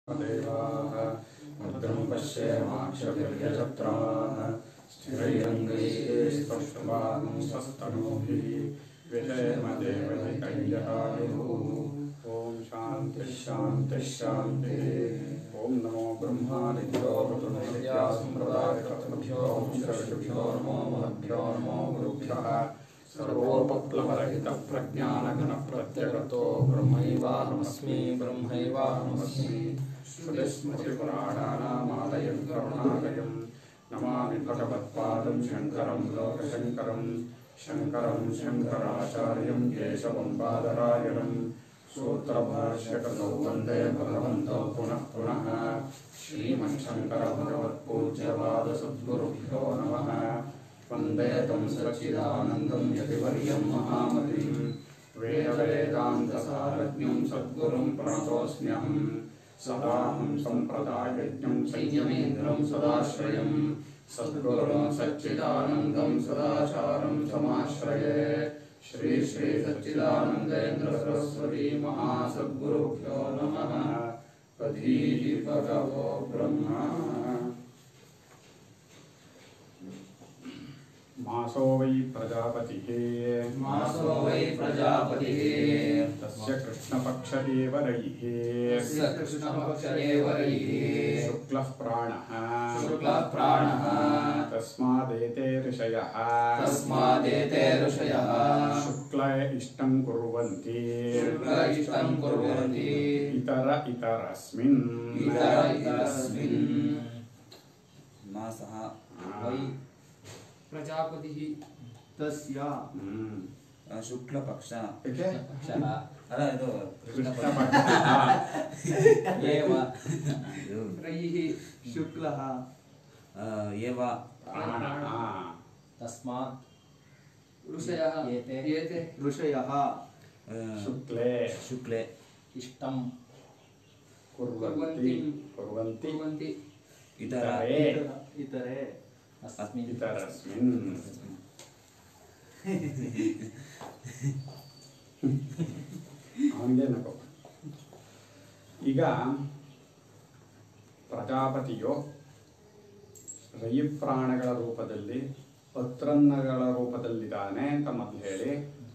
देवाः भद्रं पश्येमाक्षभिर्यजत्राः स्थिरैरङ्गैः स्पष्टवांसस्तनूभिः विषयमदेवहितैयतायुः ॐ शान्तिः शान्तिः शान्तिः ॐ नमो ब्रह्मादिभ्यो ऋतुनैत्यासम्प्रदायकर्तृभ्यो ऋषिभ्यो नमो महद्भ्यो नमो गुरुभ्यः सर्वोपप्लवरहितप्रज्ञानघनप्रत्यगतो ब्रह्मैवाहमस्मि ब्रह्मैवाहमस्मि श्रुतिस्मृतिपुराणानामालयं करुणालयं नमामि भगवत्पादं शङ्करं लोकशङ्करं शङ्करं शङ्कराचार्यं केशवं बादरायणं सूत्रभाष्यकृतौ वन्दे भगवन्तौ पुनः पुनः श्रीमच्छङ्करभगवत्पूज्यपादसद्गुरुभ्यो नमः वन्दे तं सच्चिदानन्दं यतिवर्यं महामतिं वेदवेदान्तसारज्ञं सद्गुरुं प्रणतोऽस्म्यहम् सदाहं सम्प्रदायज्ञं संयमेन्द्रं सदाश्रयं सद्गुरुं सच्चिदानन्दं सदाचारं समाश्रये श्री श्री सच्चिदानन्देन्द्र सरस्वती महासद्गुरुभ्यो नमः पधीः भगवो ब्रह्मा मासो वै प्रजापतिः मासो वै प्रजापतिः तस्य कृष्णपक्ष एव रैः तस्य कृष्णपक्ष एव रैः शुक्लः प्राणः शुक्लः प्राणः तस्मादेते ऋषयः तस्मादेते ऋषयः शुक्ल इष्टं कुर्वन्ति शुक्ल इष्टं कुर्वन्ति इतर इतरस्मिन् इतर इतरस्मिन् मासः वै ಪ್ರಜಾಪತಿ ತಸ್ಯ ಹ್ಮ್. ಆ, ಶುಕ್ಲಪಕ್ಷ ಏಕೆ? ಪಕ್ಷಃ ಅಲ್ಲ ಇದು ಕೃಷ್ಣಪಕ್ಷ ಏವ ಇದು, ರೈಃ ಶುಕ್ಲಃ ಆ, ಏವ ಪ್ರಾಣಃ ತಸ್ಮಾತ್ ಋಷಯಃ ಏತೆ ಏತೆ ಋಷಯಃ ಆ, ಶುಕ್ಲೆ ಶುಕ್ಲೆ ಇಷ್ಟಂ ಕುರ್ವಂತಿ ಕುರ್ವಂತಿ ಕುರ್ವಂತಿ ಇತರ ಇತರೆ ಇತರ- ಇತರೆ ಅಸ್ಮಿನ್ ಇತರಸ್ಮಿನ್ ಅವನಿಗೆ ನಗು ಈಗ ಪ್ರಜಾಪತಿಯು ರಯಿಪ್ರಾಣಗಳ ರೂಪದಲ್ಲಿ ಪತ್ರನ್ನಗಳ ರೂಪದಲ್ಲಿದ್ದಾನೆ ಅಂತ ಮೊದಲು ಹೇಳಿ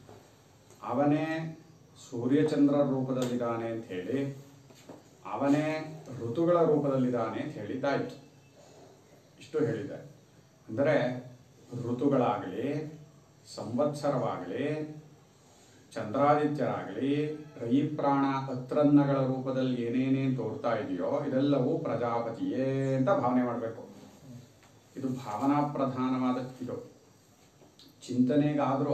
ಅವನೇ ಸೂರ್ಯಚಂದ್ರ ರೂಪದಲ್ಲಿದ್ದಾನೆ ಅಂತ ಹೇಳಿ ಅವನೇ ಋತುಗಳ ರೂಪದಲ್ಲಿದ್ದಾನೆ ಅಂತ ಹೇಳಿದ್ದಾಯಿತು ಇಷ್ಟು ಹೇಳಿದೆ ಅಂದರೆ ಋತುಗಳಾಗಲಿ ಸಂವತ್ಸರವಾಗಲಿ ಚಂದ್ರಾದಿತ್ಯರಾಗಲಿ ರಯಿಪ್ರಾಣ ಅತ್ರನ್ನಗಳ ರೂಪದಲ್ಲಿ ಏನೇನೇನು ತೋರ್ತಾ ಇದೆಯೋ ಇದೆಲ್ಲವೂ ಪ್ರಜಾಪತಿಯೇ ಅಂತ ಭಾವನೆ ಮಾಡಬೇಕು ಇದು ಭಾವನಾ ಪ್ರಧಾನವಾದ ಇದು ಚಿಂತನೆಗಾದರೂ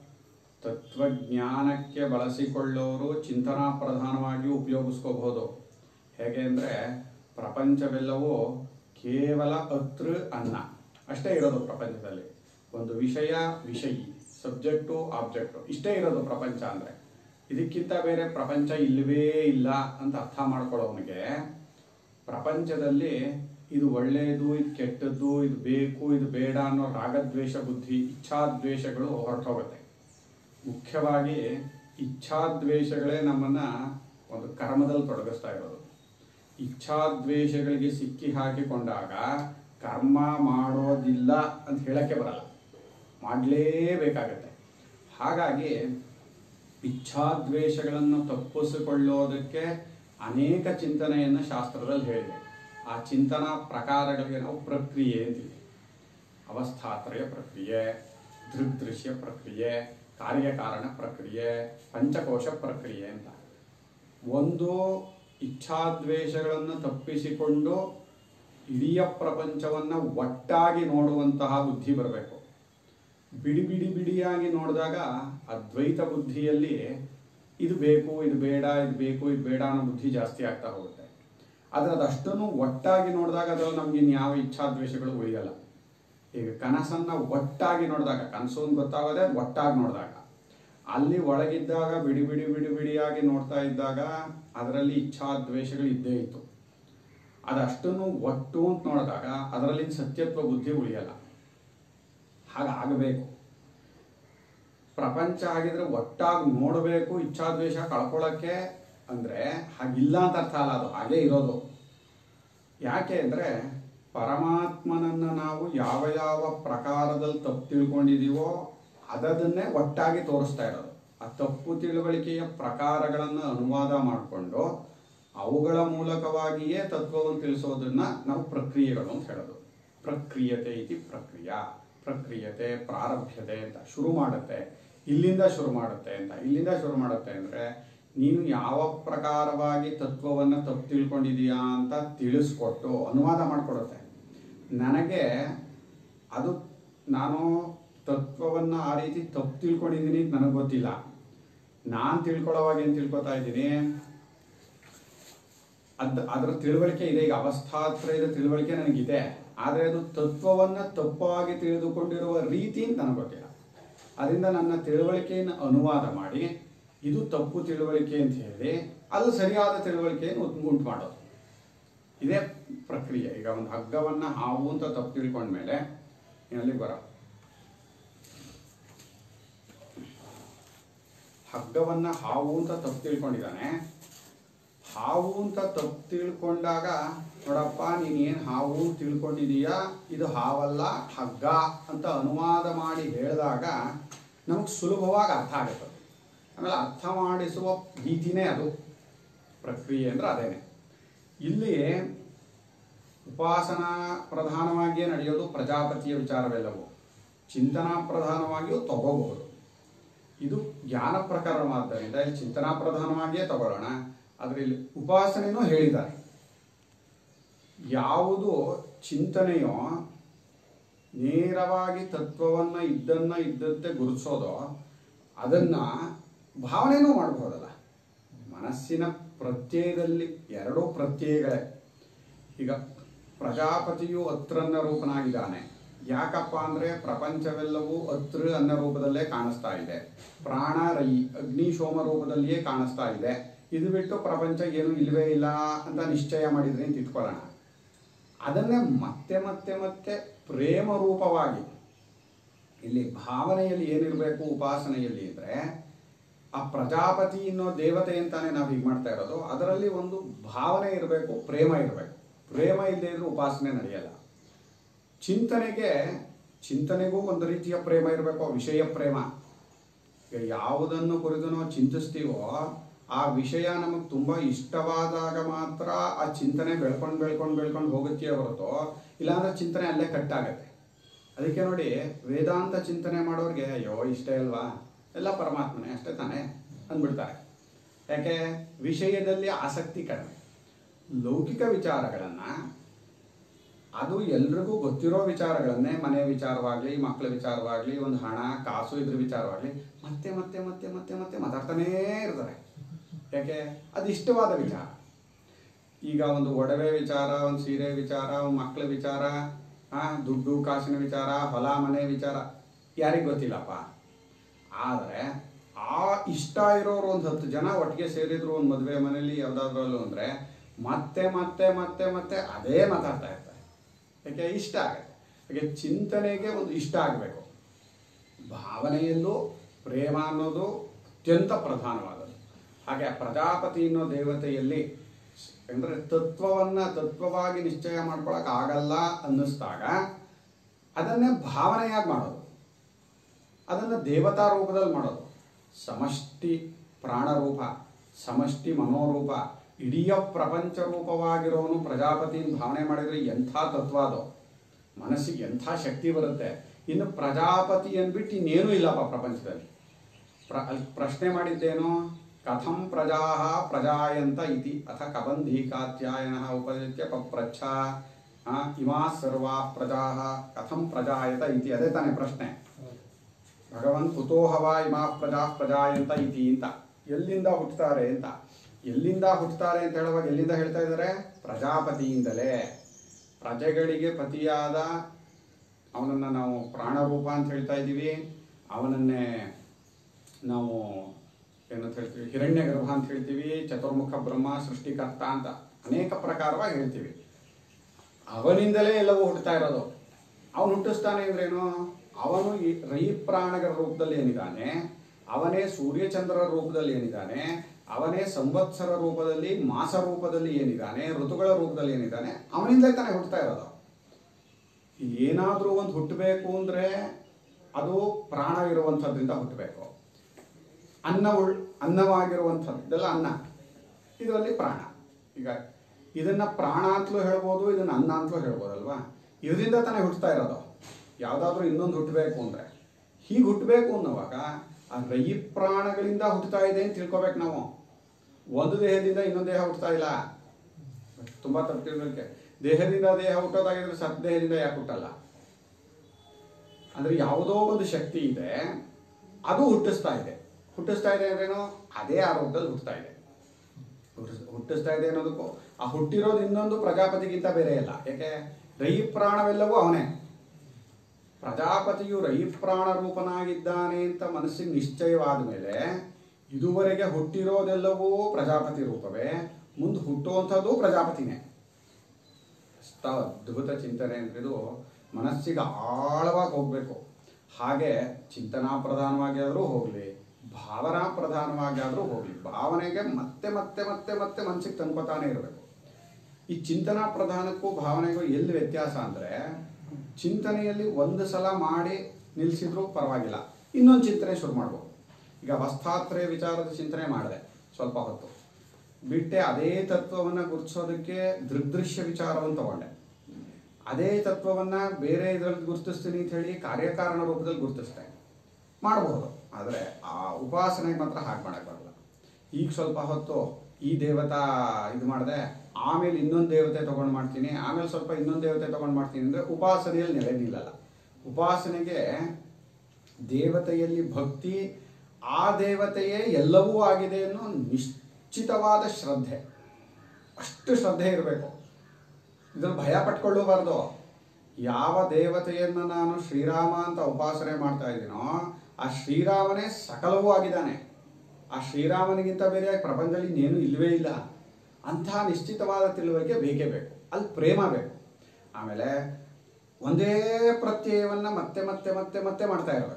ತತ್ವಜ್ಞಾನಕ್ಕೆ ಬಳಸಿಕೊಳ್ಳೋರು ಚಿಂತನಾ ಪ್ರಧಾನವಾಗಿ ಉಪಯೋಗಿಸ್ಕೋಬಹುದು ಹೇಗೆ ಅಂದರೆ ಪ್ರಪಂಚವೆಲ್ಲವೂ ಕೇವಲ ಅತೃ ಅನ್ನ ಅಷ್ಟೇ ಇರೋದು ಪ್ರಪಂಚದಲ್ಲಿ ಒಂದು ವಿಷಯ ವಿಷಯಿ ಸಬ್ಜೆಕ್ಟು ಆಬ್ಜೆಕ್ಟು ಇಷ್ಟೇ ಇರೋದು ಪ್ರಪಂಚ ಅಂದರೆ ಇದಕ್ಕಿಂತ ಬೇರೆ ಪ್ರಪಂಚ ಇಲ್ಲವೇ ಇಲ್ಲ ಅಂತ ಅರ್ಥ ಮಾಡ್ಕೊಳ್ಳೋವನಿಗೆ ಪ್ರಪಂಚದಲ್ಲಿ ಇದು ಒಳ್ಳೆಯದು ಇದು ಕೆಟ್ಟದ್ದು ಇದು ಬೇಕು ಇದು ಬೇಡ ಅನ್ನೋ ರಾಗದ್ವೇಷ ಬುದ್ಧಿ ಇಚ್ಛಾದ್ವೇಷಗಳು ಹೊರಟೋಗುತ್ತೆ ಮುಖ್ಯವಾಗಿ ಇಚ್ಛಾದ್ವೇಷಗಳೇ ನಮ್ಮನ್ನ ಒಂದು ಕರ್ಮದಲ್ಲಿ ತೊಡಗಿಸ್ತಾ ಇರೋದು ಇಚ್ಛಾದ್ವೇಷಗಳಿಗೆ ಸಿಕ್ಕಿ ಹಾಕಿಕೊಂಡಾಗ ಕರ್ಮ ಮಾಡೋದಿಲ್ಲ ಅಂತ ಹೇಳಕ್ಕೆ ಬರಲ್ಲ ಮಾಡಲೇಬೇಕಾಗತ್ತೆ ಹಾಗಾಗಿ ಇಚ್ಛಾದ್ವೇಷಗಳನ್ನು ತಪ್ಪಿಸಿಕೊಳ್ಳೋದಕ್ಕೆ ಅನೇಕ ಚಿಂತನೆಯನ್ನು ಶಾಸ್ತ್ರದಲ್ಲಿ ಹೇಳಿದೆ ಆ ಚಿಂತನಾ ಪ್ರಕಾರಗಳಿಗೆ ನಾವು ಪ್ರಕ್ರಿಯೆ ಅಂತೀವಿ ಅವಸ್ಥಾತ್ರಯ ಪ್ರಕ್ರಿಯೆ ದೃಗ್ದೃಶ್ಯ ಪ್ರಕ್ರಿಯೆ ಕಾರ್ಯಕಾರಣ ಪ್ರಕ್ರಿಯೆ ಪಂಚಕೋಶ ಪ್ರಕ್ರಿಯೆ ಅಂತ ಒಂದು ಇಚ್ಛಾದ್ವೇಷಗಳನ್ನು ತಪ್ಪಿಸಿಕೊಂಡು ಇಡೀ ಪ್ರಪಂಚವನ್ನು ಒಟ್ಟಾಗಿ ನೋಡುವಂತಹ ಬುದ್ಧಿ ಬರಬೇಕು ಬಿಡಿ ಬಿಡಿ ಬಿಡಿಯಾಗಿ ನೋಡಿದಾಗ ಅದ್ವೈತ ಬುದ್ಧಿಯಲ್ಲಿ ಇದು ಬೇಕು ಇದು ಬೇಡ ಇದು ಬೇಕು ಇದು ಬೇಡ ಅನ್ನೋ ಬುದ್ಧಿ ಜಾಸ್ತಿ ಆಗ್ತಾ ಹೋಗುತ್ತೆ ಆದರೆ ಅದಷ್ಟನ್ನು ಒಟ್ಟಾಗಿ ನೋಡಿದಾಗ ಅದರಲ್ಲಿ ನಮ್ಗೆ ಇನ್ಯಾವ ಇಚ್ಛಾದ್ವೇಷಗಳು ಉಳಿಯಲ್ಲ ಈಗ ಕನಸನ್ನ ಒಟ್ಟಾಗಿ ನೋಡಿದಾಗ ಕನಸು ಅಂತ ಗೊತ್ತಾಗೋದೇ ಅದು ಒಟ್ಟಾಗಿ ನೋಡಿದಾಗ ಅಲ್ಲಿ ಒಳಗಿದ್ದಾಗ ಬಿಡಿ ಬಿಡಿ ಬಿಡಿ ಬಿಡಿಯಾಗಿ ನೋಡ್ತಾ ಇದ್ದಾಗ ಅದರಲ್ಲಿ ಇಚ್ಛಾದ್ವೇಷಗಳು ಇದ್ದೇ ಇತ್ತು ಅದಷ್ಟನ್ನು ಒಟ್ಟು ಅಂತ ನೋಡಿದಾಗ ಅದರಲ್ಲಿ ಸತ್ಯತ್ವ ಬುದ್ಧಿ ಉಳಿಯಲ್ಲ ಹಾಗಾಗಬೇಕು ಪ್ರಪಂಚ ಆಗಿದ್ರೆ ಒಟ್ಟಾಗಿ ನೋಡಬೇಕು ಇಚ್ಛಾದ್ವೇಷ ಕಳ್ಕೊಳ್ಳೋಕ್ಕೆ ಅಂದರೆ ಹಾಗಿಲ್ಲ ಅಂತ ಅರ್ಥ ಅಲ್ಲ ಅದು ಹಾಗೇ ಇರೋದು ಯಾಕೆ ಅಂದರೆ ಪರಮಾತ್ಮನನ್ನು ನಾವು ಯಾವ ಯಾವ ಪ್ರಕಾರದಲ್ಲಿ ತಪ್ಪು ತಿಳ್ಕೊಂಡಿದ್ದೀವೋ ಅದನ್ನೇ ಒಟ್ಟಾಗಿ ತೋರಿಸ್ತಾ ಇರೋದು ಆ ತಪ್ಪು ತಿಳುವಳಿಕೆಯ ಪ್ರಕಾರಗಳನ್ನು ಅನುವಾದ ಮಾಡಿಕೊಂಡು ಅವುಗಳ ಮೂಲಕವಾಗಿಯೇ ತತ್ವವನ್ನು ತಿಳಿಸೋದನ್ನ ನಾವು ಪ್ರಕ್ರಿಯೆಗಳು ಅಂತ ಹೇಳೋದು ಪ್ರಕ್ರಿಯತೆ ಇತಿ ಪ್ರಕ್ರಿಯಾ ಪ್ರಕ್ರಿಯತೆ ಪ್ರಾರಭ್ಯತೆ ಅಂತ ಶುರು ಮಾಡುತ್ತೆ ಇಲ್ಲಿಂದ ಶುರು ಮಾಡುತ್ತೆ ಅಂತ ಇಲ್ಲಿಂದ ಶುರು ಮಾಡುತ್ತೆ ಅಂದರೆ ನೀನು ಯಾವ ಪ್ರಕಾರವಾಗಿ ತತ್ವವನ್ನು ತಪ್ಪು ತಿಳ್ಕೊಂಡಿದೀಯಾ ಅಂತ ತಿಳಿಸ್ಕೊಟ್ಟು ಅನುವಾದ ಮಾಡಿಕೊಡುತ್ತೆ ನನಗೆ ಅದು ನಾನು ತತ್ವವನ್ನು ಆ ರೀತಿ ತಪ್ಪು ತಿಳ್ಕೊಂಡಿದ್ದೀನಿ ಅಂತ ನನಗೆ ಗೊತ್ತಿಲ್ಲ ನಾನು ತಿಳ್ಕೊಳ್ಳೋವಾಗ ಏನು ತಿಳ್ಕೊತಾ ಇದ್ದೀನಿ ಅದ್ ಅದರ ತಿಳುವಳಿಕೆ ಇದೆ ಈಗ ಅವಸ್ಥಾತ್ರಯದ ತಿಳುವಳಿಕೆ ನನಗಿದೆ ಆದರೆ ಅದು ತತ್ವವನ್ನು ತಪ್ಪಾಗಿ ತಿಳಿದುಕೊಂಡಿರುವ ರೀತಿ ಅಂತ ನನಗೆ ಗೊತ್ತಿಲ್ಲ ಅದರಿಂದ ನನ್ನ ತಿಳುವಳಿಕೆಯನ್ನು ಅನುವಾದ ಮಾಡಿ ಇದು ತಪ್ಪು ತಿಳುವಳಿಕೆ ಅಂತ ಹೇಳಿ ಅಲ್ಲಿ ಸರಿಯಾದ ತಿಳುವಳಿಕೆಯನ್ನು ಉತ್- ಉಂಟು ಮಾಡೋದು ಇದೇ ಪ್ರಕ್ರಿಯೆ ಈಗ ಒಂದು ಹಗ್ಗವನ್ನು ಹಾವು ಅಂತ ತಪ್ಪು ತಿಳ್ಕೊಂಡ್ಮೇಲೆ ಅಲ್ಲಿ ಬರ ಹಗ್ಗವನ್ನ ಹಾವು ಅಂತ ತಪ್ಪು ತಿಳ್ಕೊಂಡಿದ್ದಾನೆ ಹಾವು ಅಂತ ತಪ್ಪು ತಿಳ್ಕೊಂಡಾಗ ನೋಡಪ್ಪ ನೀನ್ ಏನ್ ಹಾವು ಅಂತ ತಿಳ್ಕೊಂಡಿದೀಯಾ ಇದು ಹಾವಲ್ಲ ಹಗ್ಗ ಅಂತ ಅನುವಾದ ಮಾಡಿ ಹೇಳಿದಾಗ ನಮಗೆ ಸುಲಭವಾಗಿ ಅರ್ಥ ಆಗುತ್ತೆ ಆಮೇಲೆ ಅರ್ಥ ಮಾಡಿಸುವ ರೀತಿನೇ ಅದು ಪ್ರಕ್ರಿಯೆ ಅಂದ್ರೆ ಅದೇನೆ ಇಲ್ಲಿ ಉಪಾಸನಾ ಪ್ರಧಾನವಾಗಿಯೇ ನಡೆಯೋದು ಪ್ರಜಾಪತಿಯ ವಿಚಾರವೆಲ್ಲವೂ ಚಿಂತನಾ ಪ್ರಧಾನವಾಗಿಯೂ ತಗೋಬಹುದು ಇದು ಜ್ಞಾನ ಪ್ರಕರಣವಾದ್ದರಿಂದ ಇಲ್ಲಿ ಚಿಂತನಾ ಪ್ರಧಾನವಾಗಿಯೇ ತಗೊಳ್ಳೋಣ ಆದರೆ ಇಲ್ಲಿ ಉಪಾಸನೆಯೂ ಹೇಳಿದ್ದಾರೆ ಯಾವುದು ಚಿಂತನೆಯೋ ನೇರವಾಗಿ ತತ್ವವನ್ನ ಇದ್ದನ್ನ ಇದ್ದಂತೆ ಗುರುತಿಸೋದೋ ಅದನ್ನ ಭಾವನೆನೂ ಮಾಡಬಹುದಲ್ಲ ಮನಸ್ಸಿನ ಪ್ರತ್ಯಯದಲ್ಲಿ ಎರಡೂ ಪ್ರತ್ಯಯಗಳೇ ಈಗ ಪ್ರಜಾಪತಿಯು ಅತ್ರನ್ನ ರೂಪನಾಗಿದ್ದಾನೆ ಯಾಕಪ್ಪ ಅಂದ್ರೆ ಪ್ರಪಂಚವೆಲ್ಲವೂ ಅತೃ ಅನ್ನ ರೂಪದಲ್ಲೇ ಕಾಣಿಸ್ತಾ ಇದೆ ಪ್ರಾಣ ರೈ ಅಗ್ನಿ ಸೋಮ ರೂಪದಲ್ಲಿಯೇ ಕಾಣಿಸ್ತಾ ಇದೆ ಇದು ಬಿಟ್ಟು ಪ್ರಪಂಚ ಏನು ಇಲ್ವೇ ಇಲ್ಲ ಅಂತ ನಿಶ್ಚಯ ಮಾಡಿದ್ರೆ ಅಂತ ಇಟ್ಕೊಳ್ಳೋಣ ಅದನ್ನೇ ಮತ್ತೆ ಮತ್ತೆ ಮತ್ತೆ ಪ್ರೇಮ ರೂಪವಾಗಿ ಇಲ್ಲಿ ಭಾವನೆಯಲ್ಲಿ ಏನಿರಬೇಕು ಉಪಾಸನೆಯಲ್ಲಿ ಅಂದ್ರೆ ಆ ಪ್ರಜಾಪತಿ ಅನ್ನೋ ದೇವತೆ ಅಂತಾನೆ ನಾವು ಹೀಗೆ ಮಾಡ್ತಾ ಇರೋದು ಅದರಲ್ಲಿ ಒಂದು ಭಾವನೆ ಇರಬೇಕು ಪ್ರೇಮ ಇರಬೇಕು ಪ್ರೇಮ ಇಲ್ಲದೆ ಇದ್ರೆ ಉಪಾಸನೆ ನಡೆಯಲ್ಲ ಚಿಂತನೆಗೆ ಚಿಂತನೆಗೂ ಒಂದು ರೀತಿಯ ಪ್ರೇಮ ಇರಬೇಕು ವಿಷಯ ಪ್ರೇಮ ಈಗ ಯಾವುದನ್ನು ಕುರಿತು ನಾವು ಚಿಂತಿಸ್ತೀವೋ ಆ ವಿಷಯ ನಮಗೆ ತುಂಬಾ ಇಷ್ಟವಾದಾಗ ಮಾತ್ರ ಆ ಚಿಂತನೆ ಬೆಳ್ಕೊಂಡು ಬೆಳ್ಕೊಂಡು ಬೆಳ್ಕೊಂಡು ಹೋಗುತ್ತೆ ಹೊರತು ಇಲ್ಲಾಂದ್ರೆ ಚಿಂತನೆ ಅಲ್ಲೇ ಕಟ್ಟಾಗತ್ತೆ ಅದಕ್ಕೆ ನೋಡಿ ವೇದಾಂತ ಚಿಂತನೆ ಮಾಡೋರಿಗೆ ಅಯ್ಯೋ ಇಷ್ಟೇ ಅಲ್ವಾ ಎಲ್ಲ ಪರಮಾತ್ಮನೇ ಅಷ್ಟೇ ತಾನೇ ಅಂದ್ಬಿಡ್ತಾರೆ ಯಾಕೆ ವಿಷಯದಲ್ಲಿ ಆಸಕ್ತಿ ಕಡಿಮೆ ಲೌಕಿಕ ವಿಚಾರಗಳನ್ನ ಅದು ಎಲ್ರಿಗೂ ಗೊತ್ತಿರೋ ವಿಚಾರಗಳನ್ನೇ ಮನೆ ವಿಚಾರವಾಗ್ಲಿ ಮಕ್ಕಳ ವಿಚಾರವಾಗ್ಲಿ ಒಂದು ಹಣ ಕಾಸು ಇದ್ರ ವಿಚಾರವಾಗ್ಲಿ ಮತ್ತೆ ಮತ್ತೆ ಮತ್ತೆ ಮತ್ತೆ ಮತ್ತೆ ಮಾತಾಡ್ತಾನೇ ಇರ್ತಾರೆ ಯಾಕೆ ಅದು ಇಷ್ಟವಾದ ವಿಚಾರ ಈಗ ಒಂದು ಒಡವೆ ವಿಚಾರ ಒಂದು ಸೀರೆ ವಿಚಾರ ಒಂದು ಮಕ್ಕಳ ವಿಚಾರ ಆ ದುಡ್ಡು ಕಾಸಿನ ವಿಚಾರ ಹೊಲ ಮನೆ ವಿಚಾರ ಯಾರಿಗೆ ಗೊತ್ತಿಲ್ಲಪ್ಪ ಆದರೆ ಆ ಇಷ್ಟ ಇರೋರು ಒಂದು ಹತ್ತು ಜನ ಒಟ್ಟಿಗೆ ಸೇರಿದ್ರು ಒಂದು ಮದುವೆ ಮನೆಯಲ್ಲಿ ಯಾವ್ದಾದ್ರಲ್ಲೂ ಅಂದರೆ ಮತ್ತೆ ಮತ್ತೆ ಮತ್ತೆ ಮತ್ತೆ ಅದೇ ಮಾತಾಡ್ತಾ ಇರ್ತಾರೆ ಯಾಕೆ ಇಷ್ಟ ಆಗುತ್ತೆ ಹಾಗೆ ಚಿಂತನೆಗೆ ಒಂದು ಇಷ್ಟ ಆಗಬೇಕು ಭಾವನೆಯಲ್ಲೂ ಪ್ರೇಮ ಅನ್ನೋದು ಅತ್ಯಂತ ಪ್ರಧಾನವಾದದ್ದು ಹಾಗೆ ಆ ಪ್ರಜಾಪತಿ ಅನ್ನೋ ದೇವತೆಯಲ್ಲಿ ಅಂದರೆ ತತ್ವವನ್ನ ತತ್ವವಾಗಿ ನಿಶ್ಚಯ ಮಾಡ್ಕೊಳಕ್ ಆಗಲ್ಲ ಅನ್ನಿಸ್ದಾಗ ಅದನ್ನೇ ಭಾವನೆಯಾಗಿ ಮಾಡೋದು ಅದನ್ನು ದೇವತಾ ರೂಪದಲ್ಲಿ ಮಾಡೋದು ಸಮಷ್ಟಿ ಪ್ರಾಣರೂಪ ಸಮಷ್ಟಿ ಮನೋರೂಪ ಇಡೀ ಪ್ರಪಂಚ ರೂಪವಾಗಿರೋನು ಪ್ರಜಾಪತಿನ ಭಾವನೆ ಮಾಡಿದ್ರೆ ಎಂಥ ತತ್ವ ಅದು ಮನಸ್ಸಿಗೆ ಎಂಥ ಶಕ್ತಿ ಬರುತ್ತೆ ಇನ್ನು ಪ್ರಜಾಪತಿ ಅಂದ್ಬಿಟ್ಟು ಇನ್ನೇನೂ ಇಲ್ಲಪ್ಪ ಪ್ರಪಂಚದಲ್ಲಿ ಪ್ರ ಅಲ್ಲಿ ಪ್ರಶ್ನೆ ಮಾಡಿದ್ದೇನು ಕಥಂ ಪ್ರಜಾ ಪ್ರಜಾಯಂತ ಇತಿ ಅಥ ಕಬಂಧೀಕಾತ್ಯಾಯನ ಉಪದಿತ್ಯ ಪಪ್ರಚ್ಛ ಆ, ಇಮಾ ಸರ್ವಾ ಪ್ರಜಾ ಕಥಂ ಪ್ರಜಾಯತ ಇತಿ ಅದೇ ತಾನೇ ಪ್ರಶ್ನೆ ಭಗವನ್ ಕುತೋಹವ ಇಮಾ ಪ್ರಜಾ ಪ್ರಜಾಯಂತ ಇತಿ ಅಂತ ಎಲ್ಲಿಂದ ಹುಟ್ಟುತ್ತಾರೆ ಅಂತ ಎಲ್ಲಿಂದ ಹುಟ್ಟುತ್ತಾರೆ ಅಂತ ಹೇಳುವಾಗ ಎಲ್ಲಿಂದ ಹೇಳ್ತಾ ಇದ್ದಾರೆ ಪ್ರಜಾಪತಿಯಿಂದಲೇ ಪ್ರಜೆಗಳಿಗೆ ಪತಿಯಾದ ಅವನನ್ನು ನಾವು ಪ್ರಾಣರೂಪ ಅಂತ ಹೇಳ್ತಾ ಇದ್ದೀವಿ ಅವನನ್ನೇ ನಾವು ಏನಂತ ಹೇಳ್ತೀವಿ ಹಿರಣ್ಯ ಗರ್ಭ ಅಂತ ಹೇಳ್ತೀವಿ ಚತುರ್ಮುಖ ಬ್ರಹ್ಮ ಸೃಷ್ಟಿಕರ್ತ ಅಂತ ಅನೇಕ ಪ್ರಕಾರವಾಗಿ ಹೇಳ್ತೀವಿ ಅವನಿಂದಲೇ ಎಲ್ಲವೂ ಹುಟ್ಟುತ್ತಾ ಇರೋದು ಅವನು ಹುಟ್ಟಿಸ್ತಾನೆ ಅಂದ್ರೇನು ಅವನು ಈ ರೈ ಪ್ರಾಣಗಳ ರೂಪದಲ್ಲಿ ಏನಿದ್ದಾನೆ ಅವನೇ ಸೂರ್ಯಚಂದ್ರರ ರೂಪದಲ್ಲಿ ಏನಿದ್ದಾನೆ ಅವನೇ ಸಂವತ್ಸರ ರೂಪದಲ್ಲಿ ಮಾಸ ರೂಪದಲ್ಲಿ ಏನಿದ್ದಾನೆ ಋತುಗಳ ರೂಪದಲ್ಲಿ ಏನಿದ್ದಾನೆ ಅವನಿಂದಲೇ ತಾನೇ ಹುಟ್ಟುತ್ತಾ ಇರೋದು ಇಲ್ಲಿ ಏನಾದರೂ ಒಂದು ಹುಟ್ಟಬೇಕು ಅಂದರೆ ಅದು ಪ್ರಾಣವಿರುವಂಥದ್ರಿಂದ ಹುಟ್ಟಬೇಕು ಅನ್ನ ಉಳ್ ಅನ್ನವಾಗಿರುವಂಥದ್ದು ಇದೆಲ್ಲ ಅನ್ನ ಇದರಲ್ಲಿ ಪ್ರಾಣ ಈಗ ಇದನ್ನ ಪ್ರಾಣ ಅಂತಲೂ ಹೇಳ್ಬೋದು ಇದನ್ನ ಅನ್ನ ಅಂತಲೂ ಹೇಳ್ಬೋದಲ್ವಾ ಇದರಿಂದ ತಾನೇ ಹುಟ್ಟುತ್ತಾ ಇರೋದು ಯಾವುದಾದ್ರೂ ಇನ್ನೊಂದು ಹುಟ್ಟಬೇಕು ಅಂದರೆ ಹೀಗೆ ಹುಟ್ಟಬೇಕು ಅನ್ನೋವಾಗ ಆ ರೈ ಪ್ರಾಣಗಳಿಂದ ಹುಟ್ಟುತ್ತಾ ಇದೆ ಅಂತ ತಿಳ್ಕೊಬೇಕು ನಾವು ಒಂದು ದೇಹದಿಂದ ಇನ್ನೊಂದು ದೇಹ ಹುಟ್ಟುತ್ತಾ ಇಲ್ಲ ತುಂಬ ತಪ್ಪು ತಿಳ್ಕೊಳಕ್ಕೆ ದೇಹದಿಂದ ದೇಹ ಹುಟ್ಟೋದಾಗಿದ್ರೆ ಸತ್ ದೇಹದಿಂದ ಯಾಕೆ ಹುಟ್ಟಲ್ಲ ಅಂದ್ರೆ ಯಾವುದೋ ಒಂದು ಶಕ್ತಿ ಇದೆ ಅದು ಹುಟ್ಟಿಸ್ತಾ ಇದೆ ಹುಟ್ಟಿಸ್ತಾ ಇದೆ ಅಂದ್ರೇನು ಅದೇ ಆ ರೂಪದಲ್ಲಿ ಹುಟ್ಟುತ್ತಾ ಇದೆ ಹುಟ್ಟಿಸ್- ಹುಟ್ಟಿಸ್ತಾ ಇದೆ ಅನ್ನೋದಕ್ಕೂ ಆ ಹುಟ್ಟಿರೋದು ಇನ್ನೊಂದು ಪ್ರಜಾಪತಿಗಿಂತ ಬೇರೆ ಇಲ್ಲ ಯಾಕೆ ರೈ ಪ್ರಾಣವೆಲ್ಲವೂ ಅವನೇ ಪ್ರಜಾಪತಿಯು ರೈ ಪ್ರಾಣ ರೂಪನಾಗಿದ್ದಾನೆ ಅಂತ ಮನಸ್ಸಿಗೆ ನಿಶ್ಚಯವಾದ ಮೇಲೆ ಇದುವರೆಗೆ ಹುಟ್ಟಿರೋದೆಲ್ಲವೂ ಪ್ರಜಾಪತಿ ರೂಪವೇ ಮುಂದೆ ಹುಟ್ಟುವಂಥದ್ದು ಪ್ರಜಾಪತಿನೇ ಅಷ್ಟ ಅದ್ಭುತ ಚಿಂತನೆ ಅಂದ್ರೆ ಇದು ಮನಸ್ಸಿಗೆ ಆಳವಾಗಿ ಹೋಗಬೇಕು ಹಾಗೆ ಚಿಂತನಾ ಪ್ರಧಾನವಾಗಿ ಆದರೂ ಹೋಗಲಿ ಭಾವನಾ ಪ್ರಧಾನವಾಗಿ ಆದರೂ ಹೋಗಲಿ ಭಾವನೆಗೆ ಮತ್ತೆ ಮತ್ತೆ ಮತ್ತೆ ಮತ್ತೆ ಮನಸ್ಸಿಗೆ ತಂದ್ಕೊತಾನೆ ಇರಬೇಕು ಈ ಚಿಂತನಾ ಪ್ರಧಾನಕ್ಕೂ ಭಾವನೆಗೂ ಎಲ್ಲಿ ವ್ಯತ್ಯಾಸ ಅಂದರೆ ಚಿಂತನೆಯಲ್ಲಿ ಒಂದು ಸಲ ಮಾಡಿ ನಿಲ್ಲಿಸಿದ್ರು ಪರವಾಗಿಲ್ಲ ಇನ್ನೊಂದು ಚಿಂತನೆ ಶುರು ಮಾಡ್ಬೋದು ಈಗ ಅವಸ್ಥಾತ್ರಯ ವಿಚಾರದ ಚಿಂತನೆ ಮಾಡಿದೆ ಸ್ವಲ್ಪ ಹೊತ್ತು ಬಿಟ್ಟೆ ಅದೇ ತತ್ವವನ್ನು ಗುರುತಿಸೋದಕ್ಕೆ ದೃಗ್ದೃಶ್ಯ ವಿಚಾರವನ್ನು ತಗೊಂಡೆ ಅದೇ ತತ್ವವನ್ನ ಬೇರೆ ಇದರಲ್ಲಿ ಗುರುತಿಸ್ತೀನಿ ಅಂತ ಹೇಳಿ ಕಾರ್ಯಕಾರಣ ರೂಪದಲ್ಲಿ ಗುರುತಿಸ್ತೆ ಮಾಡಬಹುದು ಆದರೆ ಆ ಉಪಾಸನೆಗೆ ಮಾತ್ರ ಹಾಗೆ ಮಾಡಕ್ ಬರಲ್ಲ ಈಗ ಸ್ವಲ್ಪ ಹೊತ್ತು ಈ ದೇವತಾ ಇದು ಮಾಡಿದೆ ಆಮೇಲೆ ಇನ್ನೊಂದು ದೇವತೆ ತಗೊಂಡು ಮಾಡ್ತೀನಿ ಆಮೇಲೆ ಸ್ವಲ್ಪ ಇನ್ನೊಂದು ದೇವತೆ ತಗೊಂಡು ಮಾಡ್ತೀನಿ ಅಂದರೆ ಉಪಾಸನೆಯಲ್ಲಿ ನೆಲೆ ನಿಲ್ಲಲ್ಲ ಉಪಾಸನೆಗೆ ದೇವತೆಯಲ್ಲಿ ಭಕ್ತಿ ಆ ದೇವತೆಯೇ ಎಲ್ಲವೂ ಆಗಿದೆ ಅನ್ನೋ ನಿಶ್ಚಿತವಾದ ಶ್ರದ್ಧೆ ಅಷ್ಟು ಶ್ರದ್ಧೆ ಇರಬೇಕು ಇದ್ರಲ್ಲಿ ಭಯ ಪಟ್ಕೊಳ್ಳಬಾರ್ದು ಯಾವ ದೇವತೆಯನ್ನು ನಾನು ಶ್ರೀರಾಮ ಅಂತ ಉಪಾಸನೆ ಮಾಡ್ತಾ ಇದ್ದೀನೋ ಆ ಶ್ರೀರಾಮನೇ ಸಕಲವೂ ಆಗಿದ್ದಾನೆ ಆ ಶ್ರೀರಾಮನಿಗಿಂತ ಬೇರೆಯಾಗಿ ಪ್ರಪಂಚದಲ್ಲಿ ಇನ್ನೇನು ಇಲ್ಲವೇ ಇಲ್ಲ ಅಂಥ ನಿಶ್ಚಿತವಾದ ತಿಳುವಳಿಕೆ ಬೇಕೇ ಬೇಕು ಅಲ್ಲಿ ಪ್ರೇಮ ಬೇಕು ಆಮೇಲೆ ಒಂದೇ ಪ್ರತ್ಯಯವನ್ನ ಮತ್ತೆ ಮತ್ತೆ ಮತ್ತೆ ಮತ್ತೆ ಮಾಡ್ತಾ ಇರಬೇಕು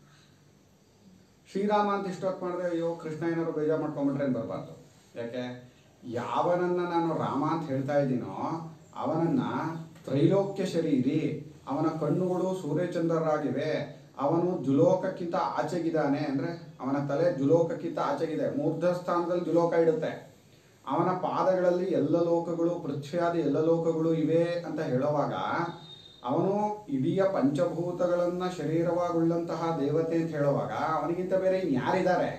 ಶ್ರೀರಾಮ ಅಂತ ಇಷ್ಟೊತ್ತು ಮಾಡಿದ್ರೆ ಅಯ್ಯೋ ಕೃಷ್ಣ ಏನಾದ್ರು ಬೇಜಾರು ಮಾಡ್ಕೊಂಡ್ಬಿಟ್ರೆ ಏನು ಬರಬಾರ್ದು ಯಾಕೆ ಯಾವನನ್ನ ನಾನು ರಾಮ ಅಂತ ಹೇಳ್ತಾ ಇದ್ದೀನೋ ಅವನನ್ನ ತ್ರೈಲೋಕ್ಯ ಶರೀರಿ ಅವನ ಕಣ್ಣುಗಳು ಸೂರ್ಯಚಂದ್ರರಾಗಿವೆ ಅವನು ಜುಲೋಕಕ್ಕಿಂತ ಆಚೆಗಿದ್ದಾನೆ ಅಂದ್ರೆ ಅವನ ತಲೆ ಜುಲೋಕಕ್ಕಿಂತ ಆಚೆಗಿದೆ ಮೂರ್ಧ ಸ್ಥಾನದಲ್ಲಿ ಜುಲೋಕ ಇಡುತ್ತೆ ಅವನ ಪಾದಗಳಲ್ಲಿ ಎಲ್ಲ ಲೋಕಗಳು ಪೃಥ್ವಿಯಾದಿ ಎಲ್ಲ ಲೋಕಗಳು ಇವೆ ಅಂತ ಹೇಳುವಾಗ ಅವನು ಇಡೀ ಪಂಚಭೂತಗಳನ್ನ ಶರೀರವಾಗುಳ್ಳಂತಹ ದೇವತೆ ಅಂತ ಹೇಳುವಾಗ ಅವನಿಗಿಂತ ಬೇರೆ ಇನ್ಯಾರಿದ್ದಾರೆ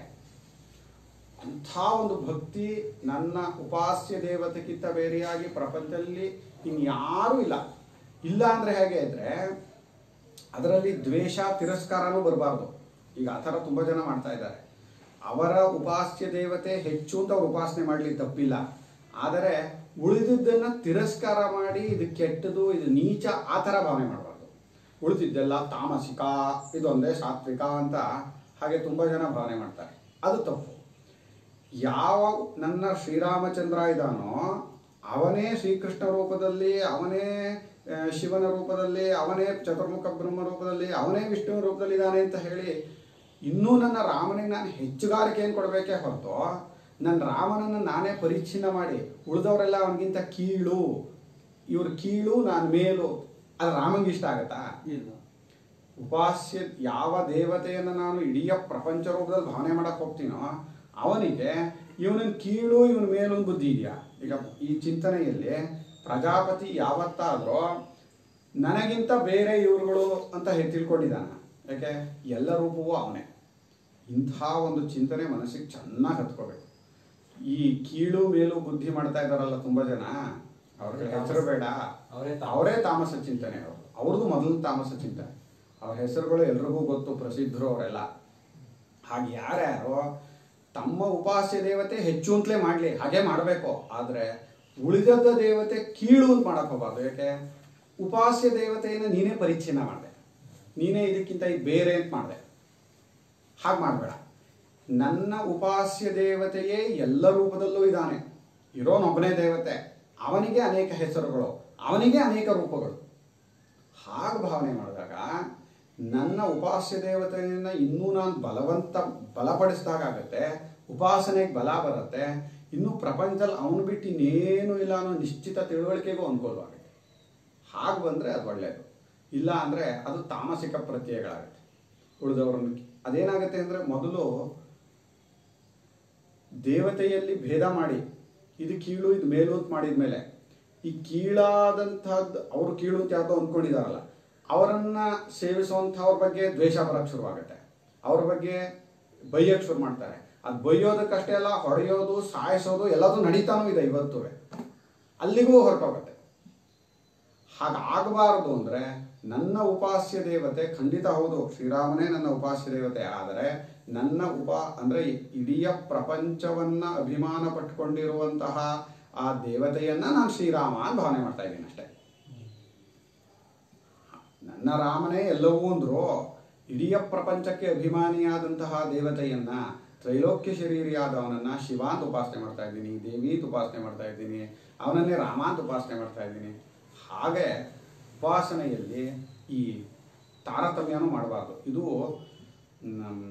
ಅಂಥ ಒಂದು ಭಕ್ತಿ ನನ್ನ ಉಪಾಸ್ಯ ದೇವತೆಗಿಂತ ಬೇರೆಯಾಗಿ ಪ್ರಪಂಚದಲ್ಲಿ ಇನ್ಯಾರೂ ಇಲ್ಲ ಇಲ್ಲ ಅಂದ್ರೆ ಹೇಗೆ ಅಂದ್ರೆ ಅದರಲ್ಲಿ ದ್ವೇಷ ತಿರಸ್ಕಾರನೂ ಬರಬಾರ್ದು ಈಗ ಆ ಥರ ತುಂಬ ಜನ ಮಾಡ್ತಾ ಇದ್ದಾರೆ ಅವರ ಉಪಾಸ್ಯ ದೇವತೆ ಹೆಚ್ಚು ಅಂತ ಅವ್ರು ಉಪಾಸನೆ ಮಾಡಲಿ ತಪ್ಪಿಲ್ಲ ಆದರೆ ಉಳಿದಿದ್ದನ್ನ ತಿರಸ್ಕಾರ ಮಾಡಿ ಇದು ಕೆಟ್ಟದು ಇದು ನೀಚ ಆ ಥರ ಭಾವನೆ ಮಾಡಬಾರ್ದು ಉಳಿದಿದ್ದೆಲ್ಲ ತಾಮಸಿಕ ಇದೊಂದೇ ಸಾತ್ವಿಕ ಅಂತ ಹಾಗೆ ತುಂಬ ಜನ ಭಾವನೆ ಮಾಡ್ತಾರೆ ಅದು ತಪ್ಪು ಯಾವ ನನ್ನ ಶ್ರೀರಾಮಚಂದ್ರ ಇದ್ದಾನೋ ಅವನೇ ಶ್ರೀಕೃಷ್ಣ ರೂಪದಲ್ಲಿ ಅವನೇ ಆ, ಶಿವನ ರೂಪದಲ್ಲಿ ಅವನೇ ಚತುರ್ಮುಖ ಬ್ರಹ್ಮ ರೂಪದಲ್ಲಿ ಅವನೇ ವಿಷ್ಣು ರೂಪದಲ್ಲಿ ಇದ್ದಾನೆ ಅಂತ ಹೇಳಿ ಇನ್ನೂ ನನ್ನ ರಾಮನಿಗೆ ನಾನು ಹೆಚ್ಚುಗಾರಿಕೆಯನ್ನು ಕೊಡಬೇಕೇ ಹೊರತು ನನ್ನ ರಾಮನನ್ನು ನಾನೇ ಪರಿಚ್ಛಿನ್ನ ಮಾಡಿ ಉಳಿದವರೆಲ್ಲ ಅವನಿಗಿಂತ ಕೀಳು ಇವ್ರ ಕೀಳು ನಾನು ಮೇಲು ಅದು ರಾಮಂಗೆ ಇಷ್ಟ ಆಗತ್ತಾ ಇಲ್ಲ ಉಪಾಸ್ಯ ಯಾವ ದೇವತೆಯನ್ನು ನಾನು ಇಡೀ ಪ್ರಪಂಚ ರೂಪದಲ್ಲಿ ಭಾವನೆ ಮಾಡಕ್ ಹೋಗ್ತೀನೋ ಅವನಿಗೆ ಇವನ ಕೀಳು ಇವನ ಮೇಲೊಂದು ಬುದ್ಧಿ ಇದೆಯಾ ಈಗ ಈ ಚಿಂತನೆಯಲ್ಲಿ ಪ್ರಜಾಪತಿ ಯಾವತ್ತಾದ್ರೂ ನನಗಿಂತ ಬೇರೆ ಇವರುಗಳು ಅಂತ ಹೆ- ತಿಳ್ಕೊಂಡಿದ್ದಾನ ಯಾಕೆ ಎಲ್ಲ ರೂಪವೂ ಅವನೇ ಇಂಥ ಒಂದು ಚಿಂತನೆ ಮನಸ್ಸಿಗೆ ಚೆನ್ನಾಗಿ ಹತ್ಕೋಬೇಕು ಈ ಕೀಳು ಮೇಲು ಬುದ್ಧಿ ಮಾಡ್ತಾ ಇದ್ದಾರಲ್ಲ ತುಂಬಾ ಜನ ಅವ್ರ ಹೆಸರು ಬೇಡ ಅವರೇ ತಾಮಸ. ಅವರೇ ತಾಮಸ ಚಿಂತನೆ ಅವರು ಅವ್ರದ್ದು ಮೊದಲು ತಾಮಸ ಚಿಂತನೆ ಅವ್ರ ಹೆಸರುಗಳು ಎಲ್ರಿಗೂ ಗೊತ್ತು ಪ್ರಸಿದ್ಧರು ಅವರೆಲ್ಲ ಹಾಗೆ ಯಾರ್ಯಾರೋ ತಮ್ಮ ಉಪಾಸ್ಯ ದೇವತೆ ಹೆಚ್ಚು ಅಂತಲೇ ಮಾಡಲಿ ಹಾಗೆ ಮಾಡಬೇಕು ಆದರೆ ಉಳಿದದ್ದ ದೇವತೆ ಕೀಳು ಅಂತ ಮಾಡಕ್ ಹೋಗ್ಬಾರ್ದು ಯಾಕೆ ಉಪಾಸ್ಯ ದೇವತೆಯನ್ನು ನೀನೇ ಪರಿಚ್ಛಿನ್ನ ಮಾಡಿದೆ ನೀನೇ ಇದಕ್ಕಿಂತ ಇದು ಬೇರೆ ಅಂತ ಮಾಡಿದೆ ಹಾಗೆ ಮಾಡಬೇಡ ನನ್ನ ಉಪಾಸ್ಯ ದೇವತೆಯೇ ಎಲ್ಲ ರೂಪದಲ್ಲೂ ಇದ್ದಾನೆ ಇರೋನೊಬ್ಬನೇ ದೇವತೆ ಅವನಿಗೆ ಅನೇಕ ಹೆಸರುಗಳು ಅವನಿಗೆ ಅನೇಕ ರೂಪಗಳು ಹಾಗೆ ಭಾವನೆ ಮಾಡಿದಾಗ ನನ್ನ ಉಪಾಸ್ಯ ದೇವತೆಯನ್ನ ಇನ್ನೂ ನಾನು ಬಲವಂತ ಬಲಪಡಿಸಿದಾಗತ್ತೆ ಉಪಾಸನೆಗೆ ಬಲ ಬರುತ್ತೆ ಇನ್ನು ಪ್ರಪಂಚದಲ್ಲಿ ಅವನು ಬಿಟ್ಟು ಇನ್ನೇನು ಇಲ್ಲ ಅನ್ನೋ ನಿಶ್ಚಿತ ತಿಳುವಳಿಕೆಗೂ ಅನುಕೂಲವಾಗುತ್ತೆ ಹಾಗೆ ಬಂದರೆ ಅದು ಒಳ್ಳೆಯದು ಇಲ್ಲ ಅಂದರೆ ಅದು ತಾಮಸಿಕ ಪ್ರತ್ಯಯಗಳಾಗುತ್ತೆ ಉಳಿದವ್ರನ್ನ ಅದೇನಾಗುತ್ತೆ ಅಂದರೆ ಮೊದಲು ದೇವತೆಯಲ್ಲಿ ಭೇದ ಮಾಡಿ ಇದು ಕೀಳು ಇದು ಮೇಲು ಅಂತ ಮಾಡಿದ್ಮೇಲೆ ಈ ಕೀಳಾದಂಥದ್ದು ಅವರು ಕೀಳು ಅಂತ ಯಾವ್ದೋ ಅಂದ್ಕೊಂಡಿದಾರಲ್ಲ ಅವರನ್ನ ಸೇವಿಸುವಂಥವ್ರ ಬಗ್ಗೆ ದ್ವೇಷ ಬರಕ್ಕೆ ಶುರುವಾಗುತ್ತೆ ಅವ್ರ ಬಗ್ಗೆ ಬೈಯಕ್ಕೆ ಶುರು ಮಾಡ್ತಾರೆ ಅದು ಬೈಯೋದಕ್ಕಷ್ಟೇ ಅಲ್ಲ ಹೊಡೆಯೋದು ಸಾಯಿಸೋದು ಎಲ್ಲದೂ ನಡೀತಾನೂ ಇದೆ ಇವತ್ತು ಅಲ್ಲಿಗೂ ಹೊರಟೋಗುತ್ತೆ ಹಾಗಾಗಬಾರದು ಅಂದರೆ ನನ್ನ ಉಪಾಸ್ಯ ದೇವತೆ ಖಂಡಿತ ಹೌದು ಶ್ರೀರಾಮನೇ ನನ್ನ ಉಪಾಸ್ಯ ದೇವತೆ ಆದರೆ ನನ್ನ ಉಪ ಅಂದರೆ ಇಡೀ ಪ್ರಪಂಚವನ್ನ ಅಭಿಮಾನ ಪಟ್ಕೊಂಡಿರುವಂತಹ ಆ ದೇವತೆಯನ್ನ ನಾನು ಶ್ರೀರಾಮ ಅಂತ ಭಾವನೆ ಮಾಡ್ತಾ ಇದ್ದೀನಿ ಅಷ್ಟೇ ನನ್ನ ರಾಮನೇ ಎಲ್ಲವೂ ಅಂದ್ರು ಇಡೀ ಪ್ರಪಂಚಕ್ಕೆ ಅಭಿಮಾನಿಯಾದಂತಹ ದೇವತೆಯನ್ನ ತ್ರೈಲೋಕ್ಯ ಶರೀರಿಯಾದವನನ್ನ ಶಿವ ಅಂತ ಉಪಾಸನೆ ಮಾಡ್ತಾ ಇದ್ದೀನಿ ದೇವಿ ಅಂತ ಉಪಾಸನೆ ಮಾಡ್ತಾ ಇದ್ದೀನಿ ಅವನನ್ನೇ ರಾಮ ಅಂತ ಉಪಾಸನೆ ಮಾಡ್ತಾ ಇದ್ದೀನಿ ಹಾಗೆ ಉಪಾಸನೆಯಲ್ಲಿ ಈ ತಾರತಮ್ಯನೂ ಮಾಡಬಾರ್ದು ಇದು ನಮ್ಮ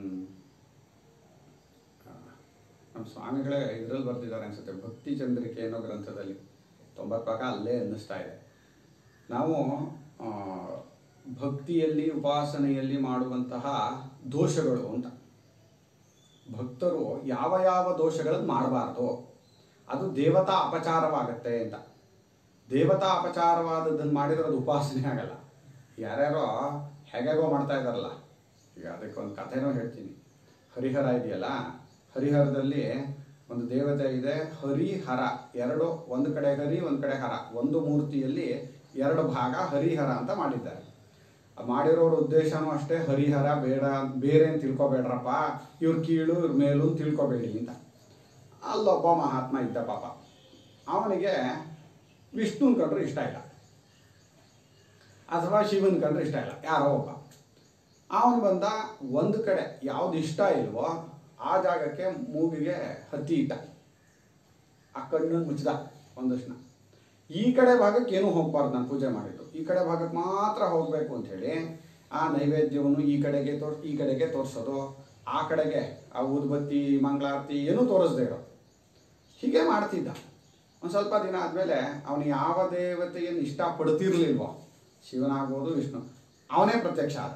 ನಮ್ಮ ಸ್ವಾಮಿಗಳೇ ಇದರಲ್ಲಿ ಬರ್ತಿದ್ದಾರೆ ಅನ್ಸುತ್ತೆ ಭಕ್ತಿ ಚಂದ್ರಿಕೆ ಅನ್ನೋ ಗ್ರಂಥದಲ್ಲಿ ತೊಂಬತ್ತು ಭಾಗ ಅಲ್ಲೇ ಅನ್ನಿಸ್ತಾ ಇದೆ ನಾವು ಆ, ಭಕ್ತಿಯಲ್ಲಿ ಉಪಾಸನೆಯಲ್ಲಿ ಮಾಡುವಂತಹ ದೋಷಗಳು ಅಂತ ಭಕ್ತರು ಯಾವ ಯಾವ ದೋಷಗಳನ್ನು ಮಾಡಬಾರ್ದು ಅದು ದೇವತಾ ಅಪಚಾರವಾಗತ್ತೆ ಅಂತ ದೇವತಾ ಅಪಚಾರವಾದದ್ದನ್ನು ಮಾಡಿದ್ರೆ ಅದು ಉಪಾಸನೆ ಆಗಲ್ಲ ಯಾರ್ಯಾರೋ ಹೇಗೇಗೋ ಮಾಡ್ತಾ ಇದ್ದಾರಲ್ಲ ಈಗ ಅದಕ್ಕೆ ಒಂದು ಕಥೆನೂ ಹೇಳ್ತೀನಿ ಹರಿಹರ ಇದೆಯಲ್ಲ ಹರಿಹರದಲ್ಲಿ ಒಂದು ದೇವತೆ ಇದೆ ಹರಿಹರ ಎರಡು ಒಂದು ಕಡೆ ಹರಿ ಒಂದು ಕಡೆ ಹರ ಒಂದು ಮೂರ್ತಿಯಲ್ಲಿ ಎರಡು ಭಾಗ ಹರಿಹರ ಅಂತ ಮಾಡಿದ್ದಾರೆ ಆ ಮಾಡಿರೋರ ಉದ್ದೇಶನೂ ಅಷ್ಟೇ ಹರಿಹರ ಬೇಡ ಬೇರೆ ಅಂತ ತಿಳ್ಕೊಬೇಡ್ರಪ್ಪ ಇವ್ರ ಕೀಳು ಇವ್ರ ಮೇಲು ಅಂತ ತಿಳ್ಕೊಬೇಡಿ ಅಂತ ಅಲ್ಲೊಬ್ಬ ಮಹಾತ್ಮ ಇದ್ದ ಪಾಪ ಅವನಿಗೆ ವಿಷ್ಣುನ್ ಕಂಡ್ರೆ ಇಷ್ಟ ಇಲ್ಲ ಅಥವಾ ಶಿವನ್ ಕಂಡ್ರೆ ಇಷ್ಟ ಇಲ್ಲ ಯಾರೋ ಒಬ್ಬ ಅವನು ಬಂದ ಒಂದು ಕಡೆ ಯಾವ್ದು ಇಷ್ಟ ಇಲ್ವೋ ಆ ಜಾಗಕ್ಕೆ ಮೂಗಿಗೆ ಹತ್ತಿ ಇಟ್ಟ ಆ ಕಣ್ಣನ್ನು ಮುಚ್ಚಿದ ಒಂದಷ್ಟು ಈ ಕಡೆ ಭಾಗಕ್ಕೆ ಏನೂ ಹೋಗ್ಬಾರ್ದು ನಾನು ಪೂಜೆ ಮಾಡಿದ್ದು ಈ ಕಡೆ ಭಾಗಕ್ಕೆ ಮಾತ್ರ ಹೋಗಬೇಕು ಅಂತ ಹೇಳಿ ಆ ನೈವೇದ್ಯವನ್ನು ಈ ಕಡೆಗೆ ತೋರ್ ಈ ಕಡೆಗೆ ತೋರಿಸೋದು ಆ ಕಡೆಗೆ ಆ ಊದ್ಬತ್ತಿ ಮಂಗಳಾರತಿ ಏನೂ ತೋರಿಸ್ದೇ ಇರೋ ಹೀಗೆ ಮಾಡ್ತಿದ್ದ ಒಂದು ಸ್ವಲ್ಪ ದಿನ ಆದಮೇಲೆ ಅವನು ಯಾವ ದೇವತೆಯನ್ನು ಇಷ್ಟಪಡ್ತಿರ್ಲಿಲ್ವೋ ಶಿವನಾಗ್ಬೋದು ವಿಷ್ಣು ಅವನೇ ಪ್ರತ್ಯಕ್ಷ ಆದ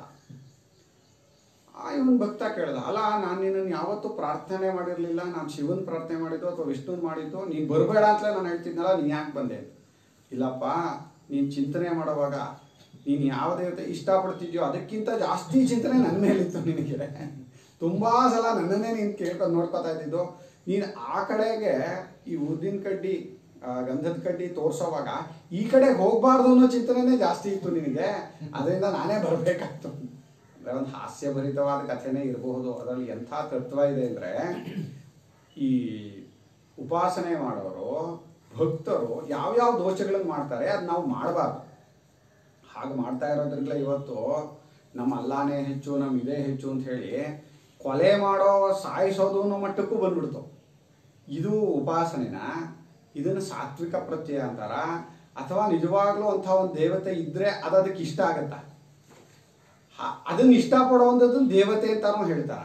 ಆ ಇವನ್ ಭಕ್ತ ಕೇಳ್ದ ಅಲ್ಲ ನಾನು ನಿನ್ನನ್ನು ಯಾವತ್ತೂ ಪ್ರಾರ್ಥನೆ ಮಾಡಿರಲಿಲ್ಲ ನಾನು ಶಿವನ್ ಪ್ರಾರ್ಥನೆ ಮಾಡಿದ್ದು ಅಥವಾ ವಿಷ್ಣುನ್ ಮಾಡಿದ್ದು ನೀನು ಬರಬೇಡ ಅಂತಲೇ ನಾನು ಹೇಳ್ತಿದ್ನಲ್ಲ ನೀನು ಯಾಕೆ ಬಂದೆ ಇಲ್ಲಪ್ಪ ನೀನು ಚಿಂತನೆ ಮಾಡುವಾಗ ನೀನು ಯಾವ ದೇವತೆ ಇಷ್ಟಪಡ್ತಿದ್ಯೋ ಅದಕ್ಕಿಂತ ಜಾಸ್ತಿ ಚಿಂತನೆ ನನ್ನ ಮೇಲಿತ್ತು ನಿನಗೆ ತುಂಬಾ ಸಲ ನನ್ನನ್ನೇ ನೀನು ಕೇಳ್ಕೊಂಡು ನೋಡ್ಕೊತಾ ಇದ್ದಿದ್ದು ನೀನು ಆ ಕಡೆಗೆ ಈ ಉದ್ದಿನ ಕಡ್ಡಿ ಆ, ಗಂಧದ ಕಡ್ಡಿ ತೋರ್ಸೋವಾಗ ಈ ಕಡೆ ಹೋಗ್ಬಾರ್ದು ಅನ್ನೋ ಚಿಂತನೆನೇ ಜಾಸ್ತಿ ಇತ್ತು ನಿನಗೆ ಅದರಿಂದ ನಾನೇ ಬರಬೇಕಾಯ್ತು ಅಂದ್ರೆ ಒಂದು ಹಾಸ್ಯಭರಿತವಾದ ಕಥೆನೇ ಇರಬಹುದು ಅದರಲ್ಲಿ ಎಂಥ ತತ್ವ ಇದೆ ಅಂದ್ರೆ ಈ ಉಪಾಸನೆ ಮಾಡೋರು ಭಕ್ತರು ಯಾವ್ಯಾವ ದೋಷಗಳನ್ನು ಮಾಡ್ತಾರೆ ಅದು ನಾವು ಮಾಡಬಾರ್ದು ಹಾಗೆ ಮಾಡ್ತಾ ಇರೋದ್ರಿಂದ ಇವತ್ತು ನಮ್ಮ ಅಲ್ಲಾನೇ ಹೆಚ್ಚು ನಮ್ಮ ಇದೇ ಹೆಚ್ಚು ಅಂತ ಹೇಳಿ ಕೊಲೆ ಮಾಡೋ ಸಾಯಿಸೋದು ಅನ್ನೋ ಮಟ್ಟಕ್ಕೂ ಬಂದ್ಬಿಡ್ತು ಇದು ಉಪಾಸನೆನ ಇದನ್ನು ಸಾತ್ವಿಕ ಪ್ರತ್ಯಯ ಅಂತಾರ ಅಥವಾ ನಿಜವಾಗ್ಲೂ ಅಂಥ ಒಂದು ದೇವತೆ ಇದ್ರೆ ಅದು ಅದಕ್ಕೆ ಇಷ್ಟ ಆಗತ್ತಾ ಹ- ಅದನ್ನ ಇಷ್ಟಪಡುವಂಥದ್ದು ದೇವತೆ ಅಂತಾನು ಹೇಳ್ತಾರ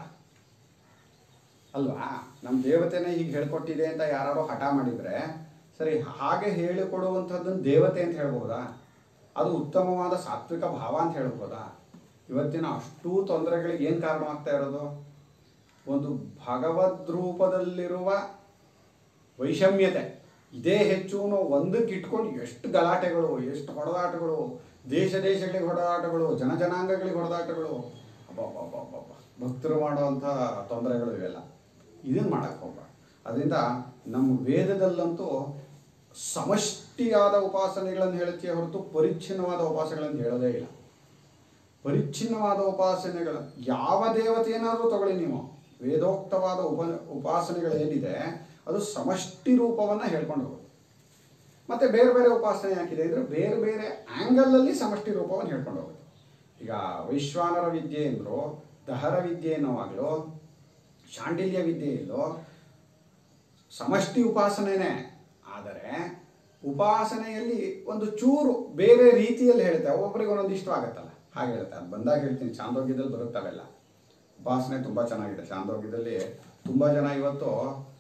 ಅಲ್ವಾ ನಮ್ಮ ದೇವತೆನೇ ಹೀಗೆ ಹೇಳ್ಕೊಟ್ಟಿದೆ ಅಂತ ಯಾರು ಹಠ ಮಾಡಿದ್ರೆ ಸರಿ ಹಾಗೆ ಹೇಳಿಕೊಡುವಂಥದ್ದನ್ನು ದೇವತೆ ಅಂತ ಹೇಳ್ಬೋದಾ ಅದು ಉತ್ತಮವಾದ ಸಾತ್ವಿಕ ಭಾವ ಅಂತ ಹೇಳ್ಬೋದಾ ಇವತ್ತಿನ ಅಷ್ಟೂ ತೊಂದರೆಗಳಿಗೆ ಏನು ಕಾರಣವಾಗ್ತಾ ಇರೋದು ಒಂದು ಭಗವದ್ ರೂಪದಲ್ಲಿರುವ ವೈಷಮ್ಯತೆ ಇದೇ ಹೆಚ್ಚು ಅನ್ನೋ ಒಂದಕ್ಕೆ ಇಟ್ಕೊಂಡು ಎಷ್ಟು ಗಲಾಟೆಗಳು ಎಷ್ಟು ಹೊಡೆದಾಟಗಳು ದೇಶ ದೇಶಗಳಿಗೆ ಹೊಡೆದಾಟಗಳು ಜನ ಜನಾಂಗಗಳಿಗೆ ಹೊಡೆದಾಟಗಳು ಅಬ್ಬಬ್ಬಬ್ಬಬ್ಬ ಭಕ್ತರು ಮಾಡುವಂಥ ತೊಂದರೆಗಳು ಇವೆಲ್ಲ ಇದನ್ನು ಮಾಡಕ್ಕೆ ಹೋಗ್ಬಾರ್ದು ಅದರಿಂದ ನಮ್ಮ ವೇದದಲ್ಲಂತೂ ಸಮಷ್ಟಿಯಾದ ಉಪಾಸನೆಗಳನ್ನು ಹೇಳುತ್ತೆ ಹೊರತು ಪರಿಚ್ಛಿನ್ನವಾದ ಉಪಾಸನೆಗಳನ್ನು ಹೇಳೋದೇ ಇಲ್ಲ ಪರಿಚ್ಛಿನ್ನವಾದ ಉಪಾಸನೆಗಳ ಯಾವ ದೇವತೆಯನ್ನಾದರೂ ತಗೊಳ್ಳಿ ನೀವು ವೇದೋಕ್ತವಾದ ಉಪ ಉಪಾಸನೆಗಳೇನಿದೆ ಅದು ಸಮಷ್ಟಿ ರೂಪವನ್ನು ಹೇಳ್ಕೊಂಡು ಹೋಗೋದು ಮತ್ತೆ ಬೇರೆ ಬೇರೆ ಉಪಾಸನೆ ಯಾಕಿದೆ ಅಂದರೆ ಬೇರೆ ಬೇರೆ ಆ್ಯಂಗಲಲ್ಲಿ ಸಮಷ್ಟಿ ರೂಪವನ್ನು ಹೇಳ್ಕೊಂಡು ಹೋಗೋದು ಈಗ ವೈಶ್ವಾನರ ವಿದ್ಯೆ ಎಂದರು ದಹರ ವಿದ್ಯೆ ಅನ್ನೋವಾಗಲೂ ಶಾಂಡಿಲ್ಯ ವಿದ್ಯೆ ಇಲ್ಲೋ ಸಮಷ್ಟಿ ಉಪಾಸನೆನೇ ಆದರೆ ಉಪಾಸನೆಯಲ್ಲಿ ಒಂದು ಚೂರು ಬೇರೆ ರೀತಿಯಲ್ಲಿ ಹೇಳುತ್ತೆ ಒಬ್ಬೊಬ್ಬರಿಗೆ ಒಂದೊಂದು ಇಷ್ಟ ಆಗುತ್ತಲ್ಲ ಹಾಗೆ ಹೇಳುತ್ತೆ ಅದು ಬಂದಾಗ ಹೇಳ್ತೀನಿ ಚಾಂದೋಗ್ಯದಲ್ಲಿ ಬರುತ್ತವೆಲ್ಲ ಉಪಾಸನೆ ತುಂಬ ಚೆನ್ನಾಗಿದೆ ಚಾಂದೋಗ್ಯದಲ್ಲಿ ತುಂಬ ಜನ ಇವತ್ತು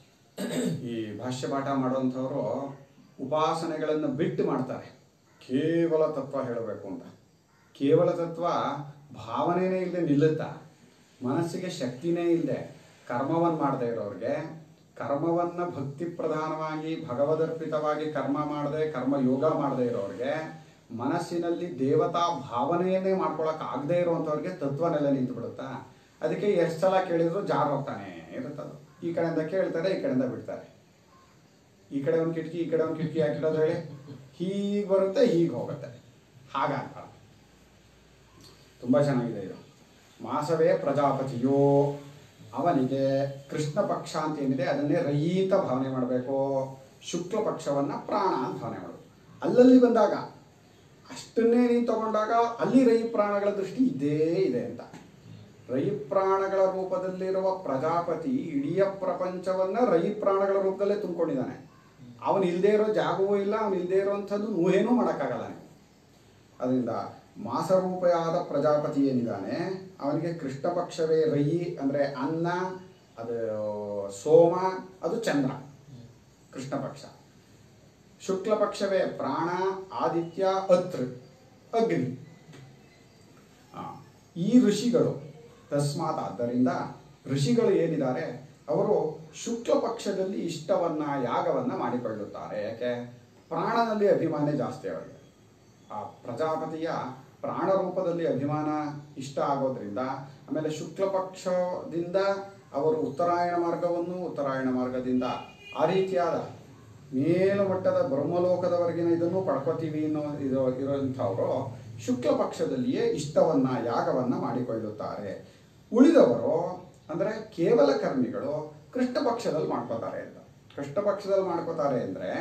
ಈ ಭಾಷ್ಯ ಪಾಠ ಮಾಡುವಂಥವರು ಉಪಾಸನೆಗಳನ್ನು ಬಿಟ್ಟು ಮಾಡ್ತಾರೆ ಕೇವಲ ತತ್ವ ಹೇಳಬೇಕು ಅಂತ ಕೇವಲ ತತ್ವ ಭಾವನೆನೇ ಇಲ್ಲದೆ ನಿಲ್ಲುತ್ತಾ ಮನಸ್ಸಿಗೆ ಶಕ್ತಿನೇ ಇಲ್ಲದೆ ಕರ್ಮವನ್ನು ಮಾಡದೇ ಇರೋರಿಗೆ ಕರ್ಮವನ್ನು ಭಕ್ತಿ ಪ್ರಧಾನವಾಗಿ ಭಗವದರ್ಪಿತವಾಗಿ ಕರ್ಮ ಮಾಡದೆ ಕರ್ಮ ಯೋಗ ಮಾಡದೇ ಇರೋರಿಗೆ ಮನಸ್ಸಿನಲ್ಲಿ ದೇವತಾ ಭಾವನೆಯನ್ನೇ ಮಾಡ್ಕೊಳಕ್ ಆಗದೆ ಇರುವಂಥವ್ರಿಗೆ ತತ್ವ ನೆಲೆ ನಿಂತು ಬಿಡುತ್ತಾ ಅದಕ್ಕೆ ಎಷ್ಟು ಸಲ ಕೇಳಿದ್ರು ಜಾರ್ ಹೋಗ್ತಾನೆ ಇರುತ್ತದು ಈ ಕಡೆಯಿಂದ ಕೇಳ್ತಾರೆ ಈ ಕಡೆಯಿಂದ ಬಿಡ್ತಾರೆ ಈ ಕಡೆ ಒಂದು ಕಿಟಕಿ ಈ ಕಡೆ ಒಂದು ಕಿಟಕಿ ಹಾಕಿಡೋದು ಹೇಳಿ ಹೀಗೆ ಬರುತ್ತೆ ಹೀಗೆ ಹೋಗುತ್ತೆ ಹಾಗಂತ ತುಂಬ ಚೆನ್ನಾಗಿದೆ ಇದು ಮಾಸವೇ ಪ್ರಜಾಪತಿಯೋ ಅವನಿಗೆ ಕೃಷ್ಣ ಪಕ್ಷ ಅಂತ ಏನಿದೆ ಅದನ್ನೇ ರಯಿ ಅಂತ ಭಾವನೆ ಮಾಡಬೇಕು ಶುಕ್ಲ ಪಕ್ಷವನ್ನ ಪ್ರಾಣ ಅಂತ ಭಾವನೆ ಮಾಡಬೇಕು ಅಲ್ಲಲ್ಲಿ ಬಂದಾಗ ಅಷ್ಟನ್ನೇ ನೀನು ತಗೊಂಡಾಗ ಅಲ್ಲಿ ರೈ ಪ್ರಾಣಗಳ ದೃಷ್ಟಿ ಇದ್ದೇ ಇದೆ ಅಂತ ರೈ ಪ್ರಾಣಗಳ ರೂಪದಲ್ಲಿರುವ ಪ್ರಜಾಪತಿ ಇಡೀ ಪ್ರಪಂಚವನ್ನ ರೈ ಪ್ರಾಣಗಳ ರೂಪದಲ್ಲೇ ತುಂಬಿಕೊಂಡಿದ್ದಾನೆ ಅವನು ಇಲ್ಲದೆ ಇರೋ ಜಾಗವೂ ಇಲ್ಲ ಅವನು ಇಲ್ಲದೆ ಇರುವಂಥದ್ದು ಊಹೇನೂ ಮಾಡೋಕ್ಕಾಗಲ್ಲ ನೀವು ಅದರಿಂದ ಮಾಸರೂಪಯಾದ ಪ್ರಜಾಪತಿ ಏನಿದ್ದಾನೆ ಅವನಿಗೆ ಕೃಷ್ಣ ಪಕ್ಷವೇ ರಯಿ ಅಂದರೆ ಅನ್ನ ಅದು ಸೋಮ ಅದು ಚಂದ್ರ ಕೃಷ್ಣ ಪಕ್ಷ ಶುಕ್ಲ ಪಕ್ಷವೇ ಪ್ರಾಣ ಆದಿತ್ಯ ಅತೃ ಅಗ್ನಿ ಆ, ಈ ಋಷಿಗಳು ತಸ್ಮಾತ್ ಆದ್ದರಿಂದ ಋಷಿಗಳು ಏನಿದ್ದಾರೆ ಅವರು ಶುಕ್ಲ ಪಕ್ಷದಲ್ಲಿ ಇಷ್ಟವನ್ನ ಯಾಗವನ್ನ ಮಾಡಿಕೊಳ್ಳುತ್ತಾರೆ ಯಾಕೆ ಪ್ರಾಣನಲ್ಲಿ ಅಭಿಮಾನ ಜಾಸ್ತಿ ಅವರಿಗೆ ಆ ಪ್ರಜಾಪತಿಯ ಪ್ರಾಣ ರೂಪದಲ್ಲಿ ಅಭಿಮಾನ ಇಷ್ಟ ಆಗೋದ್ರಿಂದ ಆಮೇಲೆ ಶುಕ್ಲ ಪಕ್ಷದಿಂದ ಅವರು ಉತ್ತರಾಯಣ ಮಾರ್ಗವನ್ನು ಉತ್ತರಾಯಣ ಮಾರ್ಗದಿಂದ ಆ ರೀತಿಯಾದ ಮೇಲುಮಟ್ಟದ ಬ್ರಹ್ಮಲೋಕದವರೆಗಿನ ಇದನ್ನು ಪಡ್ಕೋತೀವಿ ಅನ್ನೋ ಇರೋ ಇರೋಂಥವರು ಶುಕ್ಲ ಪಕ್ಷದಲ್ಲಿಯೇ ಇಷ್ಟವನ್ನ ಯಾಗವನ್ನ ಮಾಡಿಕೊಳ್ಳುತ್ತಾರೆ ಉಳಿದವರು ಅಂದರೆ ಕೇವಲ ಕರ್ಮಿಗಳು ಕೃಷ್ಣ ಪಕ್ಷದಲ್ಲಿ ಮಾಡ್ಕೋತಾರೆ ಅಂತ ಕೃಷ್ಣ ಪಕ್ಷದಲ್ಲಿ ಮಾಡ್ಕೋತಾರೆ ಅಂದರೆ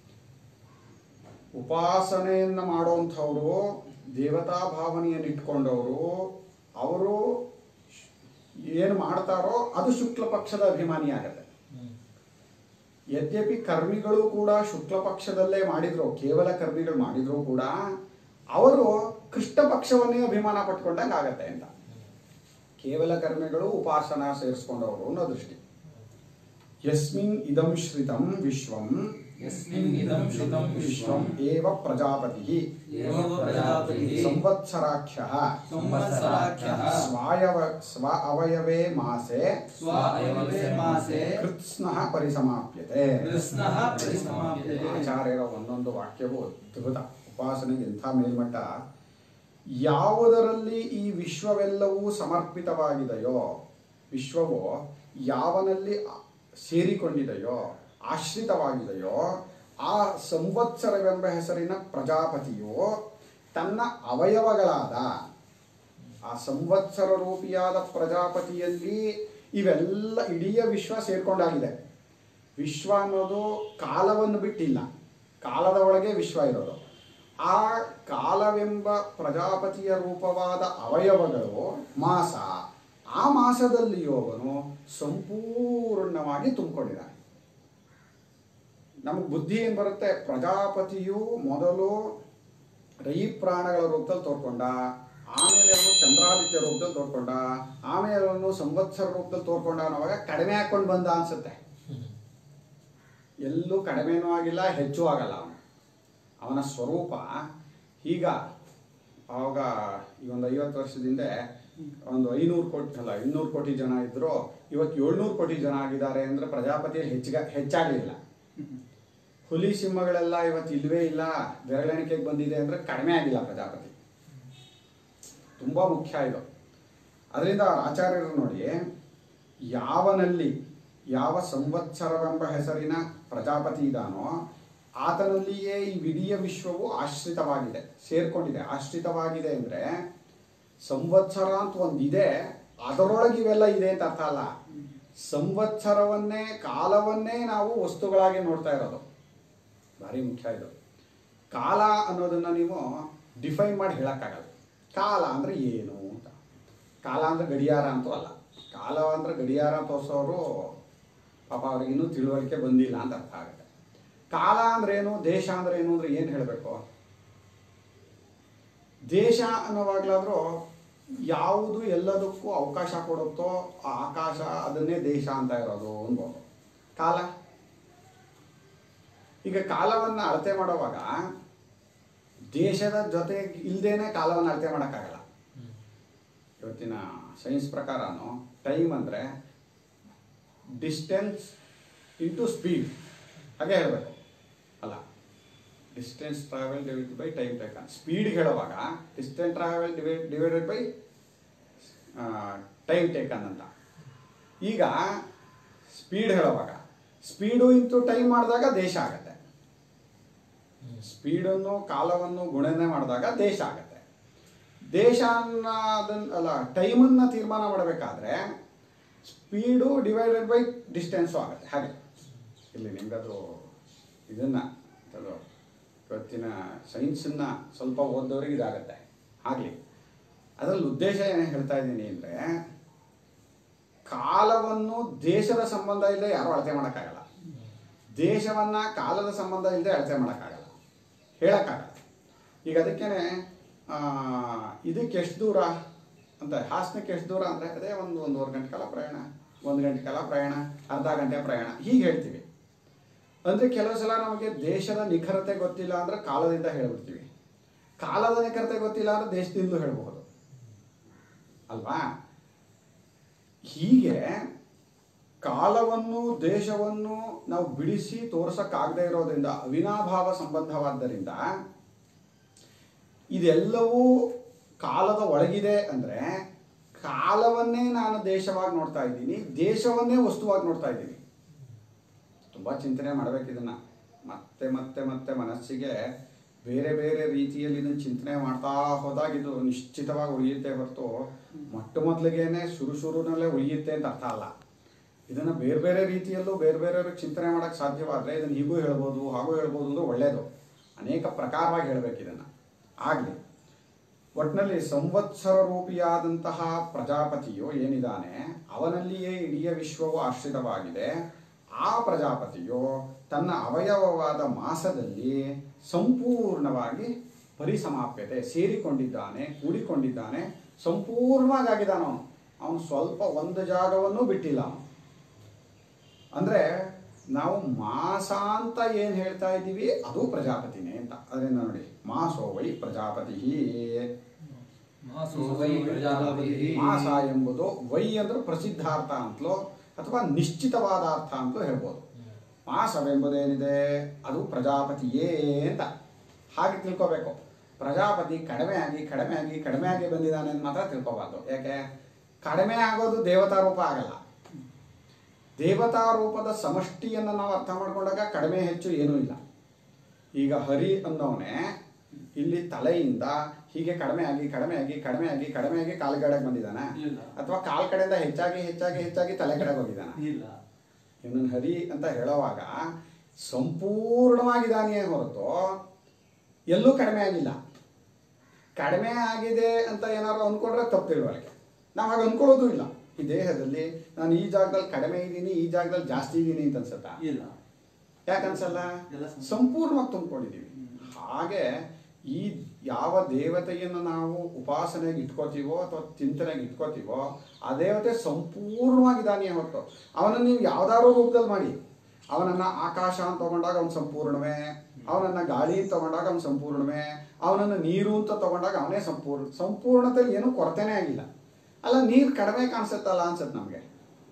ಉಪಾಸನೆಯನ್ನ ಮಾಡುವಂಥವ್ರು ದೇವತಾ ಭಾವನೆಯನ್ನು ಇಟ್ಕೊಂಡವರು ಅವರು ಏನು ಮಾಡ್ತಾರೋ ಅದು ಶುಕ್ಲ ಪಕ್ಷದ ಅಭಿಮಾನಿ ಆಗತ್ತೆ ಯದ್ಯಪಿ ಕರ್ಮಿಗಳು ಕೂಡ ಶುಕ್ಲ ಪಕ್ಷದಲ್ಲೇ ಮಾಡಿದ್ರು ಕೇವಲ ಕರ್ಮಿಗಳು ಮಾಡಿದ್ರು ಕೂಡ ಅವರು ಕೃಷ್ಣ ಪಕ್ಷವನ್ನೇ ಅಭಿಮಾನ ಪಟ್ಕೊಂಡಂಗೆ ಆಗತ್ತೆ ಅಂತ ಕೇವಲ ಕರ್ಮಿಗಳು ಉಪಾಸನ ಸೇರಿಸ್ಕೊಂಡವರು ಅನ್ನೋ ದೃಷ್ಟಿ ಯಸ್ಮಿನ್ ಇದಂ ಶ್ರಿತಂ ವಿಶ್ವಂ ಯಸ್ಮಿನ್ ಇದಂ ಶ್ರುತಂ ವಿಶ್ವಂ ವಿಶ್ವಂ ಏವ ಪ್ರಜಾಪತಿ ಏವ ಪ್ರಜಾಪತಿಃ ಸಂವತ್ಸರಾಖ್ಯ ಸಂವತ್ಸರಾಖ್ಯಃ ಸ್ವಾಯವ ಸ್ವ ಅವಯವೇ ಮಾಸೆ ಸ್ವ ಅಯವೇ ಮಾಸೆ ಕೃತ್ಸ್ನಃ ಪರಿಸಮಾಪ್ಯತೆ ಕೃಷ್ಣಃ ಪರಿಸಮಾಪ್ಯತೆ ಆಚಾರ್ಯರ ಒಂದೊಂದು ವಾಕ್ಯವು ಅದ್ಭುತ ಉಪಾಸನೆಗೆ ಎಂಥ ಮೇಲ್ಮಟ್ಟ ಯಾವುದರಲ್ಲಿ ಈ ವಿಶ್ವವೆಲ್ಲವೂ ಸಮರ್ಪಿತವಾಗಿದೆಯೋ ವಿಶ್ವವು ಯಾವನಲ್ಲಿ ಸೇರಿಕೊಂಡಿದೆಯೋ ಆಶ್ರಿತವಾಗಿದೆಯೋ ಆ ಸಂವತ್ಸರವೆಂಬ ಹೆಸರಿನ ಪ್ರಜಾಪತಿಯು ತನ್ನ ಅವಯವಗಳಾದ ಆ ಸಂವತ್ಸರ ರೂಪಿಯಾದ ಪ್ರಜಾಪತಿಯಲ್ಲಿ ಇವೆಲ್ಲ ಇಡೀ ವಿಶ್ವ ಸೇರ್ಕೊಂಡಾಗಿದೆ ವಿಶ್ವ ಅನ್ನೋದು ಕಾಲವನ್ನು ಬಿಟ್ಟಿಲ್ಲ ಕಾಲದ ಒಳಗೆ ವಿಶ್ವ ಇರೋದು ಆ ಕಾಲವೆಂಬ ಪ್ರಜಾಪತಿಯ ರೂಪವಾದ ಅವಯವಗಳು ಮಾಸ ಆ ಮಾಸದಲ್ಲಿಯೂ ಅವನು ಸಂಪೂರ್ಣವಾಗಿ ತುಂಬಿಕೊಂಡಿದ್ದಾನೆ ನಮಗೆ ಬುದ್ಧಿ ಏನು ಬರುತ್ತೆ ಪ್ರಜಾಪತಿಯು ಮೊದಲು ರೈ ಪ್ರಾಣಗಳ ರೂಪದಲ್ಲಿ ತೋರ್ಕೊಂಡ ಆಮೇಲೆ ಅವನು ಚಂದ್ರಾದಿತ್ಯ ರೂಪದಲ್ಲಿ ತೋರ್ಕೊಂಡ ಆಮೇಲೆ ಅವನು ಸಂವತ್ಸರ ರೂಪದಲ್ಲಿ ತೋರ್ಕೊಂಡ ಅನ್ನೋವಾಗ ಕಡಿಮೆ ಹಾಕೊಂಡು ಬಂದ ಅನ್ಸುತ್ತೆ ಎಲ್ಲೂ ಕಡಿಮೆನೂ ಆಗಿಲ್ಲ ಹೆಚ್ಚು ಆಗಲ್ಲ ಅವನು ಅವನ ಸ್ವರೂಪ ಈಗ ಆವಾಗ ಈ ಒಂದು ಐವತ್ತು ವರ್ಷದಿಂದ ಒಂದು ಐನೂರು ಕೋಟಿ ಅಲ್ಲ ಇನ್ನೂರು ಕೋಟಿ ಜನ ಇದ್ರು ಇವತ್ತು ಏಳ್ನೂರು ಕೋಟಿ ಜನ ಆಗಿದ್ದಾರೆ ಅಂದ್ರೆ ಪ್ರಜಾಪತಿಯಲ್ಲಿ ಹೆಚ್ಚಿಗ ಹೆಚ್ಚಾಗಲಿಲ್ಲ ಹುಲಿ ಸಿಂಹಗಳೆಲ್ಲ ಇವತ್ತು ಇಲ್ವೇ ಇಲ್ಲ ಬೆರಳೆಣಿಕೆಗೆ ಬಂದಿದೆ ಅಂದ್ರೆ ಕಡಿಮೆ ಆಗಿಲ್ಲ ಪ್ರಜಾಪತಿ ತುಂಬಾ ಮುಖ್ಯ ಇದು ಅದರಿಂದ ಆಚಾರ್ಯರು ನೋಡಿ ಯಾವನಲ್ಲಿ ಯಾವ ಸಂವತ್ಸರವೆಂಬ ಹೆಸರಿನ ಪ್ರಜಾಪತಿ ಇದಾನೋ ಆತನಲ್ಲಿಯೇ ಈ ಇಡೀ ವಿಶ್ವವು ಆಶ್ರಿತವಾಗಿದೆ ಸೇರ್ಕೊಂಡಿದೆ ಆಶ್ರಿತವಾಗಿದೆ ಅಂದ್ರೆ ಸಂವತ್ಸರ ಅಂತ ಒಂದಿದೆ ಅದರೊಳಗೆ ಇವೆಲ್ಲ ಇದೆ ಅಂತ ಅರ್ಥ ಅಲ್ಲ ಸಂವತ್ಸರವನ್ನೇ ಕಾಲವನ್ನೇ ನಾವು ವಸ್ತುಗಳಾಗಿ ನೋಡ್ತಾ ಇರೋದು ಭಾರಿ ಮುಖ್ಯ ಇದು ಕಾಲ ಅನ್ನೋದನ್ನ ನೀವು ಡಿಫೈನ್ ಮಾಡಿ ಹೇಳಕ್ಕಾಗಲ್ಲ ಕಾಲ ಅಂದ್ರೆ ಏನು ಅಂತ ಕಾಲ ಅಂದ್ರೆ ಗಡಿಯಾರ ಅಂತೂ ಅಲ್ಲ ಕಾಲ ಅಂದ್ರೆ ಗಡಿಯಾರ ತೋರಿಸೋರು ಪಾಪ ಅವ್ರಿಗೆ ಇನ್ನೂ ತಿಳುವಳಿಕೆ ಬಂದಿಲ್ಲ ಅಂತ ಅರ್ಥ ಆಗುತ್ತೆ ಕಾಲ ಅಂದ್ರೆ ಏನು ದೇಶ ಅಂದ್ರೆ ಏನು ಅಂದ್ರೆ ಏನು ಹೇಳಬೇಕು ದೇಶ ಅನ್ನೋವಾಗ್ಲಾದ್ರೂ ಯಾವುದು ಎಲ್ಲದಕ್ಕೂ ಅವಕಾಶ ಕೊಡುತ್ತೋ ಆ ಆಕಾಶ ಅದನ್ನೇ ದೇಶ ಅಂತ ಇರೋದು ಅನ್ಬೋದು ಕಾಲ ಈಗ ಕಾಲವನ್ನು ಅಳತೆ ಮಾಡುವಾಗ ದೇಶದ ಜೊತೆ ಇಲ್ಲದೇನೆ ಕಾಲವನ್ನು ಅಳತೆ ಮಾಡೋಕ್ಕಾಗಲ್ಲ ಇವತ್ತಿನ ಸೈನ್ಸ್ ಪ್ರಕಾರನು ಟೈಮ್ ಅಂದರೆ ಡಿಸ್ಟೆನ್ಸ್ ಇಂಟು ಸ್ಪೀಡ್ ಹಾಗೆ ಹೇಳಬೇಕು ಅಲ್ಲ distance travel divide by time taken speed ಹೇಳುವಾಗ distance travel divide divided by time taken ಅಂತ ಈಗ ಸ್ಪೀಡ್ ಹೇಳುವಾಗ ಸ್ಪೀಡು ಇಂಟು ಟೈಮ್ ಮಾಡಿದಾಗ ದೇಶ ಆಗತ್ತೆ ಸ್ಪೀಡನ್ನು ಕಾಲವನ್ನು ಗುಣನೆ ಮಾಡಿದಾಗ ದೇಶ ಆಗತ್ತೆ ದೇಶನ ಅದನ್ನ ಅಲ್ಲ ಟೈಮನ್ನು ತೀರ್ಮಾನ ಮಾಡಬೇಕಾದ್ರೆ ಸ್ಪೀಡು ಡಿವೈಡೆಡ್ ಬೈ ಡಿಸ್ಟೆನ್ಸು ಆಗುತ್ತೆ ಹಾಗೆ ಇಲ್ಲಿ ನಿಮ್ಗದು ಇದನ್ನ ಅದು ಇವತ್ತಿನ ಸೈನ್ಸನ್ನ ಸ್ವಲ್ಪ ಓದೋರಿಗೆ ಇದಾಗತ್ತೆ ಆಗಲಿ ಅದರಲ್ಲಿ ಉದ್ದೇಶ ಏನು ಹೇಳ್ತಾ ಇದ್ದೀನಿ ಅಂದರೆ ಕಾಲವನ್ನು ದೇಶದ ಸಂಬಂಧ ಇಲ್ಲದೆ ಯಾರೂ ಅಳತೆ ಮಾಡೋಕ್ಕಾಗಲ್ಲ ದೇಶವನ್ನ ಕಾಲದ ಸಂಬಂಧ ಇಲ್ಲದೆ ಅಳತೆ ಮಾಡೋಕ್ಕಾಗಲ್ಲ ಹೇಳೋಕ್ಕಾಗಲ್ಲ ಈಗ ಅದಕ್ಕೇನೆ ಆ, ಇದಕ್ಕೆ ಎಷ್ಟು ದೂರ ಅಂತ ಹಾಸನಕ್ಕೆ ಎಷ್ಟು ದೂರ ಅಂದರೆ ಅದೇ ಒಂದು ಒಂದೂವರೆ ಗಂಟೆ ಕಾಲ ಪ್ರಯಾಣ ಒಂದು ಗಂಟೆ ಕಾಲ ಪ್ರಯಾಣ ಅರ್ಧ ಗಂಟೆ ಪ್ರಯಾಣ ಹೀಗೆ ಹೇಳ್ತೀವಿ ಅಂದರೆ ಕೆಲವು ಸಲ ನಮಗೆ ದೇಶದ ನಿಖರತೆ ಗೊತ್ತಿಲ್ಲ ಅಂದರೆ ಕಾಲದಿಂದ ಹೇಳ್ಬಿಡ್ತೀವಿ ಕಾಲದ ನಿಖರತೆ ಗೊತ್ತಿಲ್ಲ ಅಂದರೆ ದೇಶದಿಂದಲೂ ಹೇಳಬಹುದು ಅಲ್ವಾ ಹೀಗೆ ಕಾಲವನ್ನು ದೇಶವನ್ನು ನಾವು ಬಿಡಿಸಿ ತೋರ್ಸಕ್ಕಾಗದೇ ಇರೋದ್ರಿಂದ ಅವಿನಾಭಾವ ಸಂಬಂಧವಾದ್ದರಿಂದ ಇದೆಲ್ಲವೂ ಕಾಲದ ಒಳಗಿದೆ ಅಂದರೆ ಕಾಲವನ್ನೇ ನಾನು ದೇಶವಾಗಿ ನೋಡ್ತಾ ಇದ್ದೀನಿ ದೇಶವನ್ನೇ ವಸ್ತುವಾಗಿ ನೋಡ್ತಾ ಇದ್ದೀನಿ ತುಂಬ ಚಿಂತನೆ ಮಾಡಬೇಕು ಇದನ್ನ ಮತ್ತೆ ಮತ್ತೆ ಮತ್ತೆ ಮನಸ್ಸಿಗೆ ಬೇರೆ ಬೇರೆ ರೀತಿಯಲ್ಲಿ ಇದನ್ನು ಚಿಂತನೆ ಮಾಡ್ತಾ ಹೋದಾಗ ಇದು ನಿಶ್ಚಿತವಾಗಿ ಉಳಿಯುತ್ತೆ ಹೊರತು ಮೊಟ್ಟ ಮೊದಲಿಗೇನೆ ಶುರು ಶುರುನಲ್ಲೇ ಉಳಿಯುತ್ತೆ ಅಂತ ಅರ್ಥ ಅಲ್ಲ ಇದನ್ನು ಬೇರೆ ಬೇರೆ ರೀತಿಯಲ್ಲೂ ಬೇರೆ ಬೇರೆಯವ್ರಿಗೆ ಚಿಂತನೆ ಮಾಡೋಕ್ಕೆ ಸಾಧ್ಯವಾದರೆ ಇದನ್ನು ಹೀಗೂ ಹೇಳ್ಬೋದು ಹಾಗೂ ಹೇಳ್ಬೋದು ಅಂದ್ರೆ ಒಳ್ಳೆಯದು ಅನೇಕ ಪ್ರಕಾರವಾಗಿ ಹೇಳಬೇಕು ಇದನ್ನು ಆಗಲಿ ಒಟ್ಟಿನಲ್ಲಿ ಸಂವತ್ಸರ ರೂಪಿಯಾದಂತಹ ಪ್ರಜಾಪತಿಯು ಏನಿದ್ದಾನೆ ಅವನಲ್ಲಿಯೇ ಇಡೀ ವಿಶ್ವವು ಆಶ್ರಿತವಾಗಿದೆ ಆ ಪ್ರಜಾಪತಿಯು ತನ್ನ ಅವಯವವಾದ ಮಾಸದಲ್ಲಿ ಸಂಪೂರ್ಣವಾಗಿ ಪರಿಸಮಾಪ್ಯತೆ ಸೇರಿಕೊಂಡಿದ್ದಾನೆ ಕೂಡಿಕೊಂಡಿದ್ದಾನೆ ಸಂಪೂರ್ಣವಾಗಿ ಆಗಿದ್ದಾನ ಅವನು ಅವನು ಸ್ವಲ್ಪ ಒಂದು ಜಾಗವನ್ನು ಬಿಟ್ಟಿಲ್ಲ ಅವನು ಅಂದ್ರೆ ನಾವು ಮಾಸ ಅಂತ ಏನು ಹೇಳ್ತಾ ಇದ್ದೀವಿ ಅದು ಪ್ರಜಾಪತಿನೇ ಅಂತ ಅದರಿಂದ ನೋಡಿ ಮಾಸೋ ವೈ ಪ್ರಜಾಪತಿ ಮಾಸೋ ವೈ ಪ್ರಜಾಪತಿಃ ಮಾಸ ಎಂಬುದು ವೈ ಅಂದ್ರೆ ಪ್ರಸಿದ್ಧಾರ್ಥ ಅಂತಲೋ ಅಥವಾ ನಿಶ್ಚಿತವಾದ ಅರ್ಥ ಅಂತಲೂ ಹೇಳ್ಬೋದು ಮಾಸವೆಂಬುದೇನಿದೆ ಅದು ಪ್ರಜಾಪತಿಯೇ ಅಂತ ಹಾಗೆ ತಿಳ್ಕೋಬೇಕು ಪ್ರಜಾಪತಿ ಕಡಿಮೆ ಆಗಿ ಕಡಿಮೆ ಆಗಿ ಕಡಿಮೆ ಆಗಿ ಬಂದಿದ್ದಾನೆ ಅಂತ ಮಾತ್ರ ತಿಳ್ಕೋಬಾರ್ದು ಯಾಕೆ ಕಡಿಮೆ ಆಗೋದು ದೇವತಾ ರೂಪ ಆಗಲ್ಲ ದೇವತಾ ರೂಪದ ಸಮಷ್ಟಿಯನ್ನು ನಾವು ಅರ್ಥ ಮಾಡ್ಕೊಂಡಾಗ ಕಡಿಮೆ ಹೆಚ್ಚು ಏನೂ ಇಲ್ಲ ಈಗ ಹರಿ ಅನ್ನೋನೆ ಇಲ್ಲಿ ತಲೆಯಿಂದ ಹೀಗೆ ಕಡಿಮೆ ಆಗಿ ಕಡಿಮೆ ಆಗಿ ಕಡಿಮೆ ಆಗಿ ಕಡಿಮೆ ಆಗಿ ಕಾಲ್ಗಡೆಗೆ ಬಂದಿದ್ದಾನ ಇಲ್ಲ. ಅಥವಾ ಕಾಲ್ ಕಡೆಯಿಂದ ಹೆಚ್ಚಾಗಿ ಹೆಚ್ಚಾಗಿ ಹೆಚ್ಚಾಗಿ ತಲೆ ಕಡೆಗೆ ಹೋಗಿದ್ದಾನ ಇಲ್ಲ ಇವನನ್ನು ಹರಿ ಅಂತ ಹೇಳುವಾಗ ಸಂಪೂರ್ಣವಾಗಿದ್ದಾನೆಯೇ ಹೊರತು ಎಲ್ಲೂ ಕಡಿಮೆ ಆಗಿಲ್ಲ ಕಡಿಮೆ ಆಗಿದೆ ಅಂತ ಏನಾದ್ರು ಅಂದ್ಕೊಂಡ್ರೆ ತಪ್ಪು ತಿಳುವಳಿಕೆ ನಾವು ಹಾಗೆ ಅನ್ಕೊಳ್ಳೋದು ಇಲ್ಲ ಈ ದೇಹದಲ್ಲಿ ನಾನು ಈ ಜಾಗದಲ್ಲಿ ಕಡಿಮೆ ಇದ್ದೀನಿ ಈ ಜಾಗದಲ್ಲಿ ಜಾಸ್ತಿ ಇದ್ದೀನಿ ಅಂತ ಅನ್ಸುತ್ತಾ ಇಲ್ಲ ಯಾಕೆ ಅನ್ಸಲ್ಲ ಎಲ್ಲ ಸಮ. ಸಂಪೂರ್ಣವಾಗಿ ತುಂಬಿಕೊಂಡಿದ್ದೀವಿ ಹಾಗೆ ಈ ಯಾವ ದೇವತೆಯನ್ನು ನಾವು ಉಪಾಸನೆಗೆ ಇಟ್ಕೋತೀವೋ ಅಥವಾ ಚಿಂತನೆಗೆ ಇಟ್ಕೋತೀವೋ ಆ ದೇವತೆ ಸಂಪೂರ್ಣವಾಗಿದ್ದಾನೆ ಹೊರತು ಅವನನ್ನು ನೀವು ಯಾವ್ದಾದ್ರು ರೂಪದಲ್ಲಿ ಮಾಡಿ ಅವನನ್ನ ಆಕಾಶ ಅಂತ ತಗೊಂಡಾಗ ಅವನು ಸಂಪೂರ್ಣವೇ ಅವನನ್ನ ಗಾಳಿ ಅಂತ ತಗೊಂಡಾಗ ಅವನು ಸಂಪೂರ್ಣವೇ ಅವನನ್ನ ನೀರು ಅಂತ ತಗೊಂಡಾಗ ಅವನೇ ಸಂಪೂರ್ಣ ಸಂಪೂರ್ಣತೆಯಲ್ಲಿ ಏನೂ ಕೊರತೆನೇ ಆಗಿಲ್ಲ ಅಲ್ಲ ನೀರು ಕಡಿಮೆ ಕಾಣಿಸುತ್ತಲ್ಲ ಅನ್ಸುತ್ತೆ ನಮಗೆ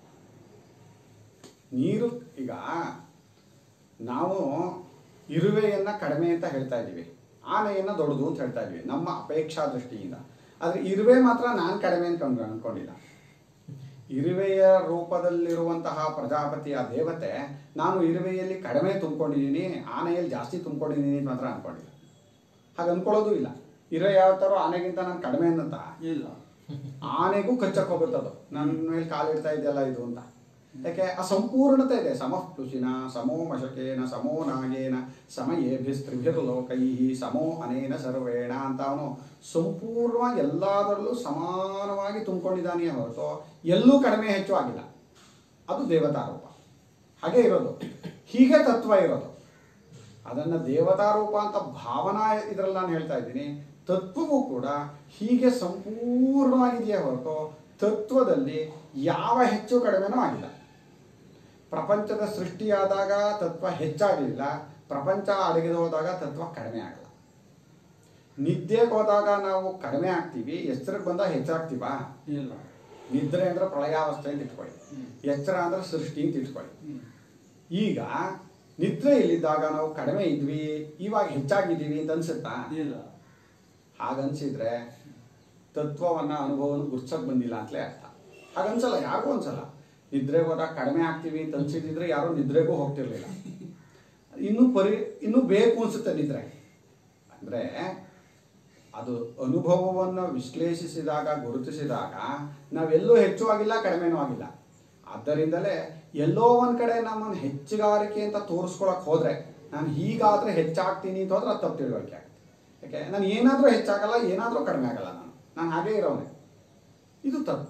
ನೀರು ಈಗ ನಾವು ಇರುವೆಯನ್ನ ಕಡಿಮೆ ಅಂತ ಹೇಳ್ತಾ ಇದ್ದೀವಿ ಆನೆಯನ್ನ ದೊಡ್ಡದು ಅಂತ ಹೇಳ್ತಾ ಇದ್ವಿ ನಮ್ಮ ಅಪೇಕ್ಷಾ ದೃಷ್ಟಿಯಿಂದ ಆದ್ರೆ ಇರುವೆ ಮಾತ್ರ ನಾನು ಕಡಿಮೆ ಅಂತ ಅನ್ಕೊಂಡ್- ಅನ್ಕೊಂಡಿಲ್ಲ ಇರುವೆಯ ರೂಪದಲ್ಲಿರುವಂತಹ ಪ್ರಜಾಪತಿಯ ದೇವತೆ ನಾನು ಇರುವೆಯಲ್ಲಿ ಕಡಿಮೆ ತುಂಬಿಕೊಂಡಿದ್ದೀನಿ ಆನೆಯಲ್ಲಿ ಜಾಸ್ತಿ ತುಂಬಿಕೊಂಡಿದ್ದೀನಿ ಅಂತ ಮಾತ್ರ ಅನ್ಕೊಂಡಿಲ್ಲ ಹಾಗೆ ಅನ್ಕೊಳ್ಳೋದು ಇಲ್ಲ ಇರುವೆ ಯಾವ ಥರ ಆನೆಗಿಂತ ನಾನು ಕಡಿಮೆ ಅನ್ನಂತ ಇಲ್ಲ ಆನೆಗೂ ಕಚ್ಚಕ್ ಹೋಗುತ್ತದು ನನ್ನ ಮೇಲೆ ಕಾಲಿಡ್ತಾ ಇದೆಯಲ್ಲ ಇದು ಅಂತ ಯಾಕೆ ಆ ಸಂಪೂರ್ಣತೆ ಇದೆ ಸಮಃ ಪ್ಲುಷಿನ ಸಮೋ ಮಶಕೇನ ಸಮೋ ನಾಗೇನ ಸಮಯೇಭಿಸ್ತ್ರಿಭಿರ್ಲೋಕೈ ಸಮೋ ಅನೇನ ಸರ್ವೇಣ ಅಂತ ಅವನು ಸಂಪೂರ್ಣವಾಗಿ ಎಲ್ಲದರಲ್ಲೂ ಸಮಾನವಾಗಿ ತುಂಬಿಕೊಂಡಿದ್ದಾನೆ ಹೊರತು ಎಲ್ಲೂ ಕಡಿಮೆ ಹೆಚ್ಚು ಆಗಿಲ್ಲ ಅದು ದೇವತಾ ರೂಪ ಹಾಗೆ ಇರೋದು ಹೀಗೆ ತತ್ವ ಇರೋದು ಅದನ್ನು ದೇವತಾ ರೂಪ ಅಂತ ಭಾವನಾ ಇದರಲ್ಲಿ ನಾನು ಹೇಳ್ತಾ ಇದ್ದೀನಿ ತತ್ವವು ಕೂಡ ಹೀಗೆ ಸಂಪೂರ್ಣವಾಗಿದೆಯೇ ಹೊರತು ತತ್ವದಲ್ಲಿ ಯಾವ ಹೆಚ್ಚು ಕಡಿಮೆನೂ ಆಗಿಲ್ಲ ಪ್ರಪಂಚದ ಸೃಷ್ಟಿಯಾದಾಗ ತತ್ವ ಹೆಚ್ಚಾಗಲಿಲ್ಲ ಪ್ರಪಂಚ ಅಡಗಿದು ಹೋದಾಗ ತತ್ವ ಕಡಿಮೆ ಆಗಲ್ಲ ನಿದ್ದೆಗೆ ಹೋದಾಗ ನಾವು ಕಡಿಮೆ ಆಗ್ತೀವಿ ಎಚ್ಚರಕ್ಕೆ ಬಂದಾಗ ಹೆಚ್ಚಾಗ್ತೀವಾ ಇಲ್ಲ ನಿದ್ರೆ ಅಂದ್ರೆ ಪ್ರಳಯಾವಸ್ಥೆ ಅಂತ ಇಟ್ಕೊಳ್ಳಿ ಎಚ್ಚರ ಅಂದ್ರೆ ಸೃಷ್ಟಿ ಅಂತ ಇಟ್ಕೊಳ್ಳಿ ಈಗ ನಿದ್ರೆ ಇಲ್ಲಿದ್ದಾಗ ನಾವು ಕಡಿಮೆ ಇದ್ವಿ ಇವಾಗ ಹೆಚ್ಚಾಗಿದ್ದೀವಿ ಅಂತ ಅನ್ಸುತ್ತಾ ಇಲ್ಲ ಹಾಗನ್ಸಿದ್ರೆ ತತ್ವವನ್ನ ಅನುಭವವನ್ನು ಗುರ್ಸಕ್ ಬಂದಿಲ್ಲ ಅಂತಲೇ ಅರ್ಥ ಹಾಗನ್ಸಲ್ಲ ಯಾರಿಗೂ ಅನ್ಸಲ್ಲ ನಿದ್ರೆಗೆ ಹೋದಾಗ ಕಡಿಮೆ ಆಗ್ತೀವಿ ಅಂತ ಅನ್ಸಿದ್ರೆ ಯಾರು ನಿದ್ರೆಗೂ ಹೋಗ್ತಿರ್ಲಿಲ್ಲ ಇನ್ನೂ ಪರಿ ಇನ್ನೂ ಬೇಕು ಅನ್ಸುತ್ತೆ ನಿದ್ರೆ ಅಂದ್ರೆ ಅದು ಅನುಭವವನ್ನು ವಿಶ್ಲೇಷಿಸಿದಾಗ ಗುರುತಿಸಿದಾಗ ನಾವೆಲ್ಲೂ ಹೆಚ್ಚು ಆಗಿಲ್ಲ ಕಡಿಮೆನೂ ಆಗಿಲ್ಲ ಆದ್ದರಿಂದಲೇ ಎಲ್ಲೋ ಒಂದ್ ಕಡೆ ನಮ್ಮನ್ನು ಹೆಚ್ಚುಗಾರಿಕೆ ಅಂತ ತೋರಿಸ್ಕೊಳಕ್ ಹೋದ್ರೆ ನಾನು ಹೀಗಾದ್ರೆ ಹೆಚ್ಚಾಗ್ತೀನಿ ಅಂತ ಹೋದ್ರೆ ಅದು ತಪ್ಪು ತಿಳುವಳಿಕೆ ಆಗುತ್ತೆ ಯಾಕೆ ನಾನು ಏನಾದರೂ ಹೆಚ್ಚಾಗಲ್ಲ ಏನಾದರೂ ಕಡಿಮೆ ಆಗಲ್ಲ ನಾನು ನಾನು ಹಾಗೇ ಇರೋನೆ ಇದು ತತ್ವ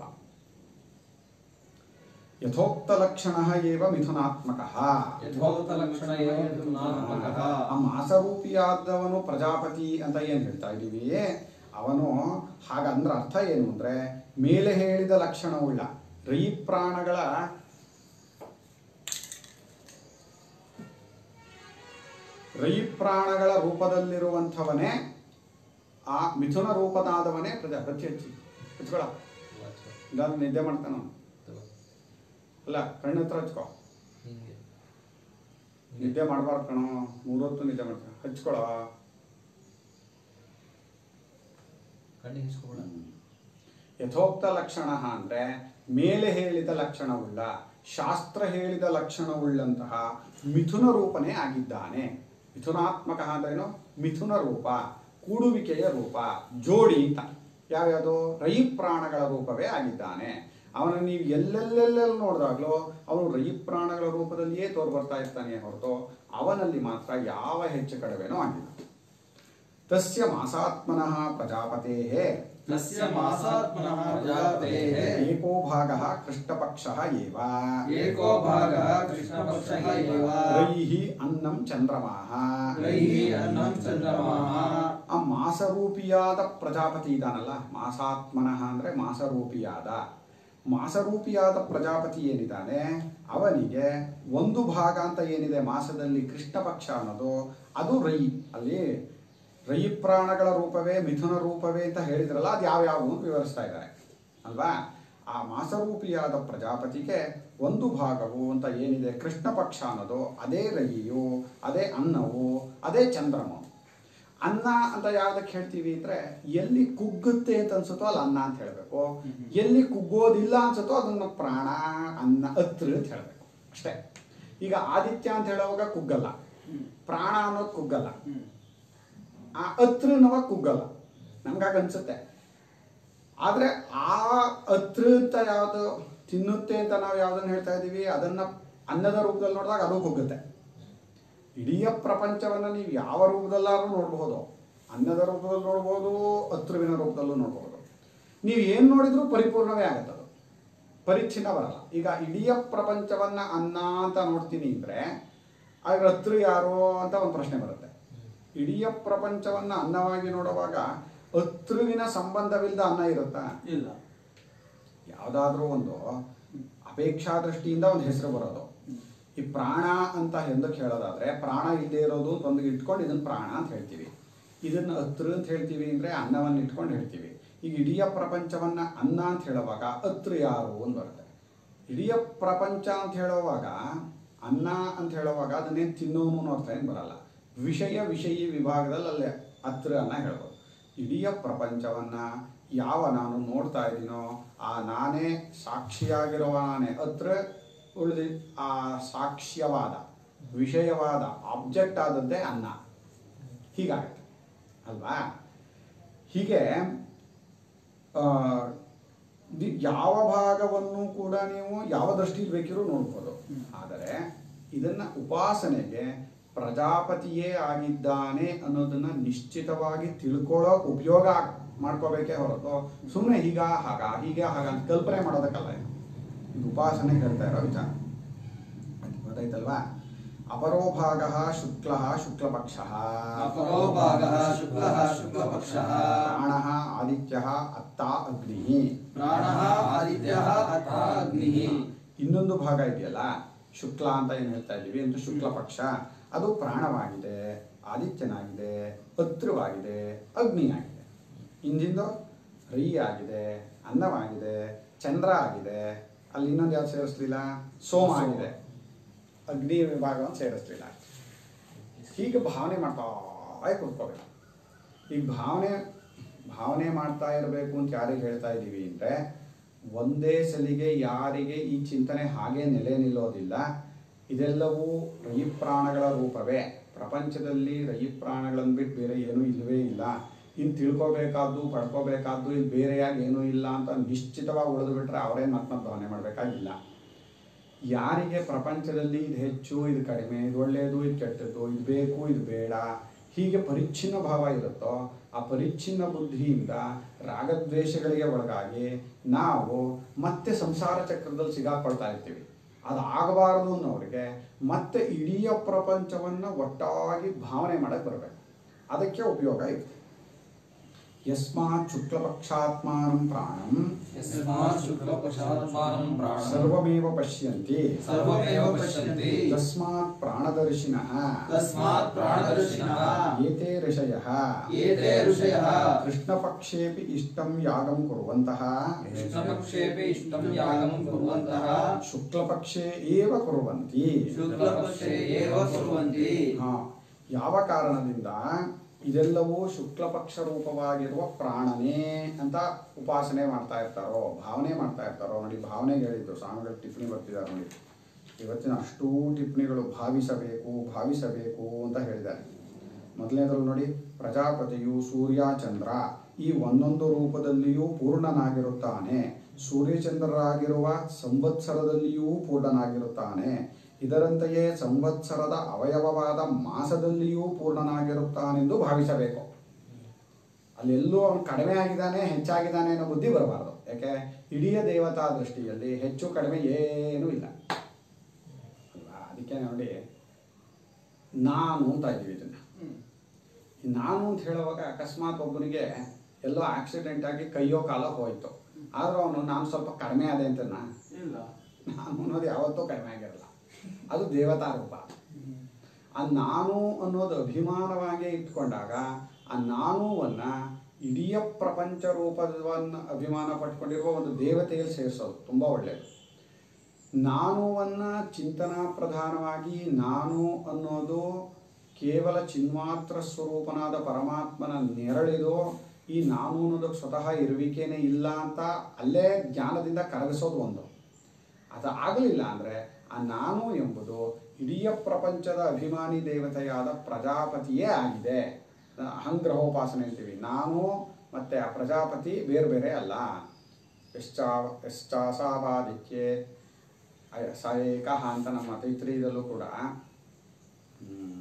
ಯಥೋಕ್ತ ಲಕ್ಷಣ ಏವ ಮಿಥುನಾತ್ಮಕ ಯಥೋಕ್ತಲಕ್ಷಣ ಏವ ಮಿಥುನಾತ್ಮಕಃ. ಆ ಮಾಸರೂಪಿಯಾದವನು ಪ್ರಜಾಪತಿ ಅಂತ ಏನು ಹೇಳ್ತಾ ಇದ್ದೀವಿ ಅವನು ಹಾಗಂದ್ರ ಅರ್ಥ ಏನು ಅಂದ್ರೆ ಮೇಲೆ ಹೇಳಿದ ಲಕ್ಷಣವುಳ್ಳ ರೈ ಪ್ರಾಣಗಳ ರೈ ಪ್ರಾಣಗಳ ರೂಪದಲ್ಲಿರುವಂಥವನೇ ಆ ಮಿಥುನ ರೂಪದಾದವನೇ ಪ್ರಜಾಪತಿ ಹಚ್ಚಿ ಹಚ್ಕೊಳ ಇಲ್ಲ ನಿದ್ದೆ ಮಾಡ್ತಾನ ಅವ್ನು. ಅಲ್ಲ ಕಣ್ಣು ಹತ್ರ ಹಚ್ಕೋ ಹಿಂಗೆ ನಿದ್ದೆ ಮಾಡಬಾರ್ದು ಕಣೋ ಮೂರೊತ್ತು ನಿದ್ದೆ ಮಾಡ್ತಾನೆ ಹಚ್ಕೊಳ ಕಣ್ಣಿಗೆ ಹಿಸ್ಕೊಬೇಡ ಯಥೋಕ್ತ ಲಕ್ಷಣ ಅಂದ್ರೆ ಮೇಲೆ ಹೇಳಿದ ಲಕ್ಷಣವುಳ್ಳ ಶಾಸ್ತ್ರ ಹೇಳಿದ ಲಕ್ಷಣವುಳ್ಳಂತಹ ಮಿಥುನ ರೂಪನೇ ಆಗಿದ್ದಾನೆ ಮಿಥುನಾತ್ಮಕ ಅಂದ್ರೇನು ಮಿಥುನ ರೂಪ ಕೂಡುವಿಕೆಯ ರೂಪ ಜೋಡಿ ಅಂತ ಯಾವ್ಯಾವುದು ರೈ ಪ್ರಾಣಗಳ ರೂಪವೇ ಆಗಿದ್ದಾನೆ ಅವನ ನೀವು ಎಲ್ಲೆಲ್ಲೆಲ್ಲೆಲ್ಲಿ ನೋಡಿದಾಗಲೂ ಅವನು ರೈ ಪ್ರಾಣಗಳ ರೂಪದಲ್ಲಿಯೇ ತೋರು ಬರ್ತಾ ಇರ್ತಾನೆ ಹೊರತು ಅವನಲ್ಲಿ ಮಾತ್ರ ಯಾವ ಹೆಚ್ಚು ಕಡಿಮೆನೂ ಆಗಿಲ್ಲ ತಸ್ಯ ಮಾಸಾತ್ಮನಃ ಪ್ರಜಾಪತೇಃ ತಸ್ಯ ಮಾಸಾತ್ಮನಃ ಪ್ರಜಾಪತೇಃ ಏಕೋ ಭಾಗಃ ಕೃಷ್ಣಪಕ್ಷಃ ಏವ ಏಕೋ ಭಾಗಃ ಕೃಷ್ಣಪಕ್ಷಃ ಏವ ರೈಃ ಅನ್ನಂ ಚಂದ್ರಮಾಃ ರೈಃ ಅನ್ನಂ ಚಂದ್ರಮಾಃ ಆ ಮಾಸರೂಪಿಯಾದ ಪ್ರಜಾಪತಿ ಇದಾನಲ್ಲ ಮಾಸಾತ್ಮನಃ ಅಂದ್ರೆ ಮಾಸರೂಪಿಯಾದ ಮಾಸರೂಪಿಯಾದ ಪ್ರಜಾಪತಿ ಏನಿದ್ದಾನೆ ಅವನಿಗೆ ಒಂದು ಭಾಗ ಅಂತ ಏನಿದೆ ಮಾಸದಲ್ಲಿ ಕೃಷ್ಣ ಪಕ್ಷ ಅನ್ನೋದು ಅದು ರೈ ಅಲ್ಲಿ ರೈ ಪ್ರಾಣಗಳ ರೂಪವೇ ಮಿಥುನ ರೂಪವೇ ಅಂತ ಹೇಳಿದ್ರಲ್ಲ ಅದು ಯಾವ್ಯಾವು ಅಂತ ವಿವರಿಸ್ತಾ ಇದ್ದಾರೆ ಅಲ್ವಾ ಆ ಮಾಸರೂಪಿಯಾದ ಪ್ರಜಾಪತಿಗೆ ಒಂದು ಭಾಗವು ಅಂತ ಏನಿದೆ ಕೃಷ್ಣ ಪಕ್ಷ ಅನ್ನೋದು ಅದೇ ರೈಯು ಅದೇ ಅನ್ನವು ಅದೇ ಚಂದ್ರನು ಅನ್ನ ಅಂತ ಯಾವ್ದಕ್ಕೆ ಹೇಳ್ತೀವಿ ಅಂದ್ರೆ ಎಲ್ಲಿ ಕುಗ್ಗುತ್ತೆ ಅಂತ ಅನ್ಸುತ್ತೋ ಅಲ್ಲಿ ಅನ್ನ ಅಂತ ಹೇಳ್ಬೇಕು ಎಲ್ಲಿ ಕುಗ್ಗೋದಿಲ್ಲ ಅನ್ಸುತ್ತೋ ಅದನ್ನ ಪ್ರಾಣ ಅನ್ನ ಅತ್ರ ಅಂತ ಹೇಳ್ಬೇಕು ಅಷ್ಟೇ ಈಗ ಆದಿತ್ಯ ಅಂತ ಹೇಳುವಾಗ ಕುಗ್ಗಲ್ಲ ಪ್ರಾಣ ಅನ್ನೋದು ಕುಗ್ಗಲ್ಲ ಆ ಅತ್ರನವ ಕುಗ್ಗಲ್ಲ ನಮ್ಗಾಗ ಅನ್ಸುತ್ತೆ ಆದ್ರೆ ಆ ಅತ್ರ ಅಂತ ಯಾವ್ದು ತಿನ್ನುತ್ತೆ ಅಂತ ನಾವು ಯಾವ್ದನ್ನ ಹೇಳ್ತಾ ಇದೀವಿ ಅದನ್ನ ಅನ್ನದ ರೂಪದಲ್ಲಿ ನೋಡಿದಾಗ ಅದು ಕುಗ್ಗುತ್ತೆ ಇಡೀ ಪ್ರಪಂಚವನ್ನ ನೀವು ಯಾವ ರೂಪದಲ್ಲಾದ್ರೂ ನೋಡಬಹುದು ಅನ್ನದ ರೂಪದಲ್ಲಿ ನೋಡ್ಬೋದು ಅತ್ರುವಿನ ರೂಪದಲ್ಲೂ ನೋಡಬಹುದು ನೀವು ಏನು ನೋಡಿದ್ರೂ ಪರಿಪೂರ್ಣವೇ ಆಗತ್ತೆ ಅದು ಪರಿಚ್ಛಿನ್ನ ಬರಲ್ಲ ಈಗ ಇಡೀ ಪ್ರಪಂಚವನ್ನ ಅನ್ನ ಅಂತ ನೋಡ್ತೀನಿ ಅಂದ್ರೆ ಆಗ ಅತೃ ಯಾರು ಅಂತ ಒಂದು ಪ್ರಶ್ನೆ ಬರುತ್ತೆ ಇಡೀ ಪ್ರಪಂಚವನ್ನ ಅನ್ನವಾಗಿ ನೋಡುವಾಗ ಅತೃವಿನ ಸಂಬಂಧವಿಲ್ಲದ ಅನ್ನ ಇರುತ್ತಾ ಇಲ್ಲ ಯಾವುದಾದ್ರೂ ಒಂದು ಅಪೇಕ್ಷಾ ದೃಷ್ಟಿಯಿಂದ ಒಂದು ಹೆಸರು ಬರೋದು ಈ ಪ್ರಾಣ ಅಂತ ಎಂದಕ್ಕೆ ಹೇಳೋದಾದ್ರೆ ಪ್ರಾಣ ಇಲ್ಲದೆ ಇರೋದು ಅಂತ ಒಂದು ಇಟ್ಕೊಂಡು ಇದನ್ನ ಪ್ರಾಣ ಅಂತ ಹೇಳ್ತೀವಿ ಇದನ್ನ ಅತೃ ಅಂತ ಹೇಳ್ತೀವಿ ಅಂದ್ರೆ ಅನ್ನವನ್ನು ಇಟ್ಕೊಂಡು ಹೇಳ್ತೀವಿ ಈಗ ಇಡೀ ಪ್ರಪಂಚವನ್ನ ಅನ್ನ ಅಂತ ಹೇಳುವಾಗ ಅತೃ ಯಾರು ಅಂತ ಬರುತ್ತೆ ಇಡೀ ಪ್ರಪಂಚ ಅಂತ ಹೇಳುವಾಗ ಅನ್ನ ಅಂತ ಹೇಳುವಾಗ ಅದನ್ನೇನು ತಿನ್ನೋನು ಅನ್ನೋ ಅರ್ಥ ಏನು ಬರಲ್ಲ ವಿಷಯ ವಿಷಯಿ ವಿಭಾಗದಲ್ಲಿ ಅಲ್ಲೇ ಅತ್ರ ಅನ್ನ ಹೇಳ್ಬೋದು ಇಡೀ ಪ್ರಪಂಚವನ್ನ ಯಾವ ನಾನು ನೋಡ್ತಾ ಇದ್ದೀನೋ ಆ ನಾನೇ ಸಾಕ್ಷಿಯಾಗಿರುವ ನಾನೇ ಅತ್ರ ಉಳಿದಿ ಆ ಸಾಕ್ಷ್ಯವಾದ ವಿಷಯವಾದ ಆಬ್ಜೆಕ್ಟ್ ಆದದ್ದೇ ಅನ್ನ ಹೀಗಾಗುತ್ತೆ ಅಲ್ವಾ ಹೀಗೆ ಆ, ದಿ- ಯಾವ ಭಾಗವನ್ನು ಕೂಡ ನೀವು ಯಾವ ದೃಷ್ಟಿಯಲ್ಲಿ ಬೇಕಿರೋ ನೋಡ್ಬೋದು ಆದರೆ ಇದನ್ನ ಉಪಾಸನೆಗೆ ಪ್ರಜಾಪತಿಯೇ ಆಗಿದ್ದಾನೆ ಅನ್ನೋದನ್ನ ನಿಶ್ಚಿತವಾಗಿ ತಿಳ್ಕೊಳ್ಳೋಕೆ ಉಪಯೋಗ ಮಾಡ್ಕೋಬೇಕೇ ಹೊರತು ಸುಮ್ಮನೆ ಹೀಗ ಹಾಗ ಹೀಗೆ ಹಾಗ ಅಂತ ಕಲ್ಪನೆ ಮಾಡೋದಕ್ಕಲ್ಲ ಇದು ಇದು ಉಪಾಸನೆ ಹೇಳ್ತಾ ಇರೋ ವಿಚಾರ ಗೊತ್ತಾಯ್ತಲ್ವಾ ಅಪರೋ ಭಾಗ ಶುಕ್ಲ ಶುಕ್ಲಪಕ್ಷ अपरो भागः शुक्लः शुक्लपक्षः ಪ್ರಾಣ ಆದಿತ್ಯ ಅತ್ತ ಅಗ್ನಿ प्राणः आदित्यः अथ अग्निः ಇನ್ನೊಂದು ಭಾಗ ಇದೆಯಲ್ಲ ಶುಕ್ಲ ಅಂತ ಏನು ಹೇಳ್ತಾ ಇದ್ದೀವಿ ಅಂತ ಶುಕ್ಲ ಪಕ್ಷ ಅದು ಪ್ರಾಣವಾಗಿದೆ ಆದಿತ್ಯನಾಗಿದೆ ಪತ್ರವಾಗಿದೆ ಅಗ್ನಿಯಾಗಿದೆ ಇಂದಿಂದು ರೈ ಆಗಿದೆ ಅನ್ನವಾಗಿದೆ ಚಂದ್ರ ಆಗಿದೆ ಅಲ್ಲಿ ಇನ್ನೊಂದು ಯಾವ್ದು ಸೇರಿಸ್ಲಿಲ್ಲ ಸೋಮ ಆಗಿದೆ ಅಗ್ನಿ ವಿಭಾಗವನ್ನು ಸೇರಿಸ್ಲಿಲ್ಲ ಹೀಗೆ ಭಾವನೆ ಮಾಡ್ತಾ ಕೂತ್ಕೋಬೇಕು ಈಗ ಭಾವನೆ ಭಾವನೆ ಮಾಡ್ತಾ ಇರಬೇಕು ಅಂತ ಯಾರಿಗೆ ಹೇಳ್ತಾ ಇದ್ದೀವಿ ಅಂದರೆ ಒಂದೇ ಸಲಿಗೆ ಯಾರಿಗೆ ಈ ಚಿಂತನೆ ಹಾಗೆ ನೆಲೆ ನಿಲ್ಲೋದಿಲ್ಲ ಇದೆಲ್ಲವೂ ರಯಿಪ್ರಾಣಗಳ ರೂಪವೇ ಪ್ರಪಂಚದಲ್ಲಿ ರಯಿಪ್ರಾಣಗಳನ್ನು ಬಿಟ್ಟು ಬೇರೆ ಏನೂ ಇಲ್ಲವೇ ಇಲ್ಲ ಇನ್ನು ತಿಳ್ಕೊಬೇಕಾದ್ದು ಪಡ್ಕೋಬೇಕಾದ್ದು ಇಲ್ಲಿ ಬೇರೆಯಾಗಿ ಏನೂ ಇಲ್ಲ ಅಂತ ನಿಶ್ಚಿತವಾಗಿ ಉಳಿದು ಬಿಟ್ರೆ ಅವರೇನು ಮತ್ತೆ ಮತ್ತೆ ಭಾವನೆ ಮಾಡಬೇಕಾಗಿಲ್ಲ ಯಾರಿಗೆ ಪ್ರಪಂಚದಲ್ಲಿ ಇದು ಹೆಚ್ಚು ಇದು ಕಡಿಮೆ ಇದು ಒಳ್ಳೆಯದು ಇದು ಕೆಟ್ಟದ್ದು ಇದು ಬೇಕು ಇದು ಬೇಡ ಹೀಗೆ ಪರಿಚ್ಛಿನ್ನ ಭಾವ ಇರುತ್ತೋ ಆ ಪರಿಚ್ಛಿನ್ನ ಬುದ್ಧಿಯಿಂದ ರಾಗದ್ವೇಷಗಳಿಗೆ ಒಳಗಾಗಿ ನಾವು ಮತ್ತೆ ಸಂಸಾರ ಚಕ್ರದಲ್ಲಿ ಸಿಗಾಕೊಳ್ತಾ ಇರ್ತೀವಿ ಅದು ಆಗಬಾರದು ಅನ್ನೋರಿಗೆ ಮತ್ತೆ ಇಡೀ ಪ್ರಪಂಚವನ್ನು ಒಟ್ಟಾಗಿ ಭಾವನೆ ಮಾಡಕ್ಕೆ ಬರಬೇಕು ಅದಕ್ಕೆ ಉಪಯೋಗ ಇದೆ ಯಸ್ಮಾತ್ ಶುಕ್ಲಪಕ್ಷಾತ್ಮಾನಂ ಪ್ರಾಣಂ यस्मात् शुक्लपक्षात्मानं प्राणं ಸರ್ವಮೇವ ಪಶ್ಯಂತಿ सर्वमेव पश्यन्ति ತಸ್ಮಾತ್ ಪ್ರಾಣದರ್ಶಿನಃ तस्मात् प्राणदर्शिनः ಏತೆ ಋಷಯಃ एते ऋषयः ಕೃಷ್ಣಪಕ್ಷೇಪಿ ಇಷ್ಟಂ ಯಾಗಂ ಕುರುವಂತಹ कृष्णपक्षेऽपि इष्टं यागं कुर्वन्तः ಶುಕ್ಲಪಕ್ಷೇ ಏವ ಕುರುವಂತಿ शुक्लपक्षे एव कुर्वन्ति ಹಾ ಯಾವ ಕಾರಣದಿಂದ ಇದೆಲ್ಲವೂ ಶುಕ್ಲಪಕ್ಷ ರೂಪವಾಗಿರುವ ಪ್ರಾಣನೇ ಅಂತ ಉಪಾಸನೆ ಮಾಡ್ತಾ ಇರ್ತಾರೋ ಭಾವನೆ ಮಾಡ್ತಾ ಇರ್ತಾರೋ ನೋಡಿ ಭಾವನೆಗೆ ಹೇಳಿದ್ದು ಸ್ವಾಮಿಗಳು ಟಿಪ್ಪಣಿ ಬರ್ತಿದ್ದಾರೆ ನೋಡಿ ಇವತ್ತಿನ ಅಷ್ಟೂ ಟಿಪ್ಪಣಿಗಳು ಭಾವಿಸಬೇಕು ಭಾವಿಸಬೇಕು ಅಂತ ಹೇಳಿದ್ದಾರೆ ಮೊದಲನೇದ್ರಲ್ಲಿ ನೋಡಿ ಪ್ರಜಾಪತಿಯು ಸೂರ್ಯ ಚಂದ್ರ ಈ ಒಂದೊಂದು ರೂಪದಲ್ಲಿಯೂ ಪೂರ್ಣನಾಗಿರುತ್ತಾನೆ ಸೂರ್ಯಚಂದ್ರರಾಗಿರುವ ಸಂವತ್ಸರದಲ್ಲಿಯೂ ಪೂರ್ಣನಾಗಿರುತ್ತಾನೆ ಇದರಂತೆಯೇ ಸಂವತ್ಸರದ ಅವಯವವಾದ ಮಾಸದಲ್ಲಿಯೂ ಪೂರ್ಣನಾಗಿರುತ್ತಾನೆಂದು ಭಾವಿಸಬೇಕು ಅಲ್ಲೆಲ್ಲೂ ಅವನು ಕಡಿಮೆ ಆಗಿದ್ದಾನೆ ಹೆಚ್ಚಾಗಿದ್ದಾನೆ ಅನ್ನೋ ಬುದ್ಧಿ ಬರಬಾರದು ಯಾಕೆ ಇಡೀ ದೇವತಾ ದೃಷ್ಟಿಯಲ್ಲಿ ಹೆಚ್ಚು ಕಡಿಮೆ ಏನೂ ಇಲ್ಲ ಅಲ್ವಾ ಅದಕ್ಕೆ ನೋಡಿ ನಾನು ಅಂತ ಇದ್ದೀವಿ ಇದನ್ನ ಈ ನಾನು ಅಂತ ಹೇಳುವಾಗ ಅಕಸ್ಮಾತ್ ಒಬ್ಬನಿಗೆ ಎಲ್ಲೋ ಆಕ್ಸಿಡೆಂಟ್ ಆಗಿ ಕೈಯೋ ಕಾಲೋ ಹೋಯ್ತು ಆದ್ರೂ ಅವನು ನಾನು ಸ್ವಲ್ಪ ಕಡಿಮೆ ಆದೆ ಅಂತನಾ ಇಲ್ಲ ನಾನು ಅನ್ನೋದು ಯಾವತ್ತೂ ಕಡಿಮೆ ಆಗಿರಲ್ಲ ಅದು ದೇವತಾ ರೂಪ ಆ ನಾನು ಅನ್ನೋದು ಅಭಿಮಾನವಾಗೇ ಇಟ್ಕೊಂಡಾಗ ಆ ನಾನುವನ್ನ ಇಡೀ ಪ್ರಪಂಚ ರೂಪವನ್ನು ಅಭಿಮಾನ ಪಟ್ಕೊಂಡಿರುವ ಒಂದು ದೇವತೆಯಲ್ಲಿ ಸೇರಿಸೋದು ತುಂಬ ಒಳ್ಳೆಯದು ನಾನುವನ್ನ ಚಿಂತನಾ ಪ್ರಧಾನವಾಗಿ ನಾನು ಅನ್ನೋದು ಕೇವಲ ಚಿನ್ಮಾತ್ರ ಸ್ವರೂಪನಾದ ಪರಮಾತ್ಮನ ನೆರಳಿದು ಈ ನಾನು ಅನ್ನೋದಕ್ಕೆ ಸ್ವತಃ ಇರುವಿಕೆನೇ ಇಲ್ಲ ಅಂತ ಅಲ್ಲೇ ಜ್ಞಾನದಿಂದ ಕರಗಿಸೋದು ಒಂದು ಅದು ಆಗಲಿಲ್ಲ ಅಂದರೆ ಆ ನಾನು ಎಂಬುದು ಇಡೀ ಪ್ರಪಂಚದ ಅಭಿಮಾನಿ ದೇವತೆಯಾದ ಪ್ರಜಾಪತಿಯೇ ಆಗಿದೆ ಅಹಂಗ್ರಹೋಪಾಸನೆ ಅಂತೀವಿ ನಾನು ಮತ್ತು ಆ ಪ್ರಜಾಪತಿ ಬೇರೆ ಬೇರೆ ಅಲ್ಲ ಎಷ್ಟಾ ಎಷ್ಟಾಸಾವಾದಿಕ್ಕೆ ಸ ಏಕಃ ಅಂತ ನಮ್ಮ ತೈತ್ರಿಯದಲ್ಲೂ ಕೂಡ ಹ್ಮ್,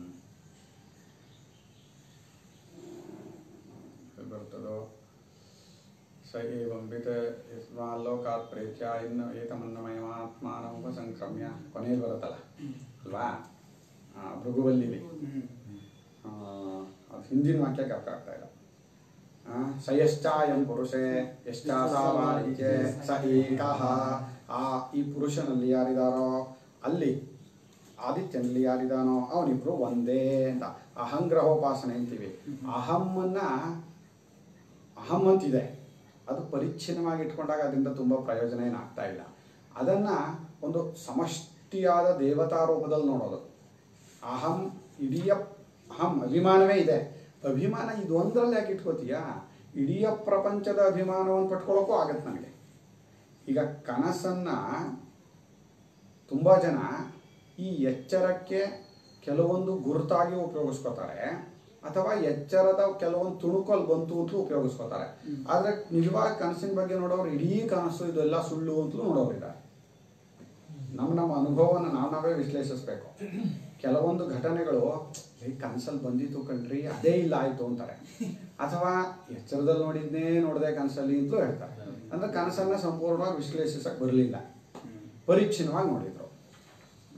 ಎಲ್ಲಿ ಬರ್ತದೋ ಸ ಏವಂಬಿತ ಲೋಕಾತ್ ಪ್ರೇತ್ಯ ಇನ್ನು ಏತಮನ್ನಮಯಮಾತ್ಮಾನ ಉಪಸಂಕ್ರಮ್ಯ ಕೊನೆಯಲ್ಲಿ ಬರುತ್ತಲ್ಲ ಅಲ್ವಾ ಆ, ಭೃಗುವಲ್ಲಿಲಿ ಆ, ಅದು ಹಿಂದಿನ ವಾಕ್ಯಕ್ಕೆ ಅರ್ಥ ಆಗ್ತಾ ಇಲ್ಲ ಆ, ಸ ಯಶ್ಚಾಯಂ ಪುರುಷೇ ಯಶ್ಚಾಸಾವಾದಿತ್ಯೆ ಸ ಏಕಃ ಆ ಈ ಪುರುಷನಲ್ಲಿ ಯಾರಿದಾರೋ ಅಲ್ಲಿ ಆದಿತ್ಯನಲ್ಲಿ ಯಾರಿದಾನೋ ಅವನಿಬ್ರು ಒಂದೇ ಅಂತ ಅಹಂಗ್ರಹೋಪಾಸನೆ ಅಂತೀವಿ ಅಹಮ್ಮನ್ನ ಅಹಂ ಅಂತಿದೆ ಅದು ಪರಿಚ್ಛಿನ್ನವಾಗಿ ಇಟ್ಕೊಂಡಾಗ ಅದರಿಂದ ತುಂಬ ಪ್ರಯೋಜನ ಏನಾಗ್ತಾ ಇಲ್ಲ ಅದನ್ನ ಒಂದು ಸಮಷ್ಟಿಯಾದ ದೇವತಾ ರೂಪದಲ್ಲಿ ನೋಡೋದು ಅಹಂ ಇಡೀ ಅಹಂ ಅಭಿಮಾನವೇ ಇದೆ ಅಭಿಮಾನ ಇದೊಂದರಲ್ಲಿ ಯಾಕೆ ಇಟ್ಕೋತೀಯಾ ಇಡೀ ಪ್ರಪಂಚದ ಅಭಿಮಾನವನ್ನು ಪಟ್ಕೊಳ್ಳೋಕ್ಕೂ ಆಗತ್ತೆ ನನಗೆ ಈಗ ಕನಸನ್ನ ತುಂಬ ಜನ ಈ ಎಚ್ಚರಕ್ಕೆ ಕೆಲವೊಂದು ಗುರುತಾಗಿ ಉಪಯೋಗಿಸ್ಕೋತಾರೆ ಅಥವಾ ಎಚ್ಚರದ ಕೆಲವೊಂದು ತುಣುಕಲ್ಲಿ ಬಂತು ಅಂತ ಉಪಯೋಗಿಸ್ಕೋತಾರೆ ಆದರೆ ನಿಜವಾಗಿ ಕನಸಿನ ಬಗ್ಗೆ ನೋಡೋರು ಇಡೀ ಕನಸು ಇದೆಲ್ಲ ಸುಳ್ಳು ಅಂತಲೂ ನೋಡೋರಿದ್ದಾರೆ ನಮ್ಮ ನಮ್ಮ ಅನುಭವವನ್ನು ನಾವು ನಾವೇ ವಿಶ್ಲೇಷಿಸಬೇಕು ಕೆಲವೊಂದು ಘಟನೆಗಳು ಈ ಕನಸಲ್ಲಿ ಬಂದಿತ್ತು ಕಣ್ರಿ ಅದೇ ಇಲ್ಲ ಆಯ್ತು ಅಂತಾರೆ ಅಥವಾ ಎಚ್ಚರದಲ್ಲಿ ನೋಡಿದ್ನೇ ನೋಡದೆ ಕನಸಲ್ಲಿ ಅಂತಲೂ ಹೇಳ್ತಾರೆ ಅಂದ್ರೆ ಕನಸನ್ನ ಸಂಪೂರ್ಣವಾಗಿ ವಿಶ್ಲೇಷಿಸಕ್ಕೆ ಬರಲಿಲ್ಲ ಪರಿಚ್ಛಿನ್ನವಾಗಿ ನೋಡಿದ್ರು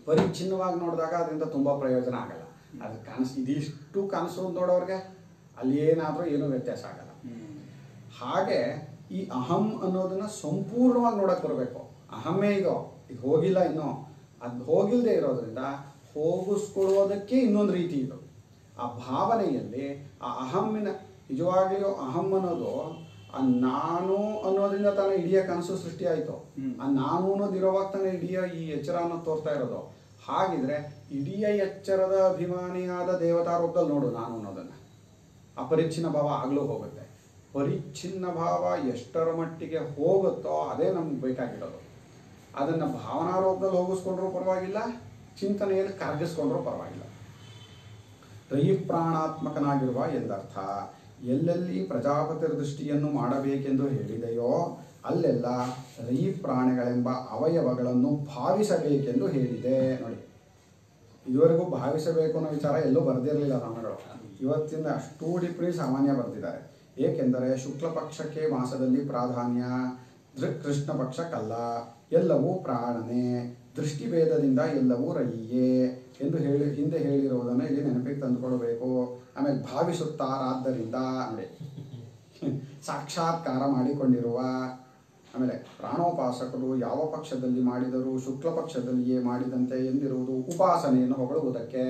ಪರಿಚ್ಛಿನ್ನವಾಗಿ ನೋಡಿದಾಗ ಅದರಿಂದ ತುಂಬ ಪ್ರಯೋಜನ ಆಗಲ್ಲ ಅದು ಕನಸು ಇದಿಷ್ಟು ಕನಸು ನೋಡೋರಿಗೆ ಅಲ್ಲಿ ಏನಾದರೂ ಏನೂ ವ್ಯತ್ಯಾಸ ಆಗಲ್ಲ ಹಾಗೆ ಈ ಅಹಂ ಅನ್ನೋದನ್ನ ಸಂಪೂರ್ಣವಾಗಿ ನೋಡಕ್ ಬರಬೇಕು ಅಹಮ್ಮೇ ಇದು ಇದು ಹೋಗಿಲ್ಲ ಇನ್ನೂ ಅದು ಹೋಗಿಲ್ಲದೆ ಇರೋದ್ರಿಂದ ಹೋಗಿಸ್ಕೊಳ್ಳೋದಕ್ಕೆ ಇನ್ನೊಂದು ರೀತಿ ಇದು ಆ ಭಾವನೆಯಲ್ಲಿ ಆ ಅಹಮ್ಮಿನ ನಿಜವಾಗ್ಲೂ ಅಹಂ ಅನ್ನೋದು ಆ ನಾನು ಅನ್ನೋದ್ರಿಂದ ತಾನೇ ಇಡೀ ಕನಸು ಸೃಷ್ಟಿ ಆಯಿತು ಆ ನಾನು ಅನ್ನೋದು ಇರೋವಾಗ ತಾನೇ ಇಡೀ ಈ ಎಚ್ಚರ ಅನ್ನೋದು ತೋರ್ತಾ ಇರೋದು ಹಾಗಿದ್ರೆ ಇಡೀ ಎಚ್ಚರದ ಅಭಿಮಾನಿಯಾದ ದೇವತಾ ರೂಪದಲ್ಲಿ ನೋಡು ನಾನು ಅನ್ನೋದನ್ನ ಅಪರಿಚ್ಛಿನ್ನ ಭಾವ ಆಗಲೂ ಹೋಗುತ್ತೆ ಪರಿಚ್ಛಿನ್ನ ಭಾವ ಎಷ್ಟರ ಮಟ್ಟಿಗೆ ಹೋಗುತ್ತೋ ಅದೇ ನಮ್ಗೆ ಬೇಕಾಗಿರೋದು ಅದನ್ನು ಭಾವನಾ ರೂಪದಲ್ಲಿ ಹೋಗಿಸ್ಕೊಂಡ್ರೂ ಪರವಾಗಿಲ್ಲ ಚಿಂತನೆಯಲ್ಲಿ ಕರಗಿಸ್ಕೊಂಡ್ರೂ ಪರವಾಗಿಲ್ಲ ರಯಿ ಪ್ರಾಣಾತ್ಮಕನಾಗಿರುವ ಎಂದರ್ಥ ಎಲ್ಲೆಲ್ಲಿ ಪ್ರಜಾಪತಿರ ದೃಷ್ಟಿಯನ್ನು ಮಾಡಬೇಕೆಂದು ಹೇಳಿದೆಯೋ ಅಲ್ಲೆಲ್ಲ ರಯಿ ಪ್ರಾಣಿಗಳೆಂಬ ಅವಯವಗಳನ್ನು ಭಾವಿಸಬೇಕೆಂದು ಹೇಳಿದೆ ನೋಡಿ ಇದುವರೆಗೂ ಭಾವಿಸಬೇಕು ಅನ್ನೋ ವಿಚಾರ ಎಲ್ಲೂ ಬರೆದಿರಲಿಲ್ಲ ನಮ್ಮಗಳು ಇವತ್ತಿಂದ ಅಷ್ಟೂ ಟಿಪ್ಪಣಿ ಸಾಮಾನ್ಯ ಬರೆದಿದ್ದಾರೆ ಏಕೆಂದರೆ ಶುಕ್ಲ ಪಕ್ಷಕ್ಕೆ ಮಾಸದಲ್ಲಿ ಪ್ರಾಧಾನ್ಯ ದೃಕ್ ಕೃಷ್ಣ ಪಕ್ಷಕ್ಕಲ್ಲ ಎಲ್ಲವೂ ಪ್ರಾಣನೇ ದೃಷ್ಟಿಭೇದದಿಂದ ಎಲ್ಲವೂ ರಹಿಯೇ ಎಂದು ಹೇಳಿ ಹಿಂದೆ ಹೇಳಿರುವುದನ್ನು ಇಲ್ಲಿ ನೆನಪಿಗೆ ತಂದುಕೊಳ್ಬೇಕು ಆಮೇಲೆ ಭಾವಿಸುತ್ತಾರಾದ್ದರಿಂದ ನೋಡಿ ಸಾಕ್ಷಾತ್ಕಾರ ಮಾಡಿಕೊಂಡಿರುವ ಆಮೇಲೆ ಪ್ರಾಣೋಪಾಸಕರು ಯಾವ ಪಕ್ಷದಲ್ಲಿ ಮಾಡಿದರೂ ಶುಕ್ಲ ಪಕ್ಷದಲ್ಲಿಯೇ ಮಾಡಿದಂತೆ ಎಂದಿರುವುದು ಉಪಾಸನೆಯನ್ನು ಹೊಗಳುವುದಕ್ಕೆ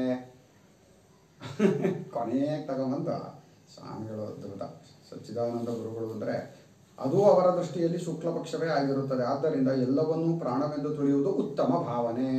ಕೊನೆಗೆ ತಗೊಂಬಂದ ಸ್ವಾಮಿಗಳು ಅದ್ಭುತ ಸಚ್ಚಿದಾನಂದ ಗುರುಗಳು ಅಂದರೆ ಅದು ಅವರ ದೃಷ್ಟಿಯಲ್ಲಿ ಶುಕ್ಲ ಪಕ್ಷವೇ ಆಗಿರುತ್ತದೆ ಆದ್ದರಿಂದ ಎಲ್ಲವನ್ನೂ ಪ್ರಾಣವೆಂದು ತಿಳಿಯುವುದು ಉತ್ತಮ ಭಾವನೆ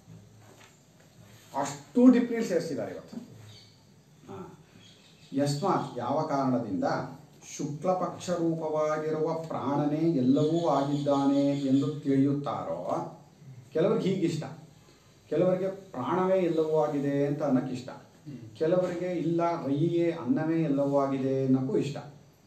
ಅಷ್ಟು ಡಿಪ್ರಿ ಸೇರಿಸಿದ್ದಾರೆ ಇವತ್ತು ಹಾ. ಯಸ್ಮಾತ್ ಯಾವ ಕಾರಣದಿಂದ ಶುಕ್ಲ ಪಕ್ಷ ರೂಪವಾಗಿರುವ ಪ್ರಾಣನೇ ಎಲ್ಲವೂ ಆಗಿದ್ದಾನೆ ಎಂದು ತಿಳಿಯುತ್ತಾರೋ ಕೆಲವರಿಗೆ ಹೀಗಿಷ್ಟ ಕೆಲವರಿಗೆ ಪ್ರಾಣವೇ ಎಲ್ಲವೂ ಆಗಿದೆ ಅಂತ ಅನ್ನಕ್ಕಿಷ್ಟ ಕೆಲವರಿಗೆ ಇಲ್ಲ ರೈಯೇ ಅನ್ನವೇ ಎಲ್ಲವೂ ಆಗಿದೆ ಅನ್ನೋಕ್ಕೂ ಇಷ್ಟ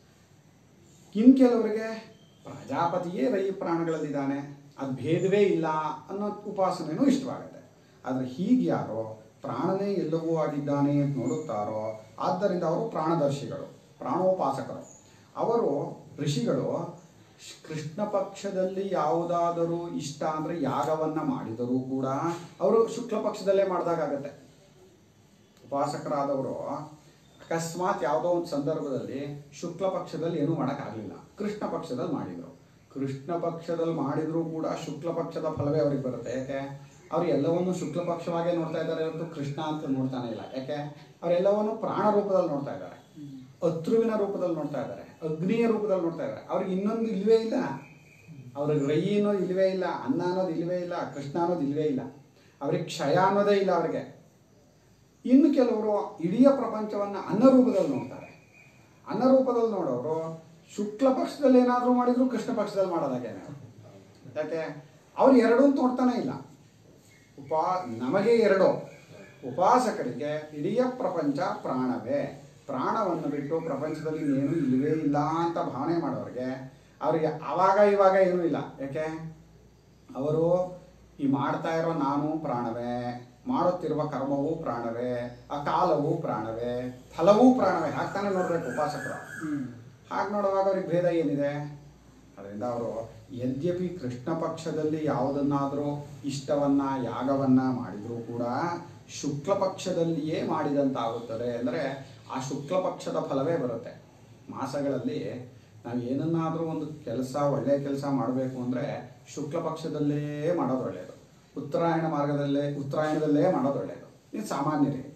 ಇನ್ ಕೆಲವರಿಗೆ ಪ್ರಜಾಪತಿಯೇ ರೈ ಪ್ರಾಣಗಳಲ್ಲಿದ್ದಾನೆ ಅದು ಭೇದವೇ ಇಲ್ಲ ಅನ್ನೋ ಉಪಾಸನೆಯೂ ಇಷ್ಟವಾಗುತ್ತೆ ಆದರೆ ಹೀಗೆ ಯಾರೋ ಪ್ರಾಣನೇ ಎಲ್ಲವೂ ಆಗಿದ್ದಾನೆ ಅಂತ ನೋಡುತ್ತಾರೋ ಆದ್ದರಿಂದ ಅವರು ಪ್ರಾಣದರ್ಶಿಗಳು ಪ್ರಾಣೋಪಾಸಕರು ಅವರು ಋಷಿಗಳು ಶ್- ಕೃಷ್ಣ ಪಕ್ಷದಲ್ಲಿ ಯಾವುದಾದರೂ ಇಷ್ಟ ಅಂದರೆ ಯಾಗವನ್ನ ಮಾಡಿದರೂ ಕೂಡ ಅವರು ಶುಕ್ಲ ಪಕ್ಷದಲ್ಲೇ ಮಾಡಿದಾಗತ್ತೆ ಉಪಾಸಕರಾದವರು ಅಕಸ್ಮಾತ್ ಯಾವುದೋ ಒಂದು ಸಂದರ್ಭದಲ್ಲಿ ಶುಕ್ಲ ಪಕ್ಷದಲ್ಲಿ ಏನೂ ಮಾಡೋಕ್ಕಾಗಲಿಲ್ಲ ಕೃಷ್ಣ ಪಕ್ಷದಲ್ಲಿ ಮಾಡಿದರು ಕೃಷ್ಣ ಪಕ್ಷದಲ್ಲಿ ಮಾಡಿದರೂ ಕೂಡ ಶುಕ್ಲ ಪಕ್ಷದ ಫಲವೇ ಅವ್ರಿಗೆ ಬರುತ್ತೆ ಯಾಕೆ ಅವ್ರು ಎಲ್ಲವನ್ನೂ ಶುಕ್ಲ ಪಕ್ಷವಾಗೇ ನೋಡ್ತಾ ಇದ್ದಾರೆ ಹೊರತು ಕೃಷ್ಣ ಅಂತ ನೋಡ್ತಾನೆ ಇಲ್ಲ ಯಾಕೆ ಅವರೆಲ್ಲವನ್ನು ಪ್ರಾಣ ರೂಪದಲ್ಲಿ ನೋಡ್ತಾ ಇದ್ದಾರೆ ಅತ್ರುವಿನ ರೂಪದಲ್ಲಿ ನೋಡ್ತಾ ಇದ್ದಾರೆ ಅಗ್ನಿಯ ರೂಪದಲ್ಲಿ ನೋಡ್ತಾ ಇದ್ದಾರೆ ಅವ್ರಿಗೆ ಇನ್ನೊಂದು ಇಲ್ವೇ ಇಲ್ಲ ಅವ್ರಿಗೆ ರೈ ಅನ್ನೋದು ಇಲ್ವೇ ಇಲ್ಲ ಅನ್ನ ಅನ್ನೋದು ಇಲ್ವೇ ಇಲ್ಲ ಕೃಷ್ಣ ಅನ್ನೋದು ಇಲ್ವೇ ಇಲ್ಲ ಅವ್ರಿಗೆ ಕ್ಷಯ ಅನ್ನೋದೇ ಇಲ್ಲ ಅವ್ರಿಗೆ ಇನ್ನು ಕೆಲವರು ಇಡೀ ಪ್ರಪಂಚವನ್ನು ಅನ್ನರೂಪದಲ್ಲಿ ನೋಡ್ತಾರೆ ಅನ್ನರೂಪದಲ್ಲಿ ನೋಡೋರು ಶುಕ್ಲ ಪಕ್ಷದಲ್ಲಿ ಏನಾದರೂ ಮಾಡಿದ್ರು ಕೃಷ್ಣ ಪಕ್ಷದಲ್ಲಿ ಮಾಡೋದಾಗೇನೆ ಯಾಕೆ ಅವ್ರು ಎರಡೂ ನೋಡ್ತಾನೆ ಇಲ್ಲ ಉಪಾ ನಮಗೆ ಎರಡು ಉಪಾಸಕರಿಗೆ ಇಡೀ ಪ್ರಪಂಚ ಪ್ರಾಣವೇ ಪ್ರಾಣವನ್ನು ಬಿಟ್ಟು ಪ್ರಪಂಚದಲ್ಲಿ ಏನೂ ಇಲ್ಲವೇ ಇಲ್ಲ ಅಂತ ಭಾವನೆ ಮಾಡೋರಿಗೆ ಅವರಿಗೆ ಆವಾಗ ಇವಾಗ ಏನೂ ಇಲ್ಲ ಯಾಕೆ ಅವರು ಈ ಮಾಡ್ತಾ ಇರೋ ನಾನು ಪ್ರಾಣವೇ ಮಾಡುತ್ತಿರುವ ಕರ್ಮವೂ ಪ್ರಾಣವೇ ಆ ಕಾಲವೂ ಪ್ರಾಣವೇ ಫಲವೂ ಪ್ರಾಣವೇ ಹಾಗ್ತಾನೆ ನೋಡ್ಬೇಕು ಉಪಾಸಕರು ಹಾಗೆ ನೋಡುವಾಗ ಅವ್ರಿಗೆ ಭೇದ ಏನಿದೆ ಅದರಿಂದ ಅವರು ಯದ್ಯಪಿ ಕೃಷ್ಣ ಪಕ್ಷದಲ್ಲಿ ಯಾವುದನ್ನಾದರೂ ಇಷ್ಟವನ್ನ ಯಾಗವನ್ನ ಮಾಡಿದರೂ ಕೂಡ ಶುಕ್ಲ ಪಕ್ಷದಲ್ಲಿಯೇ ಮಾಡಿದಂತಾಗುತ್ತದೆ ಅಂದರೆ ಆ ಶುಕ್ಲ ಪಕ್ಷದ ಫಲವೇ ಬರುತ್ತೆ ಮಾಸಗಳಲ್ಲಿ ನಾವು ಏನನ್ನಾದರೂ ಒಂದು ಕೆಲಸ ಒಳ್ಳೆಯ ಕೆಲಸ ಮಾಡಬೇಕು ಅಂದರೆ ಶುಕ್ಲ ಪಕ್ಷದಲ್ಲೇ ಮಾಡೋದು ಒಳ್ಳೆಯದು ಉತ್ತರಾಯಣ ಮಾರ್ಗದಲ್ಲೇ ಉತ್ತರಾಯಣದಲ್ಲೇ ಮಾಡೋದು ಒಳ್ಳೆಯದು ಇದು ಸಾಮಾನ್ಯರಿಗೆ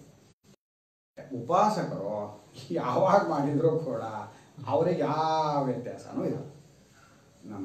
ಉಪಾಸಕರು ಯಾವಾಗ ಮಾಡಿದರೂ ಕೂಡ ಅವರಿಗೆ ಯಾವ ವ್ಯತ್ಯಾಸನೂ ಇಲ್ಲ ನಮ್ಮ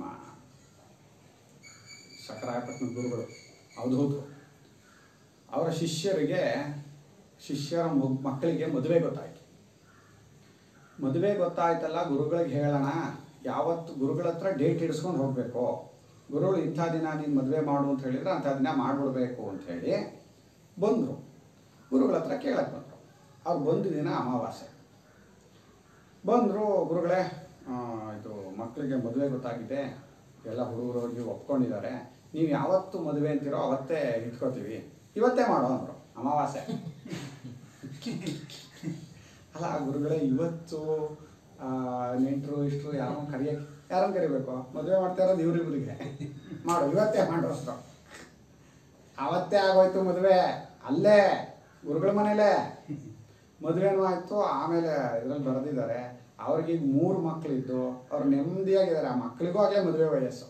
ಸಕರಾಯಪಟ್ಟಣ ಗುರುಗಳು ಅವಧೂತರು ಅವರ ಶಿಷ್ಯರಿಗೆ ಶಿಷ್ಯರ ಮಗ್- ಮಕ್ಕಳಿಗೆ ಮದುವೆ ಗೊತ್ತಾಯ್ತು ಮದುವೆ ಗೊತ್ತಾಯ್ತಲ್ಲ ಗುರುಗಳಿಗೆ ಹೇಳೋಣ ಯಾವತ್ತು ಗುರುಗಳ ಹತ್ರ ಡೇಟ್ ಇಡಿಸ್ಕೊಂಡು ಹೋಗಬೇಕು ಗುರುಗಳು ಇಂಥ ದಿನ ನೀನು ಮದುವೆ ಮಾಡು ಅಂತ ಹೇಳಿದ್ರೆ ಅಂಥ ದಿನ ಮಾಡಿಬಿಡ್ಬೇಕು ಅಂತ ಹೇಳಿ ಬಂದರು ಗುರುಗಳ ಹತ್ರ ಕೇಳಕ್ಕೆ ಬಂದರು ಅವ್ರು ಬಂದ ದಿನ ಅಮಾವಾಸ್ಯೆ ಬಂದರು ಗುರುಗಳೇ ಆ, ಇದು ಮಕ್ಕಳಿಗೆ ಮದುವೆ ಗೊತ್ತಾಗಿದೆ ಎಲ್ಲ ಹುಡುಗರು ಹೋಗಿ ಒಪ್ಕೊಂಡಿದ್ದಾರೆ ನೀವು ಯಾವತ್ತು ಮದುವೆ ಅಂತೀರೋ ಅವತ್ತೇ ಇಟ್ಕೋತೀವಿ ಇವತ್ತೇ ಮಾಡೋ ಅಂದರು ಅಮಾವಾಸ್ಯೆ ಅಲ್ಲ ಗುರುಗಳೇ ಇವತ್ತು ಆ, ನೆಂಟರು ಇಷ್ಟರು ಯಾರನ್ನ ಕರಿಯಕ್ಕೆ ಯಾರನ್ನ ಕರಿಬೇಕು ಮದುವೆ ಮಾಡ್ತಾ ಇರೋದು ಇವ್ರಿಬ್ರಿಗೆ ಮಾಡು ಇವತ್ತೇ ಮಾಡು ಅಂದ್ರು ಅವತ್ತೇ ಆಗೋಯ್ತು ಮದುವೆ ಅಲ್ಲೇ ಗುರುಗಳ ಮನೇಲೇ ಮದುವೆನೂ ಆಯ್ತು ಆಮೇಲೆ ಇದ್ರಲ್ಲಿ ಬರೆದಿದ್ದಾರೆ ಅವ್ರಿಗೆ ಈಗ ಮೂರು ಮಕ್ಕಳಿದ್ದು ಅವ್ರು ನೆಮ್ಮದಿಯಾಗಿದ್ದಾರೆ ಆ ಮಕ್ಕಳಿಗೂ ಆಗಲೇ ಮದುವೆ ವಯಸ್ಸು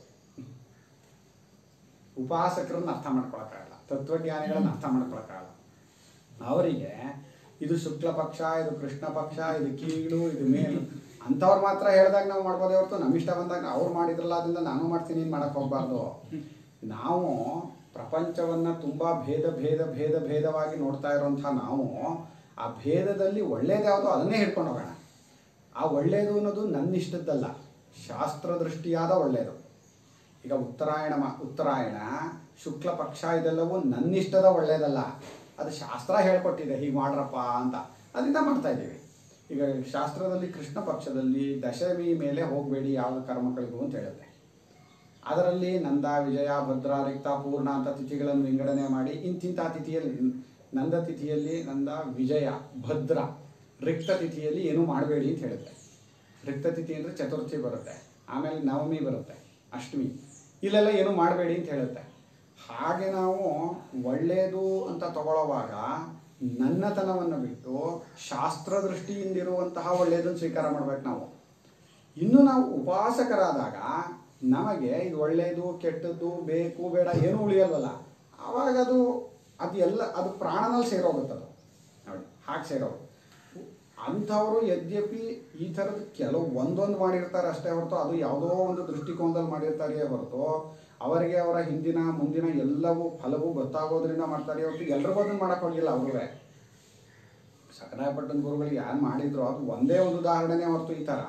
ಉಪಾಸಕರನ್ನ ಅರ್ಥ ಮಾಡ್ಕೊಳಕ್ಕಾಗಲ್ಲ ತತ್ವಜ್ಞಾನಿಗಳನ್ನ ಅರ್ಥ ಮಾಡ್ಕೊಳಕ್ಕಾಗಲ್ಲ ಅವರಿಗೆ ಇದು ಶುಕ್ಲ ಪಕ್ಷ ಇದು ಕೃಷ್ಣ ಪಕ್ಷ ಇದು ಕೀಳು ಇದು ಮೇಲು ಅಂಥವ್ರು ಮಾತ್ರ ಹೇಳಿದಾಗ ನಾವು ಮಾಡ್ಬೋದೇ ಹೊರತು ನಮ್ಮ ಇಷ್ಟ ಬಂದಾಗ ಅವ್ರು ಮಾಡಿದ್ರಲ್ಲ ಅದರಿಂದ ನಾನು ಮಾಡ್ತೀನಿ ನೀನು ಮಾಡಕ್ಕೆ ಹೋಗ್ಬಾರ್ದು ನಾವು ಪ್ರಪಂಚವನ್ನ ತುಂಬಾ ಭೇದ ಭೇದ ಭೇದ ಭೇದವಾಗಿ ನೋಡ್ತಾ ಇರುವಂಥ ನಾವು ಆ ಭೇದದಲ್ಲಿ ಒಳ್ಳೇದು ಯಾವುದೋ ಅದನ್ನೇ ಹಿಡ್ಕೊಂಡು ಹೋಗೋಣ ಆ ಒಳ್ಳೇದು ಅನ್ನೋದು ನನ್ನ ಇಷ್ಟದ್ದಲ್ಲ ಶಾಸ್ತ್ರ ದೃಷ್ಟಿಯಾದ ಒಳ್ಳೇದು ಈಗ ಉತ್ತರಾಯಣ ಮ- ಉತ್ತರಾಯಣ ಶುಕ್ಲ ಪಕ್ಷ ಇದೆಲ್ಲವೂ ನನ್ನಿಷ್ಟದ ಒಳ್ಳೇದಲ್ಲ ಅದು ಶಾಸ್ತ್ರ ಹೇಳ್ಕೊಟ್ಟಿದೆ ಹೀಗೆ ಮಾಡ್ರಪ್ಪ ಅಂತ ಅದರಿಂದ ಮಾಡ್ತಾ ಇದ್ದೀವಿ ಈಗ ಶಾಸ್ತ್ರದಲ್ಲಿ ಕೃಷ್ಣ ಪಕ್ಷದಲ್ಲಿ ದಶಮಿ ಮೇಲೆ ಹೋಗಬೇಡಿ ಯಾವ ಕರ್ಮಗಳಿಗೂ ಅಂತ ಹೇಳುತ್ತೆ ಅದರಲ್ಲಿ ನಂದ ವಿಜಯ ಭದ್ರ ರಿಕ್ತ ಪೂರ್ಣ ಅಂತ ತಿಥಿಗಳನ್ನು ವಿಂಗಡಣೆ ಮಾಡಿ ಇಂತಿಂಥ ತಿಥಿಯಲ್ಲಿ ನಂದ ತಿಥಿಯಲ್ಲಿ ನಂದ ವಿಜಯ ಭದ್ರ ರಿಕ್ತ ತಿಥಿಯಲ್ಲಿ ಏನು ಮಾಡಬೇಡಿ ಅಂತ ಹೇಳುತ್ತೆ ರಿಕ್ತ ತಿಥಿ ಅಂದರೆ ಚತುರ್ಥಿ ಬರುತ್ತೆ ಆಮೇಲೆ ನವಮಿ ಬರುತ್ತೆ ಅಷ್ಟಮಿ ಇಲ್ಲೆಲ್ಲ ಏನು ಮಾಡಬೇಡಿ ಅಂತ ಹೇಳುತ್ತೆ ಹಾಗೆ ನಾವು ಒಳ್ಳೆಯದು ಅಂತ ತಗೊಳ್ಳುವಾಗ ನನ್ನತನವನ್ನು ಬಿಟ್ಟು ಶಾಸ್ತ್ರ ದೃಷ್ಟಿಯಿಂದಿರುವಂತಹ ಒಳ್ಳೆಯದನ್ನು ಸ್ವೀಕಾರ ಮಾಡ್ಬೇಕು ನಾವು ಇನ್ನು ನಾವು ಉಪಾಸಕರಾದಾಗ ನಮಗೆ ಇದು ಒಳ್ಳೆಯದು ಕೆಟ್ಟದ್ದು ಬೇಕು ಬೇಡ ಏನೂ ಉಳಿಯಲ್ವಲ್ಲ ಆವಾಗ ಅದು ಅದು ಎಲ್ಲ ಅದು ಪ್ರಾಣನಲ್ಲಿ ಸೇರೋಗುತ್ತದು ನೋಡಿ ಹಾಗೆ ಸೇರೋದು ಅಂಥವರು ಯದ್ಯಪಿ ಈ ಥರದ ಕೆಲವು ಒಂದೊಂದು ಮಾಡಿರ್ತಾರೆ ಅಷ್ಟೇ ಹೊರತು ಅದು ಯಾವುದೋ ಒಂದು ದೃಷ್ಟಿಕೋನದಲ್ಲಿ ಮಾಡಿರ್ತಾರೆ ಹೊರತು ಅವರಿಗೆ ಅವರ ಹಿಂದಿನ ಮುಂದಿನ ಎಲ್ಲವೂ ಫಲವೂ ಗೊತ್ತಾಗೋದ್ರಿಂದ ಮಾಡ್ತಾರೆ ಹೊರತು ಎಲ್ರಿಗೂ ಅದನ್ನು ಮಾಡಕ್ಕೆ ಹೋಗಿಲ್ಲ ಅವ್ರಿಗೆ ಸಕರಾಯಪಟ್ಟಣ ಗುರುಗಳಿಗೆ ಯಾರು ಮಾಡಿದ್ರು ಅದು ಒಂದೇ ಒಂದು ಉದಾಹರಣೆನೇ ಹೊರತು ಈ ಥರ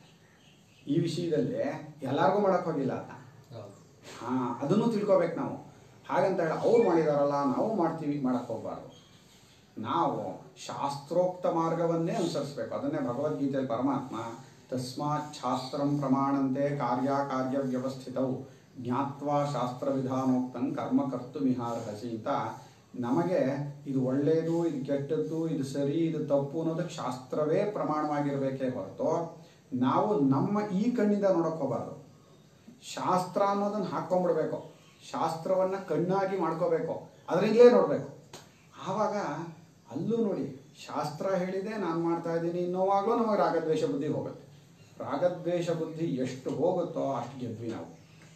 ಈ ವಿಷಯದಲ್ಲಿ ಎಲ್ಲರಿಗೂ ಮಾಡಕ್ಕೆ ಹೋಗಿಲ್ಲ ಅದನ್ನ ಹೌದು ಹಾಂ ಅದನ್ನು ತಿಳ್ಕೊಬೇಕು ನಾವು ಹಾಗಂತ ಹೇಳಿ ಅವ್ರು ಮಾಡಿದಾರಲ್ಲ ನಾವು ಮಾಡ್ತೀವಿ ಮಾಡಕ್ಕೆ ಹೋಗ್ಬಾರ್ದು ನಾವು ಶಾಸ್ತ್ರೋಕ್ತ ಮಾರ್ಗವನ್ನೇ ಅನುಸರಿಸಬೇಕು ಅದನ್ನೇ ಭಗವದ್ಗೀತೆಯಲ್ಲಿ ಪರಮಾತ್ಮ ತಸ್ಮಾತ್ ಶಾಸ್ತ್ರಂ ಪ್ರಮಾಣಂತೆ ಕಾರ್ಯ ಕಾರ್ಯ ವ್ಯವಸ್ಥಿತವು ಜ್ಞಾತ್ವಾ ಶಾಸ್ತ್ರ ವಿಧಾನೋಕ್ತಂ ಕರ್ಮ ಕರ್ತು ಮಿಹಾರ್ಹಸಿ ಅಂತ ನಮಗೆ ಇದು ಒಳ್ಳೆಯದು ಇದು ಕೆಟ್ಟದ್ದು ಇದು ಸರಿ ಇದು ತಪ್ಪು ಅನ್ನೋದಕ್ಕೆ ಶಾಸ್ತ್ರವೇ ಪ್ರಮಾಣವಾಗಿರಬೇಕೇ ಹೊರತು ನಾವು ನಮ್ಮ ಈ ಕಣ್ಣಿಂದ ನೋಡಕ್ಕೆ ಹೋಗಬಾರ್ದು ಶಾಸ್ತ್ರ ಅನ್ನೋದನ್ನ ಹಾಕ್ಕೊಂಡ್ಬಿಡ್ಬೇಕು ಶಾಸ್ತ್ರವನ್ನ ಕಣ್ಣಾಗಿ ಮಾಡ್ಕೋಬೇಕು ಅದರಿಂದಲೇ ನೋಡಬೇಕು ಆವಾಗ ಅಲ್ಲೂ ನೋಡಿ ಶಾಸ್ತ್ರ ಹೇಳಿದೆ ನಾನು ಮಾಡ್ತಾ ಇದ್ದೀನಿ ಇನ್ನೋವಾಗಲೂ ನಮಗೆ ರಾಗದ್ವೇಷ ಬುದ್ಧಿ ಹೋಗುತ್ತೆ ರಾಗದ್ವೇಷ ಬುದ್ಧಿ ಎಷ್ಟು ಹೋಗುತ್ತೋ ಅಷ್ಟು ಗೆದ್ವಿ ನಾವು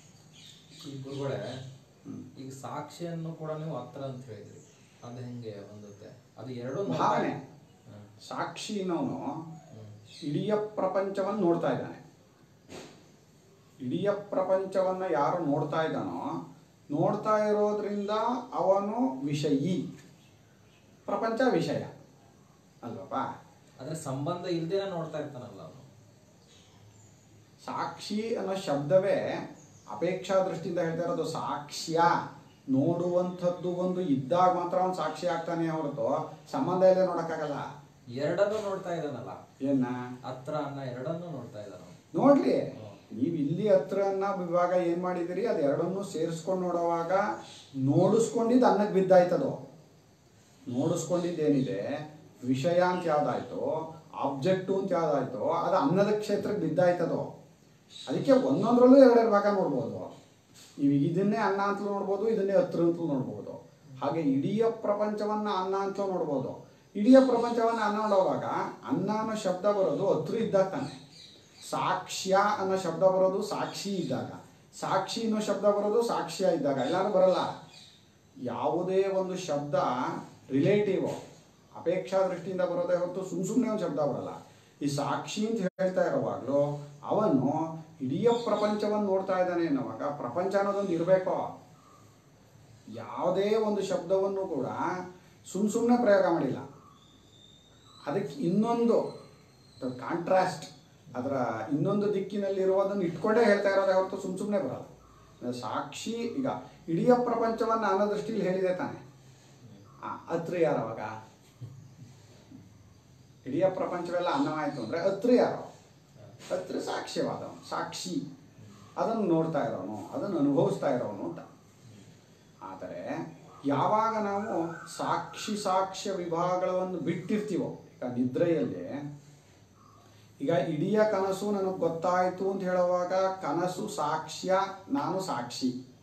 ಈ ಗುರುಗಳೇ ಹ್ಮ್. ಈಗ ಸಾಕ್ಷಿಯನ್ನು ಕೂಡ ನೀವು ಹತ್ರ ಅಂತ ಹೇಳಿದ್ರಿ ಅದು ಹೆಂಗೆ ಹೊಂದುತ್ತೆ ಅದು ಎರಡು ಭಾವನೆ ಸಾಕ್ಷಿ ಅನ್ನೋನು ಇಡೀ ಪ್ರಪಂಚವನ್ನು ನೋಡ್ತಾ ಇದ್ದಾನೆ ಇಡೀ ಪ್ರಪಂಚವನ್ನ ಯಾರು ನೋಡ್ತಾ ಇದ್ದಾನೋ ನೋಡ್ತಾ ಇರೋದ್ರಿಂದ ಅವನು ವಿಷಯಿ ಪ್ರಪಂಚ ವಿಷಯ ಅಲ್ವಪ್ಪ ಆದ್ರೆ ಸಂಬಂಧ ಇಲ್ದೇನೆ ನೋಡ್ತಾ ಇರ್ತಾನಲ್ಲ ಅವನು ಸಾಕ್ಷಿ ಅನ್ನೋ ಶಬ್ದವೇ ಅಪೇಕ್ಷಾ ದೃಷ್ಟಿಯಿಂದ ಹೇಳ್ತಾ ಇರೋದು ಸಾಕ್ಷ್ಯ ನೋಡುವಂಥದ್ದು ಒಂದು ಇದ್ದಾಗ ಮಾತ್ರ ಅವನು ಸಾಕ್ಷಿ ಆಗ್ತಾನೆ ಹೊರತು ಸಂಬಂಧ ಇಲ್ಲದೆ ನೋಡಕ್ಕಾಗಲ್ಲ ಎರಡನ್ನೂ ನೋಡ್ತಾ ಇದ್ದಾನಲ್ಲ ಏನ ಹತ್ರ ಅನ್ನ ಎರಡನ್ನೂ ನೋಡ್ತಾ ಇದ್ದಾನ ಅವನು. ನೋಡ್ಲಿ ನೀವು ಇಲ್ಲಿ ಹತ್ರ ಅನ್ನ ವಿಭಾಗ ಏನ್ ಮಾಡಿದಿರಿ ಅದು ಎರಡನ್ನೂ ಸೇರಿಸ್ಕೊಂಡು ನೋಡುವಾಗ ನೋಡಿಸ್ಕೊಂಡಿದ್ದು ಅನ್ನಕ್ಕೆ ಬಿದ್ದಾಯ್ತದು ನೋಡಿಸ್ಕೊಂಡಿದ್ದೇನಿದೆ ವಿಷಯ ಅಂತ ಯಾವ್ದಾಯ್ತು ಆಬ್ಜೆಕ್ಟು ಅಂತ ಯಾವ್ದಾಯ್ತು ಅದು ಅನ್ನದ ಕ್ಷೇತ್ರಕ್ಕೆ ಬಿದ್ದಾಯ್ತದು ಅದಕ್ಕೆ ಒಂದೊಂದರಲ್ಲೂ ಎರಡೆರಡು ಭಾಗ ನೋಡ್ಬೋದು ನೀವು ಇದನ್ನೇ ಅನ್ನ ಅಂತಲೂ ನೋಡ್ಬೋದು ಇದನ್ನೇ ಹತ್ರ ಅಂತಲೂ ನೋಡ್ಬೋದು ಹಾಗೆ ಇಡೀ ಪ್ರಪಂಚವನ್ನ ಅನ್ನ ಅಂತಲೂ ನೋಡ್ಬೋದು ಇಡೀ ಪ್ರಪಂಚವನ್ನ ಅನ್ನ ನೋಡುವಾಗ ಅನ್ನ ಅನ್ನೋ ಶಬ್ದ ಬರೋದು ಹತ್ರ ಇದ್ದಾಗ ತಾನೆ ಸಾಕ್ಷ್ಯ ಅನ್ನೋ ಶಬ್ದ ಬರೋದು ಸಾಕ್ಷಿ ಇದ್ದಾಗ ಸಾಕ್ಷಿ ಅನ್ನೋ ಶಬ್ದ ಬರೋದು ಸಾಕ್ಷ್ಯ ಇದ್ದಾಗ ಎಲ್ಲಾರು ಬರಲ್ಲ ಯಾವುದೇ ಒಂದು ಶಬ್ದ ರಿಲೇಟಿವ್ ಅಪೇಕ್ಷಾ ದೃಷ್ಟಿಯಿಂದ ಬರೋದೇ ಹೊರತು ಸುಮ್ ಸುಮ್ಮನೆ ಒಂದು ಶಬ್ದ ಬರಲ್ಲ ಈ ಸಾಕ್ಷಿ ಅಂತ ಹೇಳ್ತಾ ಇರುವಾಗಲೂ ಅವನು ಇಡೀ ಪ್ರಪಂಚವನ್ನು ನೋಡ್ತಾ ಇದ್ದಾನೆ ಅನ್ನುವಾಗ ಪ್ರಪಂಚ ಅನ್ನೋದೊಂದು ಇರಬೇಕು ಯಾವುದೇ ಒಂದು ಶಬ್ದವನ್ನು ಕೂಡ ಸುಮ್ ಸುಮ್ಮನೆ ಪ್ರಯೋಗ ಮಾಡಿಲ್ಲ ಅದಕ್ಕೆ ಇನ್ನೊಂದು ಕಾಂಟ್ರಾಸ್ಟ್ ಅದರ ಇನ್ನೊಂದು ದಿಕ್ಕಿನಲ್ಲಿರುವುದನ್ನು ಇಟ್ಕೊಂಡೇ ಹೇಳ್ತಾ ಇರೋದೇ ಹೊರತು ಸುಮ್ ಸುಮ್ಮನೆ ಬರಲ್ಲ ಅಂದ್ರೆ ಸಾಕ್ಷಿ ಈಗ ಇಡೀ ಪ್ರಪಂಚವನ್ನು ಅನ್ನೋ ದೃಷ್ಟಿಲಿ ಹೇಳಿದೆ ತಾನೆ ಆ, ಅತ್ರಿ ಯಾರು ಅವಾಗ ಇಡೀ ಪ್ರಪಂಚವೆಲ್ಲ ಅನ್ನವಾಯ್ತು ಅಂದ್ರೆ ಅತ್ರಿ ಯಾರು ಅತ್ರಿ ಸಾಕ್ಷ್ಯವಾದವನು ಸಾಕ್ಷಿ ಅದನ್ನು ನೋಡ್ತಾ ಇರೋನು ಅದನ್ನು ಅನುಭವಿಸ್ತಾ ಇರೋನು ಅಂತ ಆದರೆ ಯಾವಾಗ ನಾವು ಸಾಕ್ಷಿ ಸಾಕ್ಷ್ಯ ವಿಭಾಗಗಳನ್ನು ಬಿಟ್ಟಿರ್ತೀವೋ ಈಗ ನಿದ್ರೆಯಲ್ಲಿ ಈಗ ಇಡೀ ಕನಸು ನನಗೆ ಗೊತ್ತಾಯಿತು ಅಂತ ಹೇಳುವಾಗ ಕನಸು ಸಾಕ್ಷ್ಯ ನಾನು ಸಾಕ್ಷಿ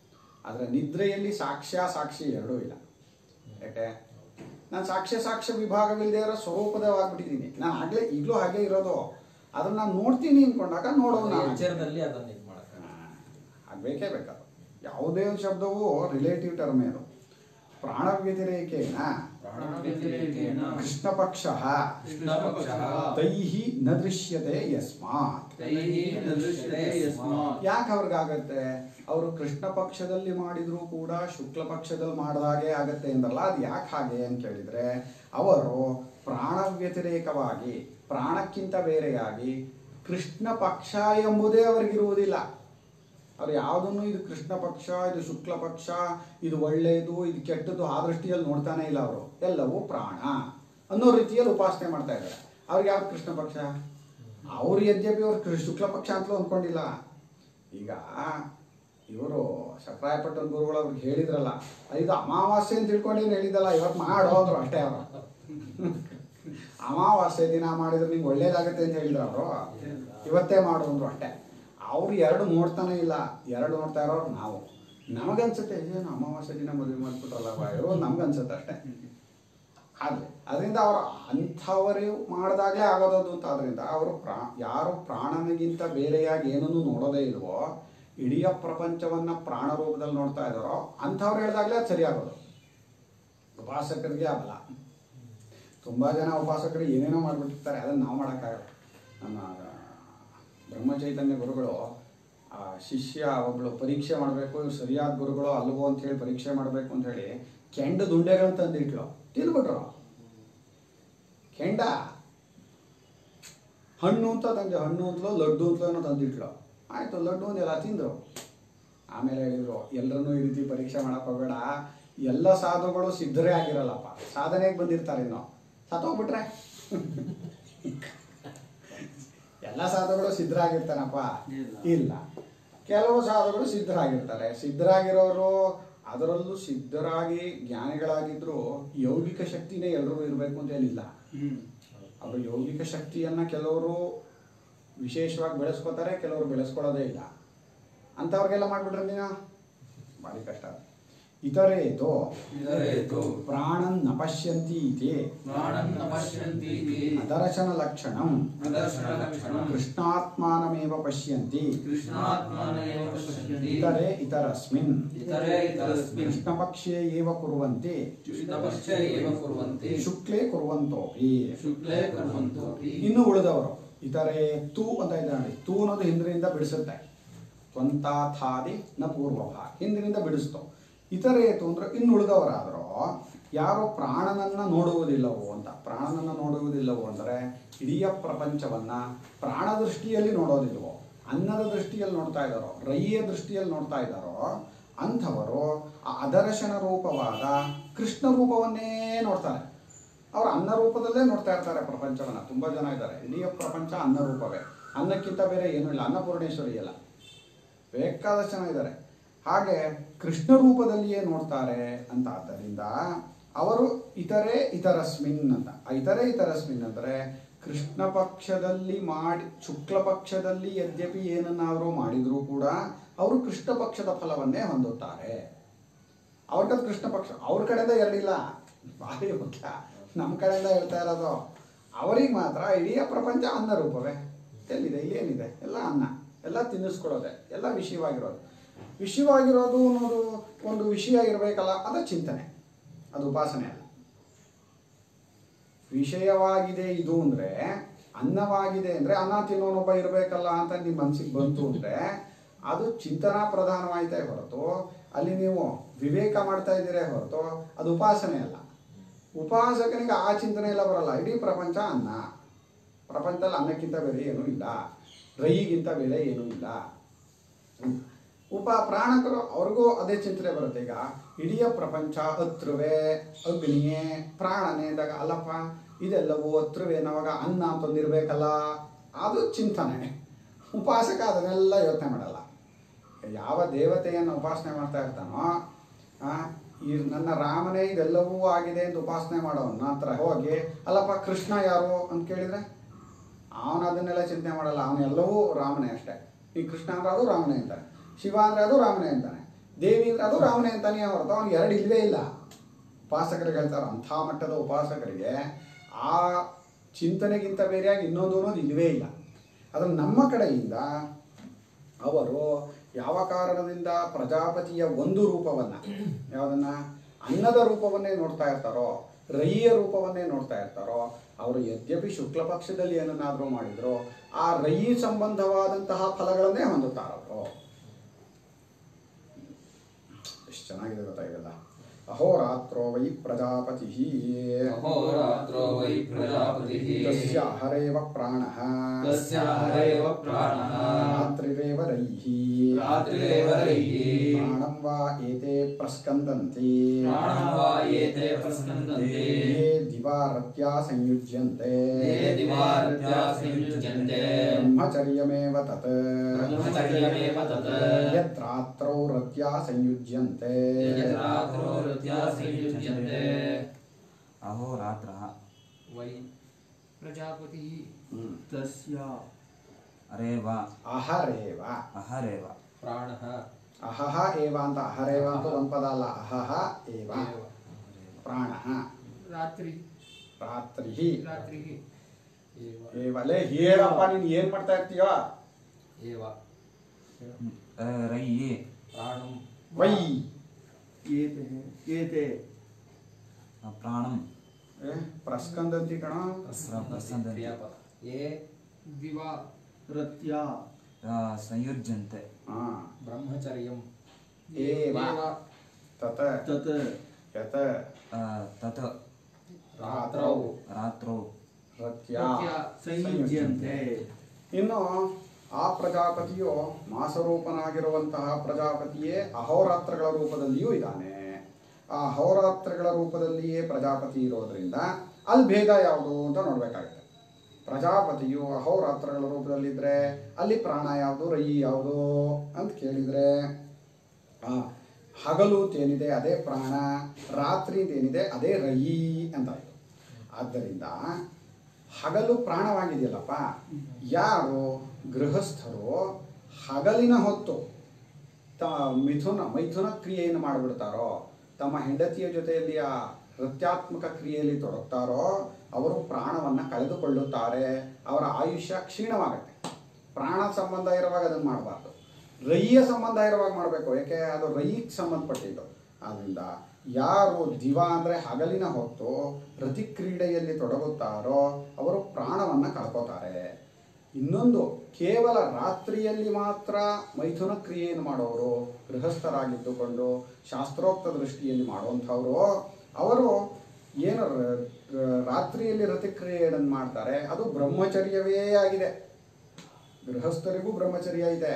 ಆದರೆ ನಿದ್ರೆಯಲ್ಲಿ ಸಾಕ್ಷ್ಯ ಸಾಕ್ಷಿ ಎರಡೂ ಇಲ್ಲ ಯಾಕೆ ನಾನು ಸಾಕ್ಷ್ಯ ಸಾಕ್ಷ್ಯ ವಿಭಾಗವಿಲ್ಲದೆ ಇರೋ ಸ್ವರೂಪದವಾಗ್ಬಿಟ್ಟಿದ್ದೀನಿ ನಾನು ಆಗಲೇ ಈಗಲೂ ಹಾಗೆ ಇರೋದು ಅದನ್ನ ನಾನು ನೋಡ್ತೀನಿ ಅನ್ಕೊಂಡಾಗ ನೋಡೋದು ನಾನು ಎಚ್ಚರದಲ್ಲಿ ಅದನ್ನ ಇದು ಮಾಡಕ್ಕೆ ಅದು ಬೇಕೇ ಬೇಕದು ಯಾವುದೇ ಒಂದು ಶಬ್ದವು ರಿಲೇಟಿವ್ ಟರ್ಮ್ ಅದು ಪ್ರಾಣ ವ್ಯತಿರೇಕೇನ ಪ್ರಾಣವ್ಯತಿರೇಕೇನ ಕೃಷ್ಣ ಪಕ್ಷ ಕೃಷ್ಣಪಕ್ಷಃ ತೈಹಿ ನ ದೃಶ್ಯತೆ ಯಸ್ಮಾತ್ ತೈಃ ನ ದೃಶ್ಯತೆ ಯಸ್ಮಾತ್ ಯಾಕೆ ಅವ್ರಿಗಾಗತ್ತೆ ಅವರು ಕೃಷ್ಣ ಪಕ್ಷದಲ್ಲಿ ಮಾಡಿದ್ರು ಕೂಡ ಶುಕ್ಲ ಪಕ್ಷದಲ್ಲಿ ಮಾಡಿದಾಗೆ ಆಗತ್ತೆ ಅಂದ್ರಲ್ಲ ಅದು ಯಾಕೆ ಹಾಗೆ ಅಂತ ಕೇಳಿದ್ರೆ ಅವರು ಪ್ರಾಣ ವ್ಯತಿರೇಕವಾಗಿ ಪ್ರಾಣಕ್ಕಿಂತ ಬೇರೆಯಾಗಿ ಕೃಷ್ಣ ಪಕ್ಷ ಎಂಬುದೇ ಅವರಿಗಿರುವುದಿಲ್ಲ ಅವ್ರು ಯಾವುದನ್ನು ಇದು ಕೃಷ್ಣ ಪಕ್ಷ ಇದು ಶುಕ್ಲ ಪಕ್ಷ ಇದು ಒಳ್ಳೆಯದು ಇದು ಕೆಟ್ಟದ್ದು ಆ ದೃಷ್ಟಿಯಲ್ಲಿ ನೋಡ್ತಾನೆ ಇಲ್ಲ ಅವರು ಎಲ್ಲವೂ ಪ್ರಾಣ ಅನ್ನೋ ರೀತಿಯಲ್ಲಿ ಉಪಾಸನೆ ಮಾಡ್ತಾ ಇದ್ದಾರೆ ಅವ್ರಿಗೆ ಯಾವ್ದು ಕೃಷ್ಣ ಪಕ್ಷ ಅವ್ರು ಯದ್ಯಪಿ ಅವ್ರು ಕೃ- ಶುಕ್ಲ ಪಕ್ಷ ಅಂತಲೂ ಅಂದ್ಕೊಂಡಿಲ್ಲ ಈಗ ಇವರು ಸಕ್ರಾಯಪಟ್ಟಣ ಗುರುಗಳು ಅವ್ರಿಗೆ ಹೇಳಿದ್ರಲ್ಲ ಇದು ಅಮಾವಾಸ್ಯೆ ಅಂತ ತಿಳ್ಕೊಂಡೇನು ಹೇಳಿದಲ್ಲ ಇವತ್ತು ಮಾಡೋ ಅಂದ್ರು ಅಷ್ಟೇ ಅವರು ಅಮಾವಾಸ್ಯೆ ದಿನ ಮಾಡಿದ್ರೆ ನಿಂಗೆ ಒಳ್ಳೇದಾಗತ್ತೆ ಅಂತ ಹೇಳಿದ್ರು ಅವರು ಇವತ್ತೇ ಮಾಡು ಅಂದ್ರು ಅಷ್ಟೇ ಅವ್ರು ಎರಡು ನೋಡ್ತಾನೆ ಇಲ್ಲ ಎರಡು ನೋಡ್ತಾ ಇರೋರು ನಾವು ನಮಗನ್ಸುತ್ತೆ ಏನು ಅಮಾವಾಸ್ಯೆ ದಿನ ಮದುವೆ ಮಾಡ್ಬಿಟ್ರಲ್ಲ ಬಾಯರು ನಮ್ಗನ್ಸುತ್ತೆ ಅಷ್ಟೇ ಆದರೆ ಅದರಿಂದ ಅವರು ಅಂಥವರೇ ಮಾಡಿದಾಗಲೇ ಆಗೋದದು ಅಂತ ಅದರಿಂದ ಅವರು ಪ್ರಾ ಯಾರು ಪ್ರಾಣನಿಗಿಂತ ಬೇರೆಯಾಗಿ ಏನನ್ನು ನೋಡೋದೇ ಇಲ್ವೋ ಇಡೀ ಪ್ರಪಂಚವನ್ನ ಪ್ರಾಣ ರೂಪದಲ್ಲಿ ನೋಡ್ತಾ ಇದ್ದಾರೋ ಅಂಥವ್ರು ಹೇಳಿದಾಗಲೇ ಅದು ಸರಿಯಾಗೋದು ಉಪಾಸಕರಿಗೆ ಆಗಲ್ಲ ತುಂಬ ಜನ ಉಪಾಸಕರು ಏನೇನೋ ಮಾಡಿಬಿಟ್ಟಿರ್ತಾರೆ ಅದನ್ನು ನಾವು ಮಾಡೋಕ್ಕಾಗಲ್ಲ ನಮ್ಮ ಬ್ರಹ್ಮಚೈತನ್ಯ ಗುರುಗಳು ಆ ಶಿಷ್ಯ ಒಬ್ಬಳು ಪರೀಕ್ಷೆ ಮಾಡಬೇಕು ಇವ್ರು ಸರಿಯಾದ ಗುರುಗಳು ಅಲ್ವೋ ಅಂತ ಹೇಳಿ ಪರೀಕ್ಷೆ ಮಾಡಬೇಕು ಅಂತ ಹೇಳಿ ಕೆಂಡ ದುಂಡೆಗಳನ್ನ ತಂದಿಟ್ಲು ತಿಂದ್ಬಿಟ್ರು ಕೆಂಡ ಹಣ್ಣು ಅಂತ ತಂದೆ ಹಣ್ಣು ಅಂತಲೋ ಲಡ್ಡು ಅಂತಲೋ ತಂದಿಟ್ಲು ಆಯ್ತು ಲಡ್ಡು ಅಂದೆಲ್ಲ ತಿಂದ್ರು ಆಮೇಲೆ ಹೇಳಿದ್ರು ಎಲ್ಲರನ್ನೂ ಈ ರೀತಿ ಪರೀಕ್ಷೆ ಮಾಡಕ್ ಹೋಗ್ಬೇಡ ಎಲ್ಲ ಸಾಧುಗಳು ಸಿದ್ಧರೇ ಆಗಿರಲ್ಲಪ್ಪ ಸಾಧನೆಗೆ ಬಂದಿರ್ತಾರೆ ಇನ್ನು ಸತ್ತೋಗ್ಬಿಟ್ರೆ ಎಲ್ಲ ಸಾಧುಗಳು ಸಿದ್ಧರಾಗಿರ್ತಾನಪ್ಪ ಇಲ್ಲ ಕೆಲವು ಸಾಧುಗಳು ಸಿದ್ಧರಾಗಿರ್ತಾರೆ ಸಿದ್ಧರಾಗಿರೋರು ಅದರಲ್ಲೂ ಸಿದ್ಧರಾಗಿ ಜ್ಞಾನಿಗಳಾಗಿದ್ರು ಯೌಗಿಕ ಶಕ್ತಿನೇ ಎಲ್ರಿಗೂ ಇರಬೇಕು ಅಂತ ಏನಿಲ್ಲ ಅವರು ಯೌಗಿಕ ಶಕ್ತಿಯನ್ನ ಕೆಲವರು ವಿಶೇಷವಾಗಿ ಬೆಳೆಸ್ಕೋತಾರೆ ಕೆಲವರು ಬೆಳೆಸ್ಕೊಳ್ಳೋದೇ ಇಲ್ಲ ಅಂಥವ್ರಿಗೆಲ್ಲ ಮಾಡ್ಬಿಟ್ರೆ ನೀನು ಭಾರಿ ಕಷ್ಟ ಇತರೇತು ಇದರೇತು ಪ್ರಾಣನ್ ನ ಪಶ್ಯಂತಿ ಇತಿ ಪ್ರಾಣಂ ನ ಪಶ್ಯಂತಿ ಇತಿ ಅದರ್ಶನ ಲಕ್ಷಣಂ ಅದರ್ಶನ ಲಕ್ಷಣಂ ಕೃಷ್ಣಾತ್ಮಾನಮೇವ ಪಶ್ಯಂತಿ ಕೃಷ್ಣಾತ್ಮನೇವ ಪಶ್ಯಂತಿ ಇತರೆ ಇತರಸ್ಮಿನ್ ಇತರೆ ಇತರಸ್ಮಿನ್ ಕೃಷ್ಣಪಕ್ಷೇ ಏವ ಕುರ್ವಂತಿ ಕೃಷ್ಣಪಕ್ಷೇ ಏವ ಕುರ್ವಂತಿ ಶುಕ್ಲೇ ಕುರ್ವಂತೋಪಿ ಶುಕ್ಲೇ ಕುರ್ವಂತೋಪಿ ಇನ್ನು ಉಳಿದವರು ಇತರೆ ತೂ ಅಂತ ಇದೆ ನೋಡಿ ತೂ ಅನ್ನೋದು ಹಿಂದಿನಿಂದ ಬಿಡಿಸುತ್ತೆ ತ್ವಂತಾಥಾದಿ ನ ಪೂರ್ವಭ ಹಿಂದಿನಿಂದ ಬಿಡಿಸ್ತು ಇತರೇತು ಅಂದ್ರೆ ಇನ್ನು ಉಳಿದವರಾದರೂ ಯಾರು ಪ್ರಾಣನನ್ನ ನೋಡುವುದಿಲ್ಲವೋ ಅಂತ ಪ್ರಾಣನನ್ನ ನೋಡುವುದಿಲ್ಲವೋ ಅಂದರೆ ಇಡೀ ಪ್ರಪಂಚವನ್ನ ಪ್ರಾಣ ದೃಷ್ಟಿಯಲ್ಲಿ ನೋಡೋದಿಲ್ವೋ ಅನ್ನದ ದೃಷ್ಟಿಯಲ್ಲಿ ನೋಡ್ತಾ ಇದ್ದಾರೋ ರೈಯ ದೃಷ್ಟಿಯಲ್ಲಿ ನೋಡ್ತಾ ಇದ್ದಾರೋ ಅಂಥವರು ಆ ಅದರ್ಶನ ರೂಪವಾದ ಕೃಷ್ಣ ರೂಪವನ್ನೇ ನೋಡ್ತಾರೆ ಅವರು ಅನ್ನ ರೂಪದಲ್ಲೇ ನೋಡ್ತಾ ಇರ್ತಾರೆ ಪ್ರಪಂಚವನ್ನ ತುಂಬಾ ಜನ ಇದ್ದಾರೆ ಇಡೀ ಪ್ರಪಂಚ ಅನ್ನ ರೂಪವೇ ಅನ್ನಕ್ಕಿಂತ ಬೇರೆ ಏನೂ ಇಲ್ಲ ಅನ್ನಪೂರ್ಣೇಶ್ವರಿ ಅಲ್ಲ ಬೇಕಾದಷ್ಟು ಜನ ಇದ್ದಾರೆ ಹಾಗೆ ಕೃಷ್ಣ ರೂಪದಲ್ಲಿಯೇ ನೋಡ್ತಾರೆ ಅಂತ ಆದ್ದರಿಂದ ಅವರು ಇತರೆ ಇತರಸ್ಮಿನ್ ಅಂತ ಆ ಇತರೆ ಇತರಸ್ಮಿನ್ ಅಂದರೆ ಕೃಷ್ಣ ಪಕ್ಷದಲ್ಲಿ ಮಾಡಿ ಶುಕ್ಲ ಪಕ್ಷದಲ್ಲಿ ಯದ್ಯಪಿ ಏನನ್ನಾದರೂ ಮಾಡಿದರೂ ಕೂಡ ಅವರು ಕೃಷ್ಣ ಪಕ್ಷದ ಫಲವನ್ನೇ ಹೊಂದುತ್ತಾರೆ ಅವ್ರ ಕಡೆ ಕೃಷ್ಣ ಪಕ್ಷ ಅವ್ರ ಕಡೆಯಿಂದ ಎರಡಿಲ್ಲ ಭಾರಿ ಮುಖ್ಯ ನಮ್ಮ ಕಡೆಯಿಂದ ಹೇಳ್ತಾ ಇರೋದು ಅವರಿಗೆ ಮಾತ್ರ ಇಡೀ ಪ್ರಪಂಚ ಅನ್ನ ರೂಪವೇ ಎಲ್ಲಿದೆ ಇಲ್ಲಿ ಏನಿದೆ ಎಲ್ಲ ಅನ್ನ ಎಲ್ಲ ತಿನ್ನಿಸ್ಕೊಳ್ಳೋದೆ ಎಲ್ಲ ವಿಷಯವಾಗಿರೋದು ವಿಷಯವಾಗಿರೋದು ಅನ್ನೋದು ಒಂದು ವಿಷಯ ಇರಬೇಕಲ್ಲ ಅದ ಚಿಂತನೆ ಅದು ಉಪಾಸನೆ ಅಲ್ಲ ವಿಷಯವಾಗಿದೆ ಇದು ಅಂದ್ರೆ ಅನ್ನವಾಗಿದೆ ಅಂದ್ರೆ ಅನ್ನ ತಿನ್ನೋನೊಬ್ಬ ಇರಬೇಕಲ್ಲ ಅಂತ ನಿಮ್ಮ ಮನಸ್ಸಿಗೆ ಬಂತು ಅಂದ್ರೆ ಅದು ಚಿಂತನಾ ಪ್ರಧಾನವಾಯ್ತೇ ಹೊರತು ಅಲ್ಲಿ ನೀವು ವಿವೇಕ ಮಾಡ್ತಾ ಇದ್ದೀರೇ ಹೊರತು ಅದು ಉಪಾಸನೆ ಅಲ್ಲ ಉಪಾಸಕನಿಗೆ ಆ ಚಿಂತನೆ ಎಲ್ಲ ಬರಲ್ಲ ಇಡೀ ಪ್ರಪಂಚ ಅನ್ನ ಪ್ರಪಂಚದಲ್ಲಿ ಅನ್ನಕ್ಕಿಂತ ಬೇರೆ ಏನೂ ಇಲ್ಲ ರೈಗಿಂತ ಬೇರೆ ಏನೂ ಇಲ್ಲ ಉಪ ಪ್ರಾಣಕರು ಅವ್ರಿಗೂ ಅದೇ ಚಿಂತನೆ ಬರುತ್ತೆ ಈಗ ಇಡೀ ಪ್ರಪಂಚ ಹತ್ರವೇ ಅಗ್ನಿಯೇ ಪ್ರಾಣನೇ ಅಂದಾಗ ಅಲ್ಲಪ್ಪ ಇದೆಲ್ಲವೂ ಹತ್ರವೇ ನಾವಾಗ ಅನ್ನ ಅಂತಂದಿರ್ಬೇಕಲ್ಲ ಅದು ಚಿಂತನೆ ಉಪಾಸಕ ಅದನ್ನೆಲ್ಲ ಯೋಚನೆ ಮಾಡಲ್ಲ ಯಾವ ದೇವತೆಯನ್ನು ಉಪಾಸನೆ ಮಾಡ್ತಾ ಇರ್ತಾನೋ ಆ, ಈ ನನ್ನ ರಾಮನೇ ಇದೆಲ್ಲವೂ ಆಗಿದೆ ಅಂತ ಉಪಾಸನೆ ಮಾಡೋವನ್ನ ಹತ್ರ ಹೋಗಿ ಅಲ್ಲಪ್ಪ ಕೃಷ್ಣ ಯಾರು ಅಂತ ಕೇಳಿದ್ರೆ ಅವನು ಅದನ್ನೆಲ್ಲ ಚಿಂತನೆ ಮಾಡಲ್ಲ ಅವನೆಲ್ಲವೂ ರಾಮನೇ ಅಷ್ಟೇ ಈ ಕೃಷ್ಣ ಅಂದ್ರೆ ಅದು ರಾಮನೇ ಅಂತಾನೆ ಶಿವ ಅಂದ್ರೆ ಅದು ರಾಮನೇ ಅಂತಾನೆ ದೇವಿ ಅಂದ್ರೆ ಅದು ರಾಮನೇ ಅಂತಾನೆ ಹೊರತು ಅವ್ನಿಗೆ ಎರಡು ಇಲ್ವೇ ಇಲ್ಲ ಉಪಾಸಕರಿಗೆ ಹೇಳ್ತಾರೆ ಅಂಥ ಮಟ್ಟದ ಉಪಾಸಕರಿಗೆ ಆ ಚಿಂತನೆಗಿಂತ ಬೇರೆಯಾಗಿ ಇನ್ನೊಂದು ಅನ್ನೋದು ಇಲ್ವೇ ಇಲ್ಲ ಆದರೆ ನಮ್ಮ ಕಡೆಯಿಂದ ಅವರು ಯಾವ ಕಾರಣದಿಂದ ಪ್ರಜಾಪತಿಯ ಒಂದು ರೂಪವನ್ನು ಯಾವುದನ್ನ ಅನ್ನದ ರೂಪವನ್ನೇ ನೋಡ್ತಾ ಇರ್ತಾರೋ ರೈಯ ರೂಪವನ್ನೇ ನೋಡ್ತಾ ಇರ್ತಾರೋ ಅವರು ಯದ್ಯಪಿ ಶುಕ್ಲ ಪಕ್ಷದಲ್ಲಿ ಏನನ್ನಾದರೂ ಮಾಡಿದ್ರು ಆ ರೈ ಸಂಬಂಧವಾದಂತಹ ಫಲಗಳನ್ನೇ ಹೊಂದುತ್ತಾರವರು ಎಷ್ಟು ಚೆನ್ನಾಗಿದೆ ಗೊತ್ತಾ ಇವೆಲ್ಲ ಅಹೋರಾತ್ರೋ ವೈ ಪ್ರಜಾಪತಿ ಅಹೋರಾತ್ರೋ ವೈ ಪ್ರಜಾಪತಿಃ ತಸ್ಯ ಹರೇವ ಪ್ರಾಣಃ ತಸ್ಯ ಹರೇವ ಪ್ರಾಣಃ ರಾತ್ರಿರೇವ ರೈಃ ರಾತ್ರಿರೇವ ರೈಃ ಪ್ರಾಣಂ ವಾ ಏತೆ ಪ್ರಸ್ಕಂದಂತಿ ಪ್ರಾಣಂ ವಾ ಏತೆ ಪ್ರಸ್ಕಂದಂತೆ ಯೇ ದಿವಾರತ್ಯಾ ಸಂಯುಜ್ಯಂತೆ ಯೇ ದಿವಾರತ್ಯಾ ಸಂಯುಜ್ಯಂತೆ ಬ್ರಹ್ಮಚರ್ಯಮೇವ ತತ್ ಬ್ರಹ್ಮಚರ್ಯಮೇವ ತತ್ ಯತ್ರಾತ್ರೌ ರತ್ಯಾ ಸಂಯುಜ್ಯಂತೆ ಯದ್ರಾತ್ರೋ ಹೃತ್ಯಾ ಸಂಯುಜ್ಯಂತೆ अहोरात्रः ವೈ प्रजापतिः ಹ್ಮ್. ತಸ್ಯ अरेव ಅಹರೇವ अहरेव ಪ್ರಾಣಃ ಅಹಹ ಏವ ಅಂತ ಅಹರೇವ ಅಂತ ಒಂದು ಪದ ಅಲ್ಲ ಅಹಹ ಏವ ಏವ. ಪ್ರಾಣ रात्रि ರಾತ್ರಿ रात्रिः ಏವ ಏವಲೇ ಹೇಳಪ್ಪ ನೀನು ಏನ್ ಮಾಡ್ತಾ ಇರ್ತೀಯೋ ಏವ अ, रय्ये ಪ್ರಾಣಂ ವೈ ಏತೆ ಏತೆ अ, प्राणं ಏ, ಪ್ರಸ್ಕಂದಂತಿ ಕಣ ಪ್ರಸ್ಕಂದಂತಿ. ಕ್ರಿಯಾಪದ ಏ दिवा ರತ್ಯ अ, संयुज्यन्ते ಹಾ ಬ್ರಹ್ಮಚರ್ಯಂ ಏವ ತತ ತತ್ ಯತ अ, तत् ರಾತ್ರೌ रात्रौ ರತ್ಯ रत्या ಸಂಯುಜ್ಯಂತೆ ಇನ್ನು ಆ ಪ್ರಜಾಪತಿಯು ಮಾಸರೂಪನಾಗಿರುವಂತಹ ಪ್ರಜಾಪತಿಯೇ ಅಹೋರಾತ್ರಗಳ ರೂಪದಲ್ಲಿಯೂ ಇದ್ದಾನೆ ಆ ಅಹೋರಾತ್ರಗಳ ರೂಪದಲ್ಲಿಯೇ ಪ್ರಜಾಪತಿ ಇರೋದ್ರಿಂದ ಅಲ್ಲಿ ಭೇದ ಯಾವುದು ಅಂತ ನೋಡ್ಬೇಕಾಗುತ್ತೆ ಪ್ರಜಾಪತಿಯು ಅಹೋರಾತ್ರಗಳ ರೂಪದಲ್ಲಿದ್ರೆ ಅಲ್ಲಿ ಪ್ರಾಣ ಯಾವುದು ರೈ ಯಾವುದು ಅಂತ ಕೇಳಿದ್ರೆ ಆ, ಹಗಲು ಅಂತೇನಿದೆ ಅದೇ ಪ್ರಾಣ ರಾತ್ರಿ ಅಂತೇನಿದೆ ಅದೇ ರೈ ಅಂತಾಯ್ತು ಆದ್ದರಿಂದ ಹಗಲು ಪ್ರಾಣವಾಗಿದೆಯಲ್ಲಪ್ಪ ಯಾರು ಗೃಹಸ್ಥರು ಹಗಲಿನ ಹೊತ್ತು ತ ಮಿಥುನ ಮೈಥುನ ಕ್ರಿಯೆಯನ್ನು ಮಾಡಿಬಿಡ್ತಾರೋ ತಮ್ಮ ಹೆಂಡತಿಯ ಜೊತೆಯಲ್ಲಿ ಆ ನೃತ್ಯಾತ್ಮಕ ಕ್ರಿಯೆಯಲ್ಲಿ ತೊಡಗ್ತಾರೋ ಅವರು ಪ್ರಾಣವನ್ನು ಕಳೆದುಕೊಳ್ಳುತ್ತಾರೆ ಅವರ ಆಯುಷ್ಯ ಕ್ಷೀಣವಾಗುತ್ತೆ ಪ್ರಾಣ ಸಂಬಂಧ ಇರುವಾಗ ಅದನ್ನು ಮಾಡಬಾರ್ದು ರೈಯ ಸಂಬಂಧ ಇರುವಾಗ ಮಾಡಬೇಕು ಯಾಕೆ ಅದು ರೈಗೆ ಸಂಬಂಧಪಟ್ಟಿದ್ದು ಆದ್ದರಿಂದ ಯಾರು ದಿವ ಅಂದರೆ ಹಗಲಿನ ಹೊತ್ತು ರತಿ ಕ್ರೀಡೆಯಲ್ಲಿ ತೊಡಗುತ್ತಾರೋ ಅವರು ಪ್ರಾಣವನ್ನು ಕಳ್ಕೋತಾರೆ ಇನ್ನೊಂದು ಕೇವಲ ರಾತ್ರಿಯಲ್ಲಿ ಮಾತ್ರ ಮೈಥುನ ಕ್ರಿಯೆಯನ್ನು ಮಾಡೋರು ಗೃಹಸ್ಥರಾಗಿದ್ದುಕೊಂಡು ಶಾಸ್ತ್ರೋಕ್ತ ದೃಷ್ಟಿಯಲ್ಲಿ ಮಾಡುವಂಥವರು ಅವರು ಏನು ರ- ರ- ರಾತ್ರಿಯಲ್ಲಿ ರತಿಕ್ರಿಯೆಯನ್ನು ಮಾಡ್ತಾರೆ ಅದು ಬ್ರಹ್ಮಚರ್ಯವೇ ಆಗಿದೆ ಗೃಹಸ್ಥರಿಗೂ ಬ್ರಹ್ಮಚರ್ಯ ಇದೆ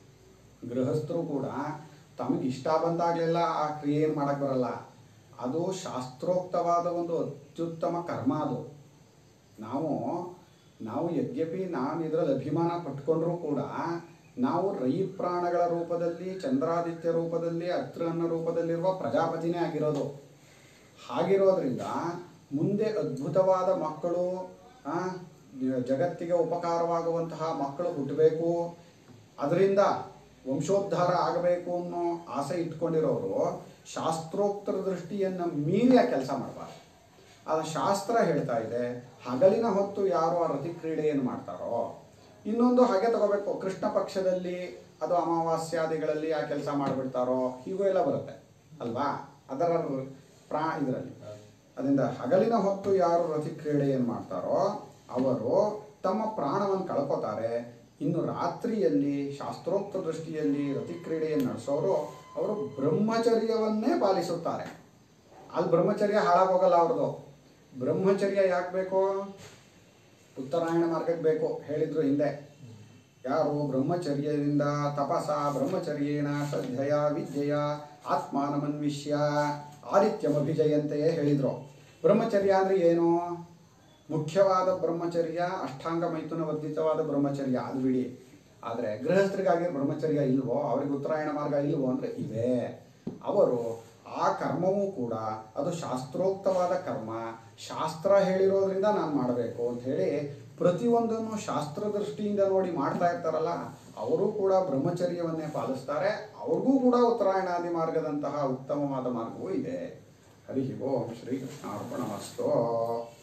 ಗೃಹಸ್ಥರು ಕೂಡ ತಮಗೆ ಇಷ್ಟ ಬಂದಾಗಲೆಲ್ಲ ಆ ಕ್ರಿಯೆಯನ್ನು ಮಾಡಕ್ಕೆ ಬರಲ್ಲ ಅದು ಶಾಸ್ತ್ರೋಕ್ತವಾದ ಒಂದು ಅತ್ಯುತ್ತಮ ಕರ್ಮ ಅದು ನಾವು ನಾವು ಯದ್ಯಪಿ ನಾನು ಇದರಲ್ಲಿ ಅಭಿಮಾನ ಪಟ್ಕೊಂಡ್ರೂ ಕೂಡ ನಾವು ರೈ ಪ್ರಾಣಗಳ ರೂಪದಲ್ಲಿ ಚಂದ್ರಾದಿತ್ಯ ರೂಪದಲ್ಲಿ ಅತ್ರನ್ನ ರೂಪದಲ್ಲಿರುವ ಪ್ರಜಾಪತಿನೇ ಆಗಿರೋದು ಹಾಗಿರೋದ್ರಿಂದ ಮುಂದೆ ಅದ್ಭುತವಾದ ಮಕ್ಕಳು ಆ, ಜಗತ್ತಿಗೆ ಉಪಕಾರವಾಗುವಂತಹ ಮಕ್ಕಳು ಹುಟ್ಟಬೇಕು ಅದರಿಂದ ವಂಶೋದ್ಧಾರ ಆಗಬೇಕು ಅನ್ನೋ ಆಸೆ ಇಟ್ಕೊಂಡಿರೋರು ಶಾಸ್ತ್ರೋಕ್ತರ ದೃಷ್ಟಿಯನ್ನು ಮೀರಿ ಆ ಕೆಲಸ ಮಾಡಬಾರ್ದು ಅದು ಶಾಸ್ತ್ರ ಹೇಳ್ತಾ ಇದೆ ಹಗಲಿನ ಹೊತ್ತು ಯಾರು ಆ ರತಿ ಕ್ರೀಡೆಯನ್ನು ಮಾಡ್ತಾರೋ ಇನ್ನೊಂದು ಹಾಗೆ ತಗೋಬೇಕು ಕೃಷ್ಣ ಪಕ್ಷದಲ್ಲಿ ಅದು ಅಮಾವಾಸ್ಯಾದಿಗಳಲ್ಲಿ ಆ ಕೆಲಸ ಮಾಡಿಬಿಡ್ತಾರೋ ಹೀಗೂ ಎಲ್ಲ ಬರುತ್ತೆ ಅಲ್ವಾ ಅದರ ಪ್ರಾ ಇದರಲ್ಲಿ ಅದರಿಂದ ಹಗಲಿನ ಹೊತ್ತು ಯಾರು ರತಿ ಕ್ರೀಡೆಯನ್ನು ಮಾಡ್ತಾರೋ ಅವರು ತಮ್ಮ ಪ್ರಾಣವನ್ನು ಕಳ್ಕೊತಾರೆ ಇನ್ನು ರಾತ್ರಿಯಲ್ಲಿ ಶಾಸ್ತ್ರೋಕ್ತ ದೃಷ್ಟಿಯಲ್ಲಿ ರತಿ ಕ್ರೀಡೆಯನ್ನು ನಡೆಸೋರು ಅವರು ಬ್ರಹ್ಮಚರ್ಯವನ್ನೇ ಪಾಲಿಸುತ್ತಾರೆ ಅಲ್ಲಿ ಬ್ರಹ್ಮಚರ್ಯ ಹಾಳಾಗೋಗಲ್ಲ ಅವ್ರದ್ದು ಬ್ರಹ್ಮಚರ್ಯ ಯಾಕೆ ಬೇಕು ಉತ್ತರಾಯಣ ಮಾರ್ಗಕ್ಕೆ ಬೇಕು ಹೇಳಿದ್ರು ಹಿಂದೆ ಯಾರು ಬ್ರಹ್ಮಚರ್ಯದಿಂದ ತಪಸ ಬ್ರಹ್ಮಚರ್ಯೇಣ ಶ್ರದ್ಧೆಯ ವಿದ್ಯೆಯ ಆತ್ಮಾನಮನ್ವಿಷ್ಯ ಆದಿತ್ಯಮಭಿಜಯಂತೆಯೇ ಹೇಳಿದ್ರು ಬ್ರಹ್ಮಚರ್ಯ ಅಂದ್ರೆ ಏನು ಮುಖ್ಯವಾದ ಬ್ರಹ್ಮಚರ್ಯ ಅಷ್ಟಾಂಗ ಮೈಥುನ ವರ್ಧಿತವಾದ ಬ್ರಹ್ಮಚರ್ಯ ಅದು ಬಿಡಿ ಆದರೆ ಗೃಹಸ್ಥರಿಗಾಗಿ ಬ್ರಹ್ಮಚರ್ಯ ಇಲ್ವೋ ಅವ್ರಿಗೆ ಉತ್ತರಾಯಣ ಮಾರ್ಗ ಇಲ್ವೋ ಅಂದರೆ ಇದೆ ಅವರು ಆ ಕರ್ಮವೂ ಕೂಡ ಅದು ಶಾಸ್ತ್ರೋಕ್ತವಾದ ಕರ್ಮ ಶಾಸ್ತ್ರ ಹೇಳಿರೋದ್ರಿಂದ ನಾನು ಮಾಡಬೇಕು ಅಂತ ಹೇಳಿ ಪ್ರತಿಯೊಂದನ್ನು ಶಾಸ್ತ್ರ ದೃಷ್ಟಿಯಿಂದ ನೋಡಿ ಮಾಡ್ತಾ ಇರ್ತಾರಲ್ಲ ಅವರು ಕೂಡ ಬ್ರಹ್ಮಚರ್ಯವನ್ನೇ ಪಾಲಿಸ್ತಾರೆ ಅವ್ರಿಗೂ ಕೂಡ ಉತ್ತರಾಯಣಾದಿ ಮಾರ್ಗದಂತಹ ಉತ್ತಮವಾದ ಮಾರ್ಗವೂ ಇದೆ ಹರಿ ಓಂ ಶ್ರೀ ಕೃಷ್ಣಾರ್ಪಣಮಸ್ತು